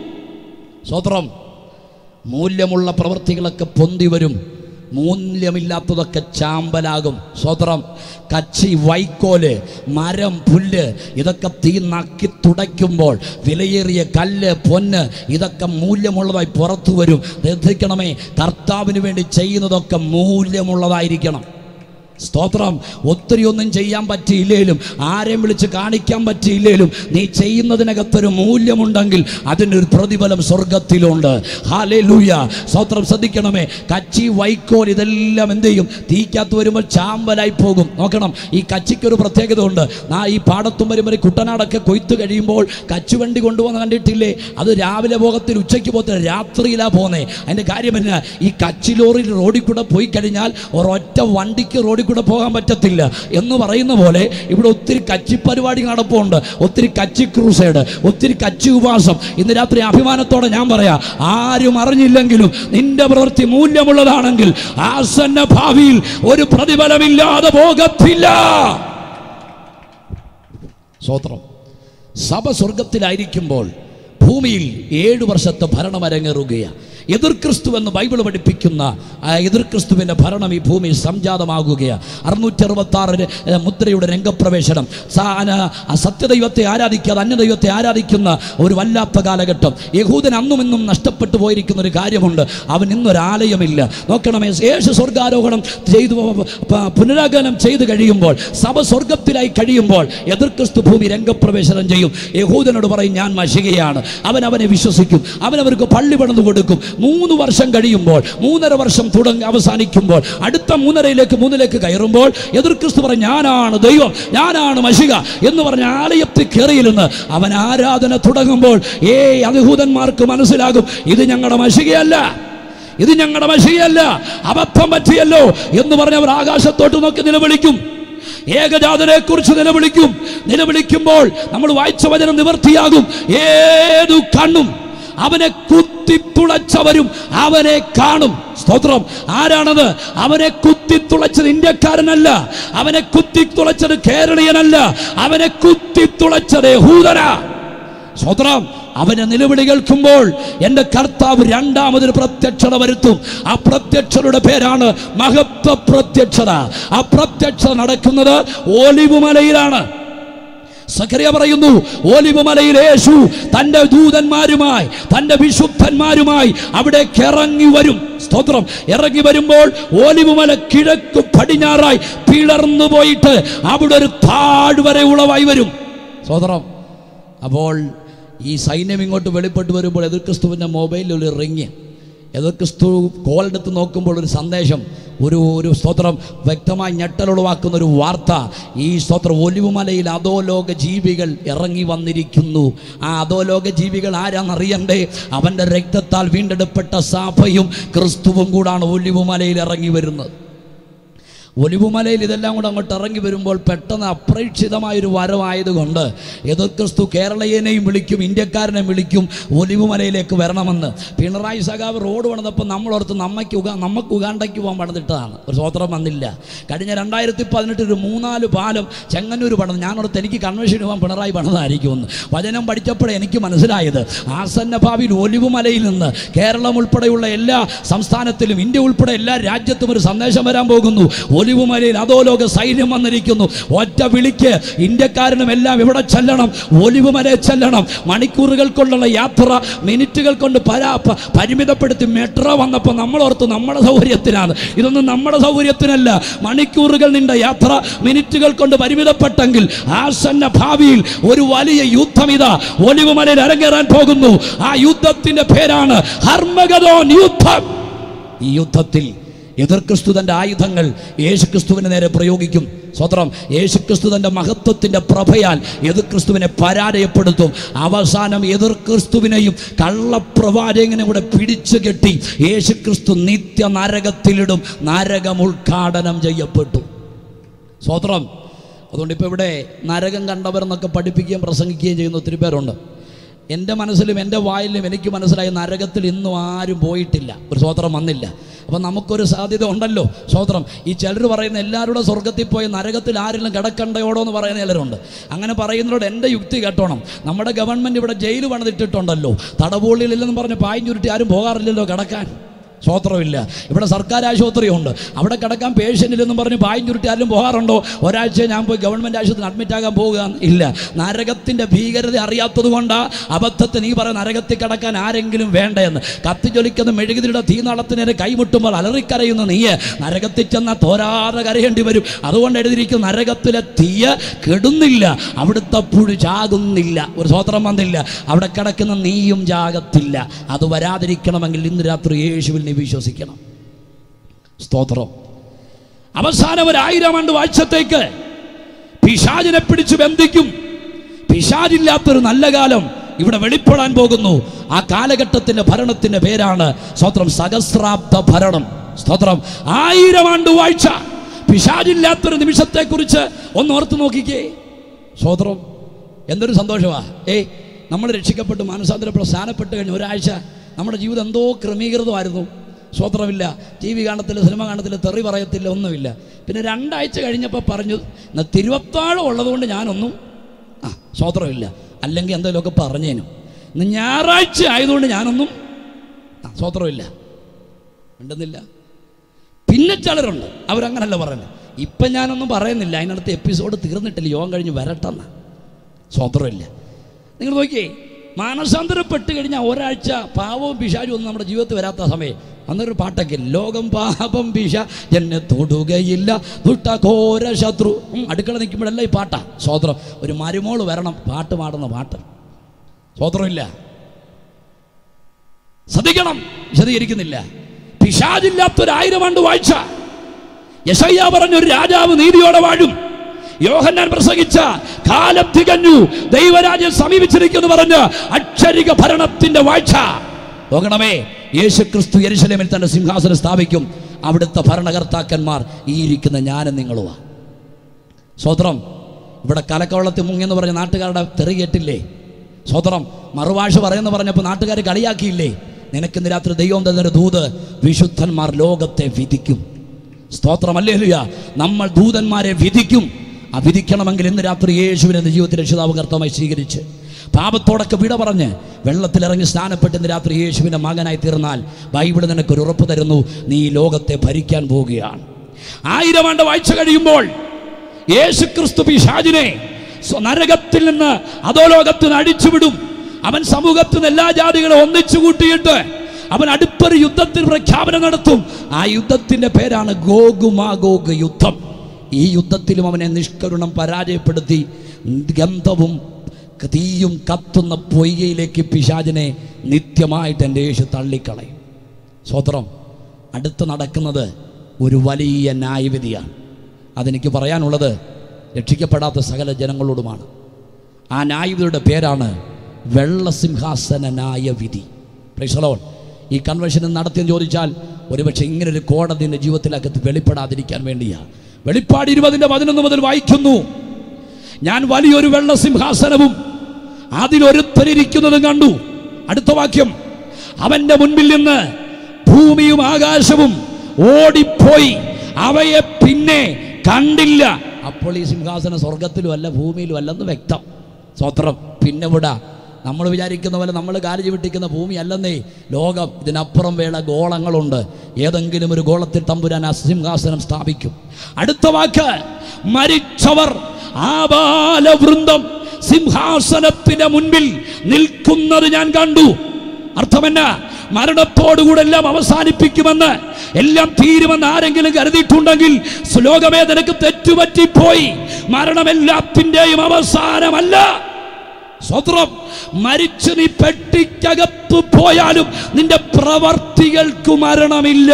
സ്തോത്രം മൂല്യമുള്ള പ്രവൃത്തികളൊക്കെ പൊന്തി വരും മൂല്യമില്ലാത്തതൊക്കെ ചാമ്പലാകും സ്വത്രം കച്ചി വൈക്കോല് മരം പുല്ല് ഇതൊക്കെ തീ നക്കി തുടയ്ക്കുമ്പോൾ വിലയേറിയ കല്ല് പൊന്ന് ഇതൊക്കെ മൂല്യമുള്ളതായി പുറത്തു വരും ശ്രദ്ധിക്കണമേ കർത്താവിന് വേണ്ടി ചെയ്യുന്നതൊക്കെ മൂല്യമുള്ളതായിരിക്കണം സ്തോത്രം ഒത്തിരി ഒന്നും ചെയ്യാൻ പറ്റിയില്ലേലും ആരെയും വിളിച്ച് കാണിക്കാൻ പറ്റിയില്ലേലും നീ ചെയ്യുന്നതിനകത്തൊരു മൂല്യമുണ്ടെങ്കിൽ അതിനൊരു പ്രതിഫലം സ്വർഗത്തിലുണ്ട് ഹാലേ ലൂയ സ്തോത്രം ശ്രദ്ധിക്കണമേ കച്ചി വൈക്കോൽ ഇതെല്ലാം എന്ത് ചെയ്യും തീക്കകത്ത് വരുമ്പോൾ ചാമ്പലായി പോകും നോക്കണം ഈ കച്ചിക്കൊരു പ്രത്യേകത ഉണ്ട് ആ ഈ പാടത്തും വരുമ്പോൾ ഈ കുട്ടനാടൊക്കെ കൊയ്ത്ത് കഴിയുമ്പോൾ കച്ചുവണ്ടി കൊണ്ടുവന്ന് കണ്ടിട്ടില്ലേ അത് രാവിലെ പോകത്തിൽ ഉച്ചയ്ക്ക് പോകത്തില്ല രാത്രിയിലാ പോന്നേ അതിൻ്റെ കാര്യം എന്നാ ഈ കച്ചി ലോറി റോഡിൽ കൂടെ പോയി കഴിഞ്ഞാൽ ഒരൊറ്റ വണ്ടിക്ക് റോഡിൽ കൂടെ പോകാൻ പറ്റത്തില്ല എന്ന് പറയുന്ന പോലെ ഇവിടെ ഒത്തിരി കച്ചി പരിപാടി നടപ്പുണ്ട് ഒത്തിരി കച്ചി ക്രൂസൈഡ് ഒത്തിരി കച്ചി ഉപവാസം ഇന്ന് രാത്രി അഭിമാനത്തോടെ ഞാൻ പറയാം ആരും അറിഞ്ഞില്ലെങ്കിലും നിന്റെ പ്രവൃത്തി മൂല്യമുള്ളതാണെങ്കിൽ ആസന്ന ഭാവിയിൽ ഒരു പ്രതിഫലമില്ലാതെ പോകത്തില്ല സ്വത്രം സഭ സ്വർഗത്തിലായിരിക്കുമ്പോൾ ഭൂമിയിൽ ഏഴു വർഷത്തെ ഭരണം അരങ്ങേറുകയാണ് എതിർ ക്രിസ്തു എന്ന് ബൈബിൾ പഠിപ്പിക്കുന്ന ആ എതിർ ക്രിസ്തുവിൻ്റെ ഭരണം ഈ ഭൂമിയിൽ സംജാതമാകുകയാണ് അറുന്നൂറ്റി അറുപത്തി ആറ് മുദ്രയുടെ രംഗപ്രവേശനം സാ- അന- ആ സത്യദൈവത്തെ ആരാധിക്കാതെ അന്യദൈവത്തെ ആരാധിക്കുന്ന ഒരു വല്ലാത്ത കാലഘട്ടം യഹൂദൻ അന്നും ഇന്നും നഷ്ടപ്പെട്ടു പോയിരിക്കുന്ന ഒരു കാര്യമുണ്ട് അവൻ ഇന്നൊരാലയമില്ല നോക്കണമേ യേശു സ്വർഗാരോഹണം ചെയ്തു പ- പുനരാഗമനം ചെയ്തു കഴിയുമ്പോൾ സഭ സ്വർഗത്തിലായി കഴിയുമ്പോൾ എതിർ ക്രിസ്തു ഭൂമി രംഗപ്രവേശനം ചെയ്യും യഹൂദനോട് പറയും ഞാൻ മഷികയാണ് അവൻ അവനെ വിശ്വസിക്കും അവൻ അവർക്ക് പള്ളി പണിത് കൊടുക്കും മൂന്ന് വർഷം കഴിയുമ്പോൾ മൂന്നര വർഷം തുടങ്ങി അവസാനിക്കുമ്പോൾ അടുത്ത മൂന്നരയിലേക്ക് മൂന്നിലേക്ക് കയറുമ്പോൾ എതിർ ക്രിസ്തു പറയും ഞാനാണ് ദൈവം ഞാനാണ് മഷിക എന്ന് പറഞ്ഞ ആലയത്തിൽ കയറിയിരുന്ന് അവൻ ആരാധന തുടങ്ങുമ്പോൾ ഏ യഹൂദന്മാർക്ക് മനസ്സിലാകും ഇത് ഞങ്ങളുടെ മഷികയല്ല ഇത് ഞങ്ങളുടെ മഷികയല്ല അബദ്ധം പറ്റിയല്ലോ എന്ന് പറഞ്ഞ് അവർ ആകാശത്തോട്ട് നോക്കി നിലവിളിക്കും ഏകജാതനെ കുറിച്ച് നിലവിളിക്കും നിലവിളിക്കുമ്പോൾ നമ്മൾ വായിച്ച വചനം നിവർത്തിയാകും ഏതു കണ്ണും അവനെ കുത്തിത്തുളച്ചവരും അവനെ കാണും സ്തോത്രം ആരാണത് അവനെ കുത്തിത്തുളച്ചത് ഇന്ത്യക്കാരനല്ല അവനെ കുത്തിത്തുളച്ചത് കേരളീയനല്ല അവനെ കുത്തിത്തുളച്ചത് യഹൂദന സ്വത്രം അവന്റെ നിലവിളി കേൾക്കുമ്പോൾ എൻ്റെ കർത്താവ് രണ്ടാമതൊരു പ്രത്യക്ഷത വരുത്തും ആ പ്രത്യക്ഷതയുടെ പേരാണ് മഹത്വ പ്രത്യക്ഷത ആ പ്രത്യക്ഷത നടക്കുന്നത് ഓലിവുമലയിലാണ് സഖറിയ പറയുന്നു ഓലിവ് മലയിൽ യേശു തൻ്റെ ദൂതന്മാരുമായി തൻ്റെ വിശുദ്ധന്മാരുമായി അവിടെ ഇറങ്ങി വരും സ്തോത്രം ഇറങ്ങി വരുമ്പോൾ ഓലിവുമല കിഴക്ക് പടിഞ്ഞാറായി പിളർന്നു പോയിട്ട് അവിടെ ഒരു താഴ്വര ഉളവായി വരും സ്തോത്രം അപ്പോൾ ഈ സൈന്യം ഇങ്ങോട്ട് വെളിപ്പെട്ട് വരുമ്പോൾ എതിർ ക്രിസ്തുവിൻ്റെ മൊബൈലിൽ ഒരു റിങ് എതിർ ക്രിസ്തു കോളെടുത്ത് നോക്കുമ്പോൾ ഒരു സന്ദേശം ഒരു ഒരു സ്തോത്രം വ്യക്തമായി ഞെട്ടലുളവാക്കുന്ന ഒരു വാർത്ത ഈ സ്തോത്രം ഒലിവുമലയിൽ അധോലോക ജീവികൾ ഇറങ്ങി വന്നിരിക്കുന്നു ആ അധോലോക ജീവികൾ ആരാന്നറിയണ്ടേ അവൻ്റെ രക്തത്താൽ വീണ്ടെടുപ്പെട്ട സാഫയും ക്രിസ്തുവും കൂടാണ് ഒലിവുമലയിൽ ഇറങ്ങി വരുന്നത് ഒലിവുമലയിൽ ഇതെല്ലാം കൂടെ അങ്ങോട്ട് ഇറങ്ങി വരുമ്പോൾ പെട്ടെന്ന് അപ്രതീക്ഷിതമായൊരു വരവായതുകൊണ്ട് എതിർ ക്രിസ്തു കേരളീയനെയും വിളിക്കും ഇന്ത്യക്കാരനെ വിളിക്കും ഒലിവുമലയിലേക്ക് വരണമെന്ന് പിണറായി സഖാവ് റോഡ് പണിതപ്പോൾ നമ്മളോർത്ത് നമ്മയ്ക്ക് ഉഗാ നമുക്ക് ഉഗാണ്ടയ്ക്ക് പോകാൻ പണിതിട്ടതാണ് ഒരു സ്വോത്രം വന്നില്ല കഴിഞ്ഞ രണ്ടായിരത്തി പതിനെട്ട് ഒരു മൂന്നാല് പാലം ചെങ്ങന്നൂർ പണിത് ഞാനോർത്ത് എനിക്ക് കൺവെൻഷന് പോകാൻ പിണറായി പണിതായിരിക്കുമെന്ന് വചനം പഠിച്ചപ്പോഴേ എനിക്ക് മനസ്സിലായത് ആസന്ന ഭാവിയിൽ ഒലിവുമലയിൽ നിന്ന് കേരളം ഉൾപ്പെടെയുള്ള എല്ലാ സംസ്ഥാനത്തിലും ഇന്ത്യ ഉൾപ്പെടെ എല്ലാ രാജ്യത്തും ഒരു സന്ദേശം വരാൻ പോകുന്നു ഒലിവുമലയിൽ അധോലോക സൈന്യം വന്നിരിക്കുന്നു ഒറ്റ വിളിക്ക് ഇന്ത്യക്കാരനും എല്ലാം ഇവിടെ ചെല്ലണം ഒലിവുമലയിൽ ചെല്ലണം മണിക്കൂറുകൾ കൊണ്ടുള്ള യാത്ര മിനിറ്റുകൾ കൊണ്ട് പരാ പ- പരിമിതപ്പെടുത്തി മെട്രോ വന്നപ്പോൾ നമ്മൾ ഓർത്ത് നമ്മുടെ സൗകര്യത്തിനാണ് ഇതൊന്നും നമ്മുടെ സൗകര്യത്തിനല്ല മണിക്കൂറുകൾ നിന്റെ യാത്ര മിനിറ്റുകൾ കൊണ്ട് പരിമിതപ്പെട്ടെങ്കിൽ ആസന്ന ഭാവിയിൽ ഒരു വലിയ യുദ്ധം ഇതാ ഒലിവുമലയിൽ അരങ്ങേറാൻ പോകുന്നു ആ യുദ്ധത്തിന്റെ പേരാണ് ഹർമഗദോൻ യുദ്ധം ഈ യുദ്ധത്തിൽ എതിർ ക്രിസ്തു തൻ്റെ ആയുധങ്ങൾ യേശുക്രിസ്തുവിന് നേരെ പ്രയോഗിക്കും സ്വത്രം യേശുക്രിസ്തു തൻ്റെ മഹത്വത്തിൻ്റെ പ്രഭയാൽ എതിർ ക്രിസ്തുവിനെ പരാജയപ്പെടുത്തും അവസാനം എതിർ ക്രിസ്തുവിനെയും കള്ളപ്രവാചകനെ കൂടെ പിടിച്ചു കെട്ടി യേശുക്രിസ്തു നിത്യ നരകത്തിലിടും നരകം ഉദ്ഘാടനം ചെയ്യപ്പെട്ടു സ്വത്രം അതുകൊണ്ട് ഇപ്പോൾ ഇവിടെ നരകം കണ്ടവരെന്നൊക്കെ പഠിപ്പിക്കുകയും പ്രസംഗിക്കുകയും ചെയ്യുന്ന ഒത്തിരി പേരുണ്ട് എൻ്റെ മനസ്സിലും എൻ്റെ വായിലും എനിക്ക് മനസ്സിലായി നരകത്തിൽ ഇന്നും ആരും പോയിട്ടില്ല ഒരു സ്വോത്രം വന്നില്ല അപ്പം നമുക്കൊരു സാധ്യത ഉണ്ടല്ലോ സ്വോത്രം ഈ ചിലർ പറയുന്ന എല്ലാവരുടെ സ്വർഗത്തിൽ പോയി നരകത്തിൽ ആരെങ്കിലും കിടക്കണ്ടയോടോ എന്ന് പറയുന്ന ചിലരുണ്ട് അങ്ങനെ പറയുന്നതോട് എൻ്റെ യുക്തി കേട്ടോണം നമ്മുടെ ഗവൺമെൻറ് ഇവിടെ ജയിൽ പണിതിട്ടിട്ടുണ്ടല്ലോ തടവുള്ളിലില്ലെന്ന് പറഞ്ഞ് പായും ചുരുട്ടി ആരും പോകാറില്ലല്ലോ കിടക്കാൻ സ്വോത്രമില്ല ഇവിടെ സർക്കാർ ആശുപത്രിയുണ്ട് അവിടെ കിടക്കാൻ പേഷ്യൻ്റിലെന്നും പറഞ്ഞ് പായും ചുരുട്ടി ആരും പോകാറുണ്ടോ ഒരാഴ്ച ഞാൻ പോയി ഗവൺമെൻറ് ആശുപത്രി അഡ്മിറ്റ് ആകാൻ പോവുക ഇല്ല നരകത്തിൻ്റെ ഭീകരത അറിയാത്തത് കൊണ്ടാ അബദ്ധത്തെ നീ പറ നരകത്തിൽ കിടക്കാൻ ആരെങ്കിലും വേണ്ടയെന്ന് കത്തിജ്വലിക്കുന്ന മെഴുകുതിരിയുടെ തീനാളത്തിനെ കൈമുട്ടുമ്പോൾ അലറിക്കരയുന്ന നീയ് നരകത്തിൽ ചെന്നാൽ തോരാതെ കരയേണ്ടി വരും അതുകൊണ്ട് എഴുതിയിരിക്കും നരകത്തിലെ തീയ കെടുന്നില്ല അവിടുത്തെ പുഴു ചാകുന്നില്ല ഒരു സ്വോത്രം വന്നില്ല അവിടെ കിടക്കുന്ന നീയും ചാകത്തില്ല അത് വരാതിരിക്കണമെങ്കിൽ ഇന്ന് രാത്രി യേശുവിൽ നീ വിശ്വസിക്കണം സ്തോത്രം അവസാനം ഒരു ആയിരം ആണ്ട് വാഴ്ചത്തേക്ക് പിശാചിനെ പിടിച്ച് ബന്ധിക്കും പിശാചില്ലാത്തൊരു നല്ല കാലം ഇവിടെ വെളിപ്പെടാൻ പോകുന്നു ആ കാലഘട്ടത്തിന്റെ ഭരണത്തിന്റെ പേരാണ് സ്തോത്രം സഹസ്രാബ്ദ ഭരണം സ്തോത്രം ആയിരം ആണ്ട് വാഴ്ച പിശാചില്ലാത്തൊരു നിമിഷത്തെക്കുറിച്ച് ഒന്ന് ഓർത്ത് നോക്കിക്കേ സ്തോത്രം എന്തൊരു സന്തോഷമാ ഏയ് നമ്മൾ രക്ഷിക്കപ്പെട്ട് മാനസാന്തരപ്പെട്ട് സ്ഥാനപ്പെട്ട് കഴിഞ്ഞ ഒരാഴ്ച നമ്മുടെ ജീവിതം എന്തോ ക്രമീകൃതമായിരുന്നു സ്വോത്രമില്ല ടി വി കാണത്തില്ല സിനിമ കാണത്തില്ല തെറി പറയത്തില്ല ഒന്നുമില്ല പിന്നെ രണ്ടാഴ്ച കഴിഞ്ഞപ്പോൾ പറഞ്ഞു "എന്നാ തിരുവത്താഴം ഉള്ളതുകൊണ്ട് ഞാനൊന്നും ആ സ്വോത്രമില്ല അല്ലെങ്കിൽ എന്തെങ്കിലുമൊക്കെ പറഞ്ഞേനും ഇന്ന് ഞായറാഴ്ച ആയതുകൊണ്ട് ഞാനൊന്നും ആ സ്വോത്രമില്ല ഉണ്ടെന്നില്ല പിന്നെ ചിലരുണ്ട് അവരങ്ങനല്ല പറയുന്നത് ഇപ്പം ഞാനൊന്നും പറയുന്നില്ല അതിനടുത്ത് എപ്പിസോഡ് തീർന്നിട്ടില്ല യോഗം കഴിഞ്ഞ് വരട്ടെന്ന സ്വോത്രമില്ല നിങ്ങൾ നോക്കിയേ മാനസാന്തരപ്പെട്ട് കഴിഞ്ഞാൽ ഒരാഴ്ച പാവവും പിശാചും ഒന്നും നമ്മുടെ ജീവിതത്തിൽ വരാത്ത സമയം അന്നൊരു പാട്ടൊക്കെ ഇല്ലേ? ലോകം പാപം പിശ എന്നെ തൊടുകയില്ല ദുഷ്ടഘോര ശത്രു ഉം, അടുക്കള നിൽക്കുമ്പോഴല്ല ഈ പാട്ടാ സ്വോത്രം ഒരു മരുമോള് വരണം പാട്ട് പാടുന്ന പാട്ട് സ്വോത്രമില്ല ശ്രദ്ധിക്കണം വിശദീകരിക്കുന്നില്ല പിശാചില്ലാത്തൊരായിരം ആണ്ട് വാഴ്ച യശയ്യ പറഞ്ഞൊരു രാജാവ് നീതിയോടെ വാഴും യോഹന്നാൻ പ്രസംഗിച്ച കാലം തികഞ്ഞു ദൈവരാജ്യം സമീപിച്ചിരിക്കുന്നു പറഞ്ഞ് അക്ഷരിക ഭരണത്തിന്റെ വാഴ്ച നോക്കണമേ യേശു ക്രിസ്തു യെരുശലേമിൽ തന്റെ സിംഹാസനം സ്ഥാപിക്കും അവിടുത്തെ ഭരണകർത്താക്കന്മാർ ഈ ഇരിക്കുന്ന ഞാനും നിങ്ങളുമാ സ്വത്രം ഇവിടെ കലക്കവളത്തിൽ മുങ്ങിയെന്ന് പറഞ്ഞ നാട്ടുകാരുടെ തെറി കേട്ടില്ലേ സ്വത്രം മറുഭാഷ പറയുന്നു പറഞ്ഞപ്പോൾ നാട്ടുകാർ കളിയാക്കിയില്ലേ നിനക്കിന്ന് രാത്രി ദൈവം തന്നൊരു ദൂത് വിശുദ്ധന്മാർ ലോകത്തെ വിധിക്കും സ്തോത്രമല്ലേ ലുയ നമ്മൾ ദൂതന്മാരെ വിധിക്കും ആ വിധിക്കണമെങ്കിൽ ഇന്ന് രാത്രി യേശുവിനെ നിന്റെ ജീവിതത്തിൽ രക്ഷിതാവ് കർത്തമായി സ്വീകരിച്ച് പാപത്തോടൊക്കെ വിട പറഞ്ഞ് വെള്ളത്തിലിറങ്ങി സ്നാനപ്പെട്ട് ഇന്ന് രാത്രി യേശുവിൻ്റെ മകനായി തീർന്നാൽ ബൈബിൾ നിനക്കൊരു ഉറപ്പ് തരുന്നു നീ ഈ ലോകത്തെ ഭരിക്കാൻ പോവുകയാണ് ആയിരം ആണ്ട് വാഴ്ച കഴിയുമ്പോൾ യേശു ക്രിസ്തു പിശാചിനെ സ്വ- നരകത്തിൽ നിന്ന് അധോലോകത്ത് നിന്ന് അടിച്ചുവിടും അവൻ സമൂഹത്തിൽ നിന്ന് എല്ലാ ജാതികളും ഒന്നിച്ചു കൂട്ടിയിട്ട് അവൻ അടുത്തൊരു യുദ്ധത്തിന് പ്രഖ്യാപനം നടത്തും ആ യുദ്ധത്തിന്റെ പേരാണ് ഗോഗുമാഗോഗ് യുദ്ധം ഈ യുദ്ധത്തിലും അവനെ നിഷ്കരുണം പരാജയപ്പെടുത്തി ഗന്ധവും തീയും കത്തുന്ന പൊയ്കയിലേക്ക് പിശാചിനെ നിത്യമായിട്ട് എൻ്റെ യേശു തള്ളിക്കളയും സ്വത്രം അടുത്ത് നടക്കുന്നത് ഒരു വലിയ ന്യായവിധിയാണ് അതെനിക്ക് പറയാനുള്ളത് രക്ഷിക്കപ്പെടാത്ത സകല ജനങ്ങളോടുമാണ് ആ ന്യായവിധിയുടെ പേരാണ് വെള്ളസിംഹാസന ന്യായവിധി പ്രൈസലോൺ ഈ കൺവെൻഷൻ നടത്തിയെന്ന് ചോദിച്ചാൽ ഒരുപക്ഷെ ഇങ്ങനൊരു കോടതി എൻ്റെ ജീവിതത്തിലകത്ത് വെളിപ്പെടാതിരിക്കാൻ വേണ്ടിയാണ് വെളിപ്പാട് ഇരുപതിൻ്റെ പതിനൊന്ന് മുതൽ വായിക്കുന്നു ഞാൻ വലിയൊരു വെള്ളസിംഹാസനവും അതിലൊരുത്തരിക്കുന്നതും കണ്ടു അടുത്ത വാക്യം അവന്റെ മുൻപിൽ നിന്ന് ഭൂമിയും ആകാശവും ഓടിപ്പോയി അവയെ പിന്നെ കണ്ടില്ല അപ്പോൾ ഈ സിംഹാസനം സ്വർഗത്തിലും അല്ല ഭൂമിയിലും അല്ലെന്ന് വ്യക്തം സ്വത്രം പിന്നെ വിടാ നമ്മൾ വിചാരിക്കുന്ന പോലെ നമ്മൾ കാലി വിട്ടിക്കുന്ന ഭൂമി അല്ലെന്നേ ലോകം ഇതിനപ്പുറം വേള ഗോളങ്ങളുണ്ട് ഏതെങ്കിലും ഒരു ഗോളത്തിൽ തമ്പുരാൻ ആ സിംഹാസനം സ്ഥാപിക്കും അടുത്ത വാക്ക് മരിച്ചവർ ആബാലവൃന്ദം സിംഹാസനത്തിന്റെ മുൻപിൽ നിൽക്കുന്നത് ഞാൻ കണ്ടു അർത്ഥമെന്ന മരണത്തോടുകൂടെ എല്ലാം അവസാനിപ്പിക്കുമെന്ന് എല്ലാം തീരുമെന്ന് ആരെങ്കിലും കരുതിയിട്ടുണ്ടെങ്കിൽ ശ്ലോകമേ നിനക്ക് തെറ്റുപറ്റിപ്പോയി മരണം എല്ലാത്തിൻ്റെയും അവസാനമല്ല സ്വത്രം മരിച്ചു നീ പെട്ടിക്കകത്ത് പോയാലും നിന്റെ പ്രവർത്തികൾക്ക് മരണമില്ല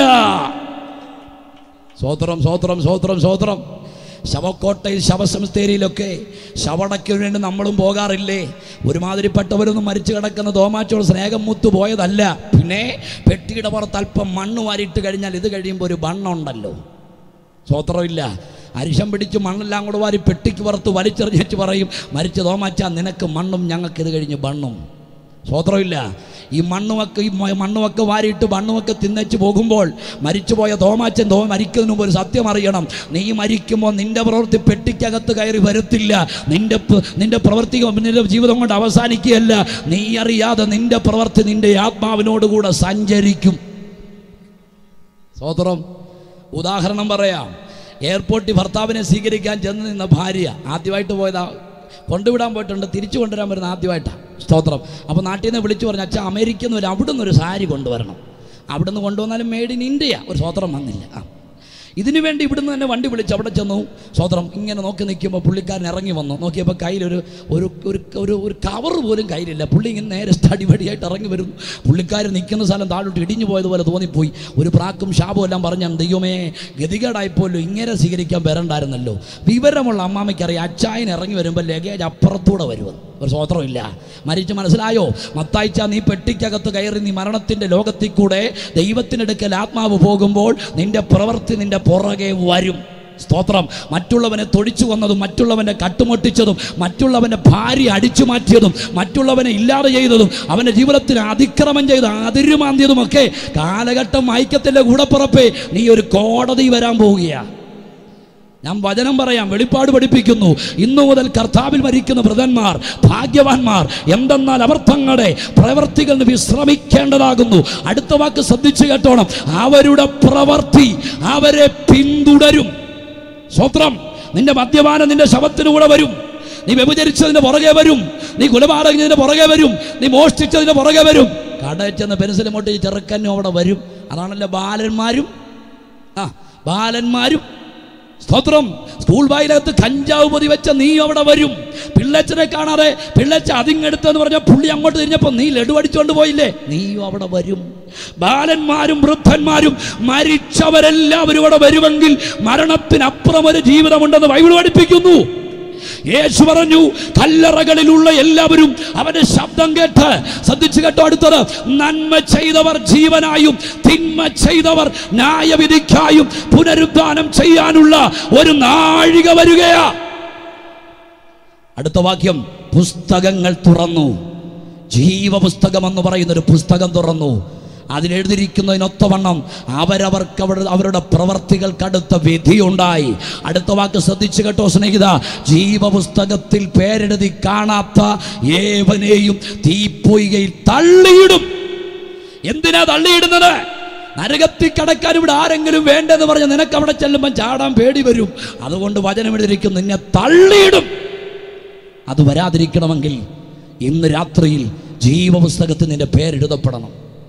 സ്വോത്രം സ്വോത്രം സ്വോത്രം സ്വോത്രം ശവക്കോട്ടയിൽ ശവസംസ്ഥേരിയിലൊക്കെ ശവടയ്ക്ക് വേണ്ടി നമ്മളും പോകാറില്ലേ ഒരുമാതിരിപ്പെട്ടവരൊന്നും മരിച്ചു കിടക്കുന്ന തോമാച്ചോട് സ്നേഹം മുത്തു പോയതല്ല പിന്നെ പെട്ടിയുടെ പുറത്ത് അല്പം മണ്ണ് വാരിയിട്ട് കഴിഞ്ഞാൽ ഇത് കഴിയുമ്പോൾ ഒരു ബണ്ണുണ്ടല്ലോ സ്വോത്രമില്ല അരിശം പിടിച്ച് മണ്ണെല്ലാം കൂടെ വാരി പെട്ടിക്ക് പുറത്ത് വലിച്ചെറിഞ്ഞിട്ട് പറയും മരിച്ച തോമാച്ച നിനക്ക് മണ്ണും ഞങ്ങൾക്ക് ഇത് കഴിഞ്ഞ് ബണ്ണും സ്വോത്രമില്ല ഈ മണ്ണുമൊക്കെ ഈ മ- മണ്ണുമൊക്കെ വാരിയിട്ട് മണ്ണുമൊക്കെ തിന്നച്ച് പോകുമ്പോൾ മരിച്ചുപോയ തോമാച്ചൻ തോ മരിക്കുന്നതിന് മുമ്പ് ഒരു സത്യം അറിയണം നീ മരിക്കുമ്പോൾ നിന്റെ പ്രവൃത്തി പെട്ടിക്കകത്ത് കയറി വരത്തില്ല നിന്റെ പ്- നിന്റെ പ്രവൃത്തി നിന്റെ ജീവിതം കൊണ്ട് അവസാനിക്കുകയല്ല നീ അറിയാതെ നിന്റെ പ്രവൃത്തി നിന്റെ ആത്മാവിനോടുകൂടെ സഞ്ചരിക്കും സ്വോത്രം ഉദാഹരണം പറയാം എയർപോർട്ടിൽ ഭർത്താവിനെ സ്വീകരിക്കാൻ ചെന്ന് നിന്ന ഭാര്യ ആദ്യമായിട്ട് പോയതാ കൊണ്ടുവിടാൻ പോയിട്ടുണ്ട് തിരിച്ചു കൊണ്ടുവരാൻ വരുന്ന ആദ്യമായിട്ടാണ് സ്തോത്രം അപ്പോൾ നാട്ടിൽ നിന്ന് വിളിച്ചു പറഞ്ഞു അച്ഛാ അമേരിക്കയിൽ നിന്ന് ഒരു അവിടെ നിന്ന് ഒരു സാരി കൊണ്ടുവരണം അവിടെ നിന്ന് കൊണ്ടുവന്നാലും മെയ്ഡ് ഇൻ ഇന്ത്യ ഒരു സ്വോത്രം വന്നില്ല ആ ഇതിനു വേണ്ടി ഇവിടുന്ന് തന്നെ വണ്ടി വിളിച്ച് അവിടെ ചെന്നു സ്വോത്രം ഇങ്ങനെ നോക്കി നിൽക്കുമ്പോൾ പുള്ളിക്കാരൻ ഇറങ്ങി വന്നു നോക്കിയപ്പോൾ കയ്യിലൊരു ഒരു ഒരു ഒരു ഒരു കവർ പോലും കയ്യിലില്ല പുള്ളി ഇങ്ങനെ നേരെ സ്റ്റഡി വടിയായിട്ട് ഇറങ്ങി വരുന്നു പുള്ളിക്കാരൻ നിൽക്കുന്ന സ്ഥലം താഴോട്ട് ഇടിഞ്ഞു പോയതുപോലെ തോന്നിപ്പോയി ഒരു പ്രാക്കും ശാപവും എല്ലാം പറഞ്ഞാണ് ദൈവമേ ഗതികേടായിപ്പോലും ഇങ്ങനെ സ്വീകരിക്കാൻ വരണ്ടായിരുന്നല്ലോ വിവരമുള്ള അമ്മാമയ്ക്കറിയാം അച്ചായൻ ഇറങ്ങി വരുമ്പോൾ ലഗേജ് അപ്പുറത്തൂടെ വരുമെന്ന് ഒരു സ്വോത്രമില്ല മരിച്ച് മനസ്സിലായോ മത്തായിച്ച നീ പെട്ടിക്കകത്ത് കയറി നീ മരണത്തിൻ്റെ ലോകത്തിൽ കൂടെ ദൈവത്തിനടുക്കൽ ആത്മാവ് പോകുമ്പോൾ നിന്റെ പ്രവൃത്തി നിന്റെ പുറകെ വരും സ്തോത്രം മറ്റുള്ളവനെ തൊഴിച്ചു കൊന്നതും മറ്റുള്ളവനെ കട്ടുമൊട്ടിച്ചതും മറ്റുള്ളവൻ്റെ ഭാര്യ അടിച്ചു മാറ്റിയതും മറ്റുള്ളവനെ ഇല്ലാതെ ചെയ്തതും അവൻ്റെ ജീവിതത്തിന് അതിക്രമം ചെയ്ത് അതിരുമാന്തിയതുമൊക്കെ കാലഘട്ടം ഐക്യത്തിൻ്റെ കൂടപ്പുറപ്പേ നീ ഒരു കോടതി വരാൻ പോവുകയാണ് ഞാൻ വചനം പറയാം വെളിപ്പാട് പഠിപ്പിക്കുന്നു ഇന്നു മുതൽ കർത്താവിൽ മരിക്കുന്ന വൃതന്മാർ ഭാഗ്യവാന്മാർ എന്തെന്നാൽ അവർ തങ്ങളുടെ പ്രവർത്തികൾ നിന്ന് വിശ്രമിക്കേണ്ടതാകുന്നു അടുത്ത വാക്ക് ശ്രദ്ധിച്ചു കേട്ടോണം അവരുടെ പ്രവർത്തി അവരെ പിന്തുടരും സ്വത്രം നിന്റെ മദ്യപാനം നിന്റെ ശവത്തിന് കൂടെ വരും നീ വ്യഭിചരിച്ചതിന്റെ പുറകെ വരും നീ കുലപാതകഞ്ഞതിന്റെ പുറകെ വരും നീ മോഷ്ടിച്ചതിന്റെ പുറകെ വരും കടയിൽ ചെന്ന് പെൻസിൽ മുട്ടി ചെറുക്കനും അവിടെ വരും അതാണല്ലോ ബാലന്മാരും ആ ബാലന്മാരും സ്തോത്രം സ്കൂൾ വായിലകത്ത് കഞ്ചാവ് പൊതി വെച്ച നീ അവിടെ വരും പിള്ളച്ചനെ കാണാതെ പിള്ളച്ച അതിങ്ങെടുത്തെന്ന് പറഞ്ഞ പുള്ളി അങ്ങോട്ട് തിരിഞ്ഞപ്പോൾ നീ ലഡു അടിച്ചുകൊണ്ട് പോയില്ലേ നീയും അവിടെ വരും ബാലന്മാരും വൃദ്ധന്മാരും മരിച്ചവരെല്ലാവരും അവിടെ വരുമെങ്കിൽ മരണത്തിനപ്പുറം ഒരു ജീവിതമുണ്ടെന്ന് ബൈബിൾ പഠിപ്പിക്കുന്നു യേശു പറഞ്ഞു കല്ലറകളിലുള്ള എല്ലാവരും അവന്റെ ശബ്ദം കേട്ട് ശ്രദ്ധിച്ചു കേട്ടോ അടുത്തത് നന്മ ചെയ്തവർ ജീവനായും തിന്മ ചെയ്തവർ ന്യായവിധിക്കായും പുനരുദ്ധാനം ചെയ്യാനുള്ള ഒരു നാഴിക വരികയാ അടുത്ത വാക്യം പുസ്തകങ്ങൾ തുറന്നു ജീവപുസ്തകം എന്ന് പറയുന്ന ഒരു പുസ്തകം തുറന്നു അതിലെഴുതിയിരിക്കുന്നതിനൊത്തവണ്ണം അവരവർക്ക് അവർ അവരുടെ പ്രവർത്തികൾക്കടുത്ത വിധിയുണ്ടായി അടുത്ത വാക്ക് ശ്രദ്ധിച്ചു കേട്ടോ സ്നേഹിത ജീവപുസ്തകത്തിൽ പേരെഴുതി കാണാത്ത ഏവനെയും തീപ്പൊയ്കയിൽ തള്ളിയിടും എന്തിനാ തള്ളിയിടുന്നത് നരകത്തിൽ കടക്കാൻ ഇവിടെ ആരെങ്കിലും വേണ്ടെന്ന് പറഞ്ഞ് നിനക്ക് അവിടെ ചെല്ലുമ്പോൾ ചാടാൻ പേടി വരും അതുകൊണ്ട് വചനം എഴുതിയിരിക്കും നിന്നെ തള്ളിയിടും അത് വരാതിരിക്കണമെങ്കിൽ ഇന്ന് രാത്രിയിൽ ജീവപുസ്തകത്തിൽ നിന്റെ പേരെഴുതപ്പെടണം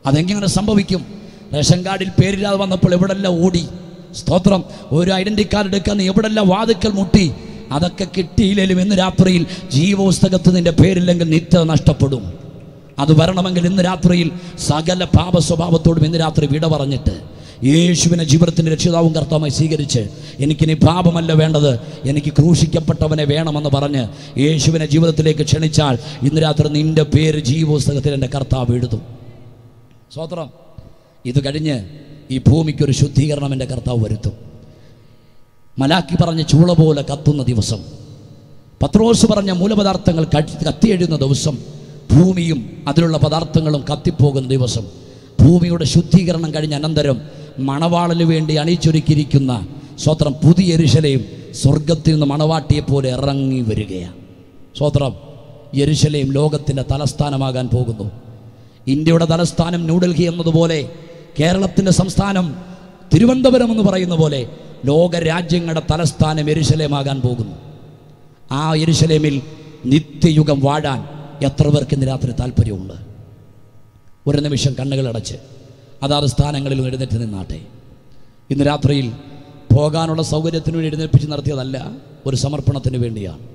അതെങ്ങനെ സംഭവിക്കും റേഷൻ കാർഡിൽ പേരില്ലാതെ വന്നപ്പോൾ എവിടെല്ലാം ഓടി സ്തോത്രം ഒരു ഐഡന്റി കാർഡ് എടുക്കാൻ നീ എവിടെല്ലാം വാതുക്കൽ മുട്ടി അതൊക്കെ കിട്ടിയില്ലേലും ഇന്ന് രാത്രിയിൽ ജീവപുസ്തകത്ത് നിന്റെ പേരില്ലെങ്കിൽ നിത്യത നഷ്ടപ്പെടും അത് വരണമെങ്കിൽ ഇന്ന് രാത്രിയിൽ സകല പാപ സ്വഭാവത്തോടും ഇന്ന് രാത്രി വിട പറഞ്ഞിട്ട് യേശുവിനെ ജീവിതത്തിൻ്റെ രക്ഷിതാവും കർത്താവുമായി സ്വീകരിച്ച് എനിക്കിനി പാപമല്ല വേണ്ടത് എനിക്ക് ക്രൂശിക്കപ്പെട്ടവനെ വേണമെന്ന് പറഞ്ഞ് യേശുവിനെ ജീവിതത്തിലേക്ക് ക്ഷണിച്ചാൽ ഇന്ന് രാത്രി നിന്റെ പേര് ജീവപുസ്തകത്തിൽ എൻ്റെ കർത്താവ് എഴുതും സ്വത്രം ഇത് കഴിഞ്ഞ് ഈ ഭൂമിക്കൊരു ശുദ്ധീകരണം എൻ്റെ കർത്താവ് വരുത്തും മലാക്കി പറഞ്ഞ ചൂള പോലെ കത്തുന്ന ദിവസം പത്രോസ് പറഞ്ഞ മൂലപദാർത്ഥങ്ങൾ കത്തി കത്തിയെഴുന്ന ദിവസം ഭൂമിയും അതിലുള്ള പദാർത്ഥങ്ങളും കത്തിപ്പോകുന്ന ദിവസം ഭൂമിയുടെ ശുദ്ധീകരണം കഴിഞ്ഞ അനന്തരം മണവാളന് വേണ്ടി അണിച്ചൊരുക്കിയിരിക്കുന്ന സ്വത്രം പുതിയ എരിശലയും സ്വർഗത്തിൽ നിന്ന് മണവാട്ടിയെ പോലെ ഇറങ്ങി വരികയാണ് സ്വത്രം യെരുശലേം ലോകത്തിൻ്റെ തലസ്ഥാനമാകാൻ പോകുന്നു ഇന്ത്യയുടെ തലസ്ഥാനം ന്യൂഡൽഹി എന്നതുപോലെ കേരളത്തിൻ്റെ സംസ്ഥാനം തിരുവനന്തപുരം എന്ന് പറയുന്ന പോലെ ലോക രാജ്യങ്ങളുടെ തലസ്ഥാനം എരുശലേമാകാൻ പോകുന്നു ആ എരുശലേമിൽ നിത്യയുഗം വാഴാൻ എത്ര പേർക്ക് ഇന്ന് രാത്രി താല്പര്യമുണ്ട് ഒരു നിമിഷം കണ്ണുകളടച്ച് അതാത് സ്ഥാനങ്ങളിൽ എഴുന്നേറ്റ് നിന്നാട്ടെ ഇന്ന് രാത്രിയിൽ പോകാനുള്ള സൗകര്യത്തിന് വേണ്ടി എഴുന്നേൽപ്പിച്ച് നടത്തിയതല്ല ഒരു സമർപ്പണത്തിന് വേണ്ടിയാണ്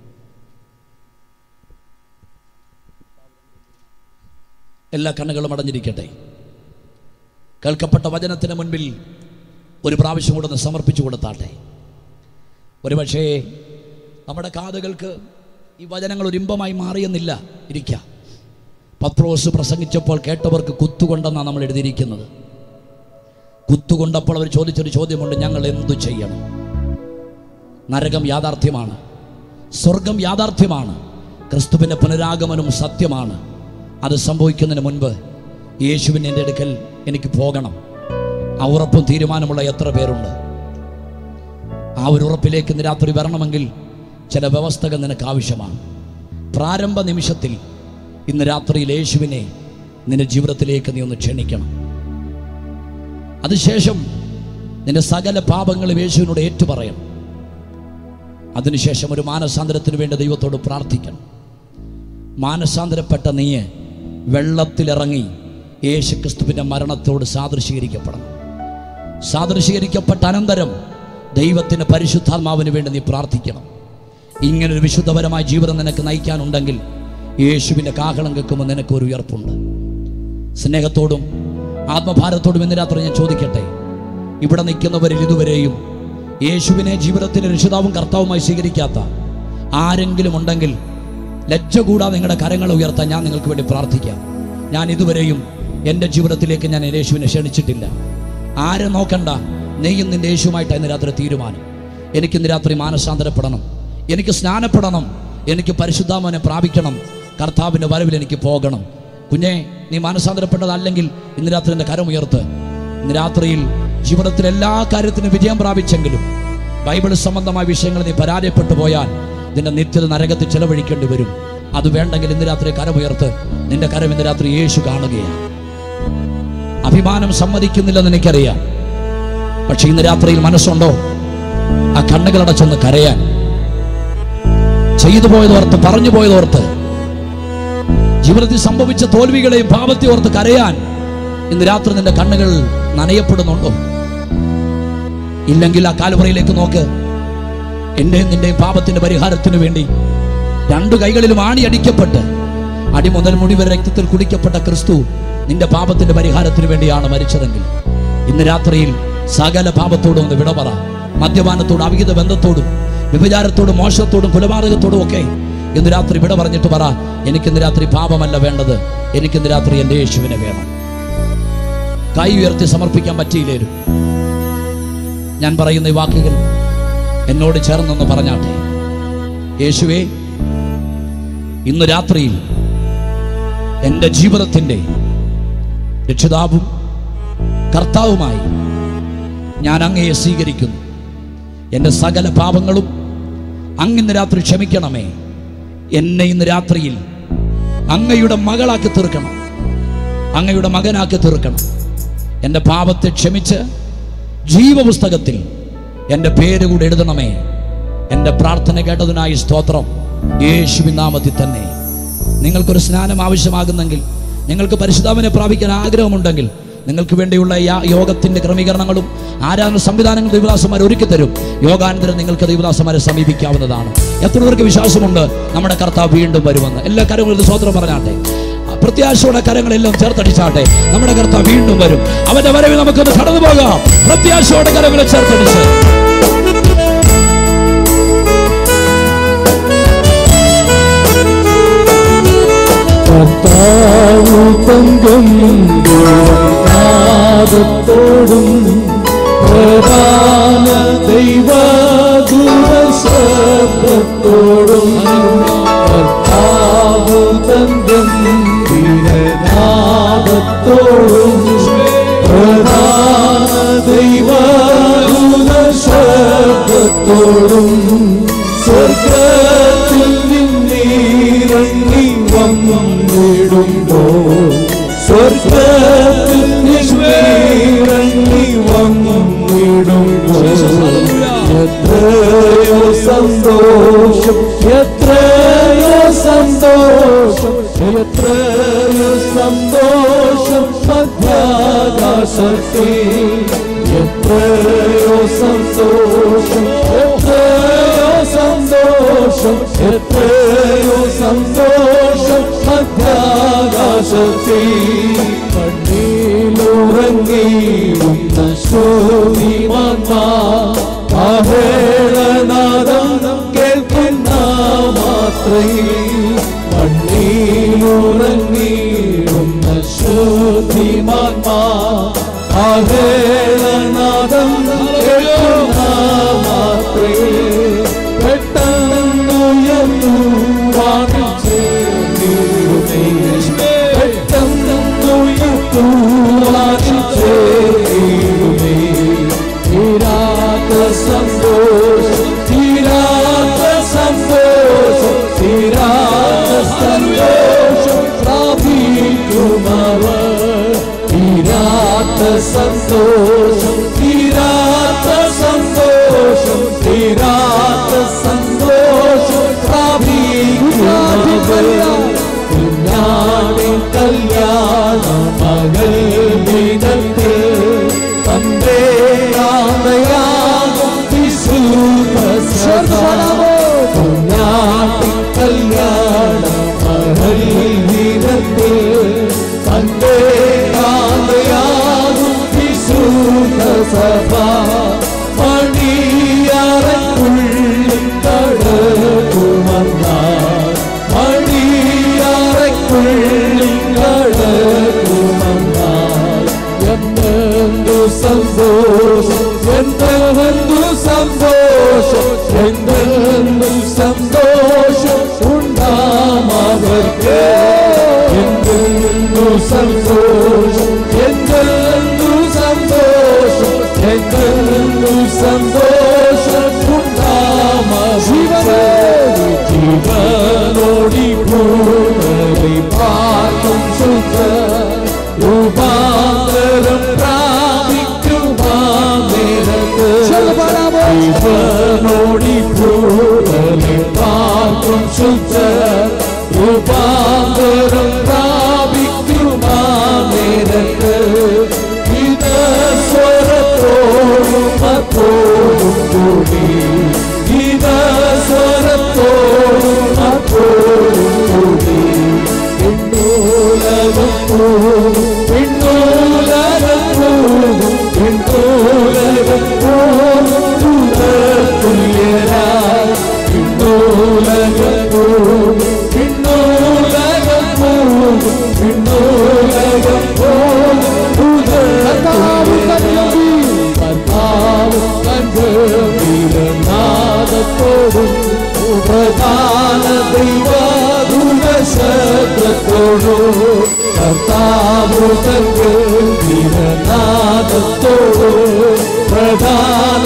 എല്ലാ കണ്ണുകളും അടഞ്ഞിരിക്കട്ടെ കേൾക്കപ്പെട്ട വചനത്തിന് മുൻപിൽ ഒരു പ്രാവശ്യം കൂടെ ഒന്ന് സമർപ്പിച്ചു കൊടുത്താട്ടെ ഒരുപക്ഷേ നമ്മുടെ കാതുകൾക്ക് ഈ വചനങ്ങൾ ഒരു ഇമ്പമായി മാറിയെന്നില്ല ഇരിക്കാം പത്രോസ് പ്രസംഗിച്ചപ്പോൾ കേട്ടവർക്ക് കുത്തുകൊണ്ടെന്നാണ് നമ്മൾ എഴുതിയിരിക്കുന്നത് കുത്തുകൊണ്ടപ്പോൾ അവർ ചോദിച്ചൊരു ചോദ്യമുണ്ട് ഞങ്ങൾ എന്തു ചെയ്യണം നരകം യാഥാർത്ഥ്യമാണ് സ്വർഗം യാഥാർത്ഥ്യമാണ് ക്രിസ്തുവിൻ്റെ പുനരാഗമനം സത്യമാണ് അത് സംഭവിക്കുന്നതിന് മുൻപ് യേശുവിൻ്റെ എൻ്റെ അടുക്കൽ എനിക്ക് പോകണം ആ ഉറപ്പും തീരുമാനമുള്ള എത്ര പേരുണ്ട് ആ ഒരു ഉറപ്പിലേക്ക് ഇന്ന് രാത്രി വരണമെങ്കിൽ ചില വ്യവസ്ഥകൾ നിനക്ക് ആവശ്യമാണ് പ്രാരംഭ നിമിഷത്തിൽ ഇന്ന് രാത്രിയിൽ യേശുവിനെ നിന്റെ ജീവിതത്തിലേക്ക് നീ ഒന്ന് ക്ഷണിക്കണം അതിനുശേഷം നിന്റെ സകല പാപങ്ങളും യേശുവിനോട് ഏറ്റുപറയണം അതിനുശേഷം ഒരു മാനസാന്തരത്തിന് വേണ്ടി ദൈവത്തോട് പ്രാർത്ഥിക്കണം മാനസാന്തരപ്പെട്ട നീ വെള്ളത്തിലിറങ്ങി യേശു ക്രിസ്തുവിൻ്റെ മരണത്തോട് സാദൃശീകരിക്കപ്പെടണം സാദൃശീകരിക്കപ്പെട്ട അനന്തരം ദൈവത്തിൻ്റെ പരിശുദ്ധാത്മാവിന് വേണ്ടി നീ പ്രാർത്ഥിക്കണം ഇങ്ങനൊരു വിശുദ്ധപരമായ ജീവിതം നിനക്ക് നയിക്കാനുണ്ടെങ്കിൽ യേശുവിൻ്റെ കാഹളം കേൾക്കുമ്പോൾ നിനക്ക് ഒരു ഉയർപ്പുണ്ട് സ്നേഹത്തോടും ആത്മഭാരത്തോടും ഇന്ന് രാത്രി ഞാൻ ചോദിക്കട്ടെ ഇവിടെ നിൽക്കുന്നവരിൽ ഇതുവരെയും യേശുവിനെ ജീവിതത്തിലെ രക്ഷിതാവും കർത്താവുമായി സ്വീകരിക്കാത്ത ആരെങ്കിലും ഉണ്ടെങ്കിൽ ലജ്ജ കൂടാതെ നിങ്ങളുടെ കരങ്ങൾ ഉയർത്താൻ ഞാൻ നിങ്ങൾക്ക് വേണ്ടി പ്രാർത്ഥിക്കാം ഞാൻ ഇതുവരെയും എൻ്റെ ജീവിതത്തിലേക്ക് ഞാൻ യേശുവിനെ ക്ഷണിച്ചിട്ടില്ല ആരെ നോക്കണ്ട നെയ്യും നിന്റെ യേശുമായിട്ട് ഇന്ന് രാത്രി തീരുമാനം എനിക്ക് ഇന്ന് രാത്രി മാനസാന്തരപ്പെടണം എനിക്ക് സ്നാനപ്പെടണം എനിക്ക് പരിശുദ്ധാമനെ പ്രാപിക്കണം കർത്താവിൻ്റെ വരവിൽ എനിക്ക് പോകണം കുഞ്ഞെ നീ മാനസാന്തരപ്പെട്ടതല്ലെങ്കിൽ ഇന്ന് രാത്രി എൻ്റെ കരമുയർത്ത് ഇന്ന് രാത്രിയിൽ ജീവിതത്തിൽ എല്ലാ കാര്യത്തിനും വിജയം പ്രാപിച്ചെങ്കിലും ബൈബിൾ സംബന്ധമായ വിഷയങ്ങൾ നീ പരാജയപ്പെട്ടു പോയാൽ നിന്റെ നിത്യത നരകത്തിൽ ചെലവഴിക്കേണ്ടി വരും അത് വേണ്ടെങ്കിൽ ഇന്ന് രാത്രി കരമുയർത്ത് നിന്റെ കരം ഇന്ന് രാത്രി യേശു കാണുകയാണ് അഭിമാനം സമ്മതിക്കുന്നില്ലെന്ന് എനിക്കറിയാം പക്ഷെ ഇന്ന് രാത്രിയിൽ മനസ്സുണ്ടോ ആ കണ്ണുകളടച്ചൊന്ന് കരയാൻ ചെയ്തു പോയതോർത്ത് പറഞ്ഞു പോയതോർത്ത് ജീവിതത്തിൽ സംഭവിച്ച തോൽവികളെയും പാപത്തെ ഓർത്ത് കരയാൻ ഇന്ന് രാത്രി നിന്റെ കണ്ണുകൾ നനയപ്പെടുന്നുണ്ടോ ഇല്ലെങ്കിൽ ആ കാലുപറയിലേക്ക് നോക്ക് എന്റെയും നിന്റെയും പാപത്തിന്റെ പരിഹാരത്തിന് വേണ്ടി രണ്ടു കൈകളിലും ആണി അടിക്കപ്പെട്ട് അടി മുതൽ മുടി വരെ രക്തത്തിൽ കുടിക്കപ്പെട്ട ക്രിസ്തു നിന്റെ പാപത്തിന്റെ പരിഹാരത്തിന് വേണ്ടിയാണ് മരിച്ചതെങ്കിൽ ഇന്ന് രാത്രിയിൽ സകല പാപത്തോടും ഒന്ന് വിട പറ മദ്യപാനത്തോടും അവിഹിത ബന്ധത്തോടും വ്യഭിചാരത്തോടും മോശത്തോടും കൊലപാതകത്തോടും ഒക്കെ ഇന്ന് രാത്രി വിട പറഞ്ഞിട്ട് പറ എനിക്കിന്ന് രാത്രി പാപമല്ല വേണ്ടത് എനിക്കിന്ന് രാത്രി എൻ്റെ യേശുവിനെ വേണം കൈ ഉയർത്തി സമർപ്പിക്കാൻ പറ്റിയില്ലേലും ഞാൻ പറയുന്ന ഈ വാക്കുകൾ എന്നോട് ചേർന്നൊന്ന് പറഞ്ഞാട്ടെ യേശുവേ ഇന്ന് രാത്രിയിൽ എൻ്റെ ജീവിതത്തിൻ്റെ രക്ഷിതാവും കർത്താവുമായി ഞാൻ അങ്ങയെ സ്വീകരിക്കുന്നു എൻ്റെ സകല പാപങ്ങളും അങ്ങിന്ന് രാത്രി ക്ഷമിക്കണമേ എന്നെ ഇന്ന് രാത്രിയിൽ അങ്ങയുടെ മകളാക്കി തീർക്കണം അങ്ങയുടെ മകനാക്കി തീർക്കണം എൻ്റെ പാപത്തെ ക്ഷമിച്ച് ജീവപുസ്തകത്തിൽ എൻ്റെ പേര് കൂടെ എഴുതണമേ എൻ്റെ പ്രാർത്ഥന കേട്ടതിനായി സ്തോത്രം യേശുവിൻ നാമത്തിൽ തന്നെ നിങ്ങൾക്കൊരു സ്നാനം ആവശ്യമാകുന്നെങ്കിൽ നിങ്ങൾക്ക് പരിശുദ്ധാമനെ പ്രാപിക്കാൻ ആഗ്രഹമുണ്ടെങ്കിൽ നിങ്ങൾക്ക് വേണ്ടിയുള്ള യാ- യോഗത്തിന്റെ ക്രമീകരണങ്ങളും ആരാധന സംവിധാനങ്ങൾ ദൈവദാസന്മാർ ഒരുക്കി തരും യോഗാനന്തരം നിങ്ങൾക്ക് ദൈവദാസന്മാരെ സമീപിക്കാവുന്നതാണ് എത്ര പേർക്ക് വിശ്വാസമുണ്ട് നമ്മുടെ കർത്താവ് വീണ്ടും വരുമെന്ന് എല്ലാ കാര്യങ്ങളും സ്വതന്ത്രം പറഞ്ഞാട്ടെ ആ പ്രത്യാശയുടെ കരങ്ങളെല്ലാം ചേർത്തടിച്ചാട്ടെ നമ്മുടെ കർത്താവ് വീണ്ടും വരും അവന്റെ വരവിൽ നമുക്കൊന്ന് കടന്നു പോകാം പ്രത്യാശയുടെ കരങ്ങളെ ചേർത്തടിച്ച് കർത്താവു തങ്കം നാദത്തോടും പ്രധാന ദൈവദൂരശബ്ദത്തോടും കർത്താവു തങ്കം നാദത്തോടും പ്രധാന ദൈവദൂരശബ്ദത്തോടും സ്വർഗത്തിൽ നിന്നിറങ്ങി വന്നിടുമ്പോൾ സ്വർഗത്തിൽ നിന്നിറങ്ങി വന്നിടുമ്പോൾ എത്രയോ സന്തോഷം എത്രയോ സന്തോഷം എത്രയോ സന്തോഷം മധ്യാകാശത്തിൽ എത്രയോ സന്തോഷം എത്രയോ സന്തോഷം എത്രയോ സന്തോഷം മധ്യാകാശത്തിൽ കണ്ണീലുറങ്ങിയിരുന്ന ശോഭിമാന്മാ ആഹേളനാദം കേൾക്കുന്ന മാത്രയിൽ കണ്ണീലുറങ്ങിയിരുന്ന ശോഭിമാന്മാ ആഹേളനാദം കേൾക്കുന്ന മാത്രയിൽ പെട്ടെന്നുയർന്നു വാണിച്ചേർന്നിരുന്നേ പെട്ടെന്നുയർത്തു വാണിച്ചേർന്നിരുന്നേ തീരാത്ത സന്തോഷം തീരാത്ത സന്തോഷം തീരാത്ത സന്തോഷം പ്രാപിക്കുമവർ തീരാത്ത സന്തോഷം തീരാത്ത സന്തോഷം തീരാത്ത സന്തോഷം പ്രാപിക്കുമവർ കുഞ്ഞാടിൻ കല്യാണ മകൾ വിധത്തെ തന്റെ ആമയാകും കുഞ്ഞാടിൻ കല്യാണ മകൾ വിധത്തെ തന്റെ ആമയാകും സഭ മണിയറക്കുള്ളിൽ കടകുമന്നാൽ മണിയറക്കുള്ളിൽ കടകുമന്നാൽ എന്തെന്തു സന്തോഷം എന്തെന്തു സന്തോഷം എന്തെന്തു സന്തോഷം ഉണ്ടാമവർക്ക് എന്തെന്തു സന്തോഷം എന്തെന്തു സന്തോഷം എന്തെന്തു സന്തോഷം ഉണ്ടാമവർക്ക് ജീവനോടി ഭൂമി പാർക്കും ശുദ്ധ രൂപാന്തരം പ്രാപിക്കുമാനേരത്ത് ജീവനോടി ഭൂമി പാർക്കും ശുദ്ധ രൂപാന്തരം പ്രാപിക്കുമാനേരത്ത് ഇത് സ്വരത്തോടും അത്തോടും കൂടി ഇത് സ്വരത്തോടും അത്തോടും കൂടി പിന്നൂലകം പോകും പിന്നൂലകം പോകും പിന്നൂലകം പോകും തുല്യരായി പിന്നൂലകം പോകും പിന്നൂലകം പോകും പിന്നൂലകം പോകും കർത്താവ് കണ്ടുനാദത്തോടും പ്രധാന ദൈവദൂരശബ്ദത്തോടും കർത്താവ് കണ്ടുനാദത്തോടും പ്രധാന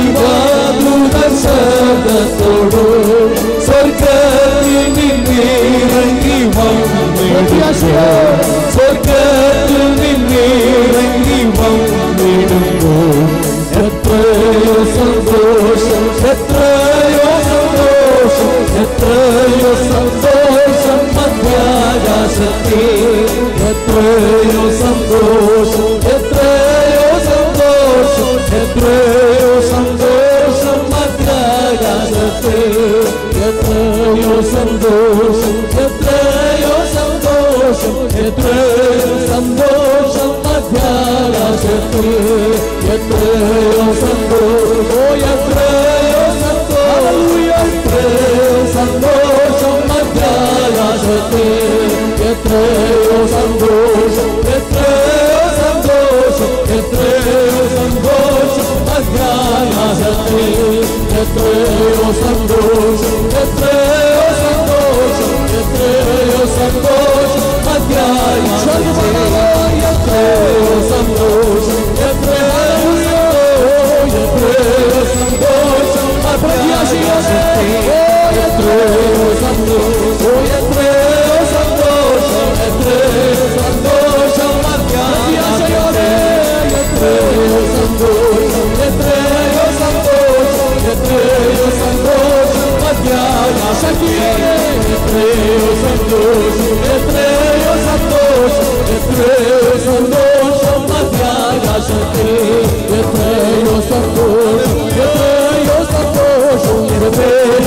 ദൈവദൂരശബ്ദത്തോടും സ്വർഗത്തിൽ നിന്നിറങ്ങി വന്നിടുമ്പോൾ സ്വർഗത്തിൽ നിന്നിറങ്ങി വന്നിടുമ്പോൾ എത്രയോ സന്തോഷം എത്രയോ സന്തോഷം എത്രയോ സന്തോഷം മധ്യ മധ്യാകാശത്തിൽ എത്രയോ സന്തോഷം എത്രയോ സന്തോഷം എത്രയോ സന്തോഷം മധ്യാകാശത്തിൽ എത്രയോ സന്തോഷം എത്രയോ സന്തോഷം എത്രയോ സന്തോഷം മധ്യാകാശത്തിൽ എത്രയോ സന്തോഷം ഓ എത്രയോ സന്തോഷം എത്രയോ സന്തോഷം മധ്യാകാശത്തിൽ എത്രയോ സന്തോഷം എത്രയോ സന്തോഷം എത്രയോ സന്തോഷം മധ്യാകാശത്തിൽ എത്രയോ സന്തോഷം എത്രയോ സന്തോഷം എത്രയോ സന്തോഷം മധ്യാകാശത്തിൽ എത്രയോ സന്തോഷം എത്രയോ എത്രയോ സന്തോഷം മധ്യാകാശത്തിൽ എത്രയോ സന്തോഷം എത്രയോ സന്തോഷം എത്രയോ സന്തോഷം മധ്യാകാശത്തിൽ എത്രയോ സന്തോഷം എത്രയോ സന്തോഷം എത്രയോ സന്തോഷം മധ്യാകാശത്തിൽ എത്രയോ സന്തോഷം എത്രയോ സന്തോഷം എത്രയോ സന്തോഷം മധ്യാകാശത്തിൽ എത്രയോ സന്തോഷം എത്രയോ സന്തോഷം എത്രയോ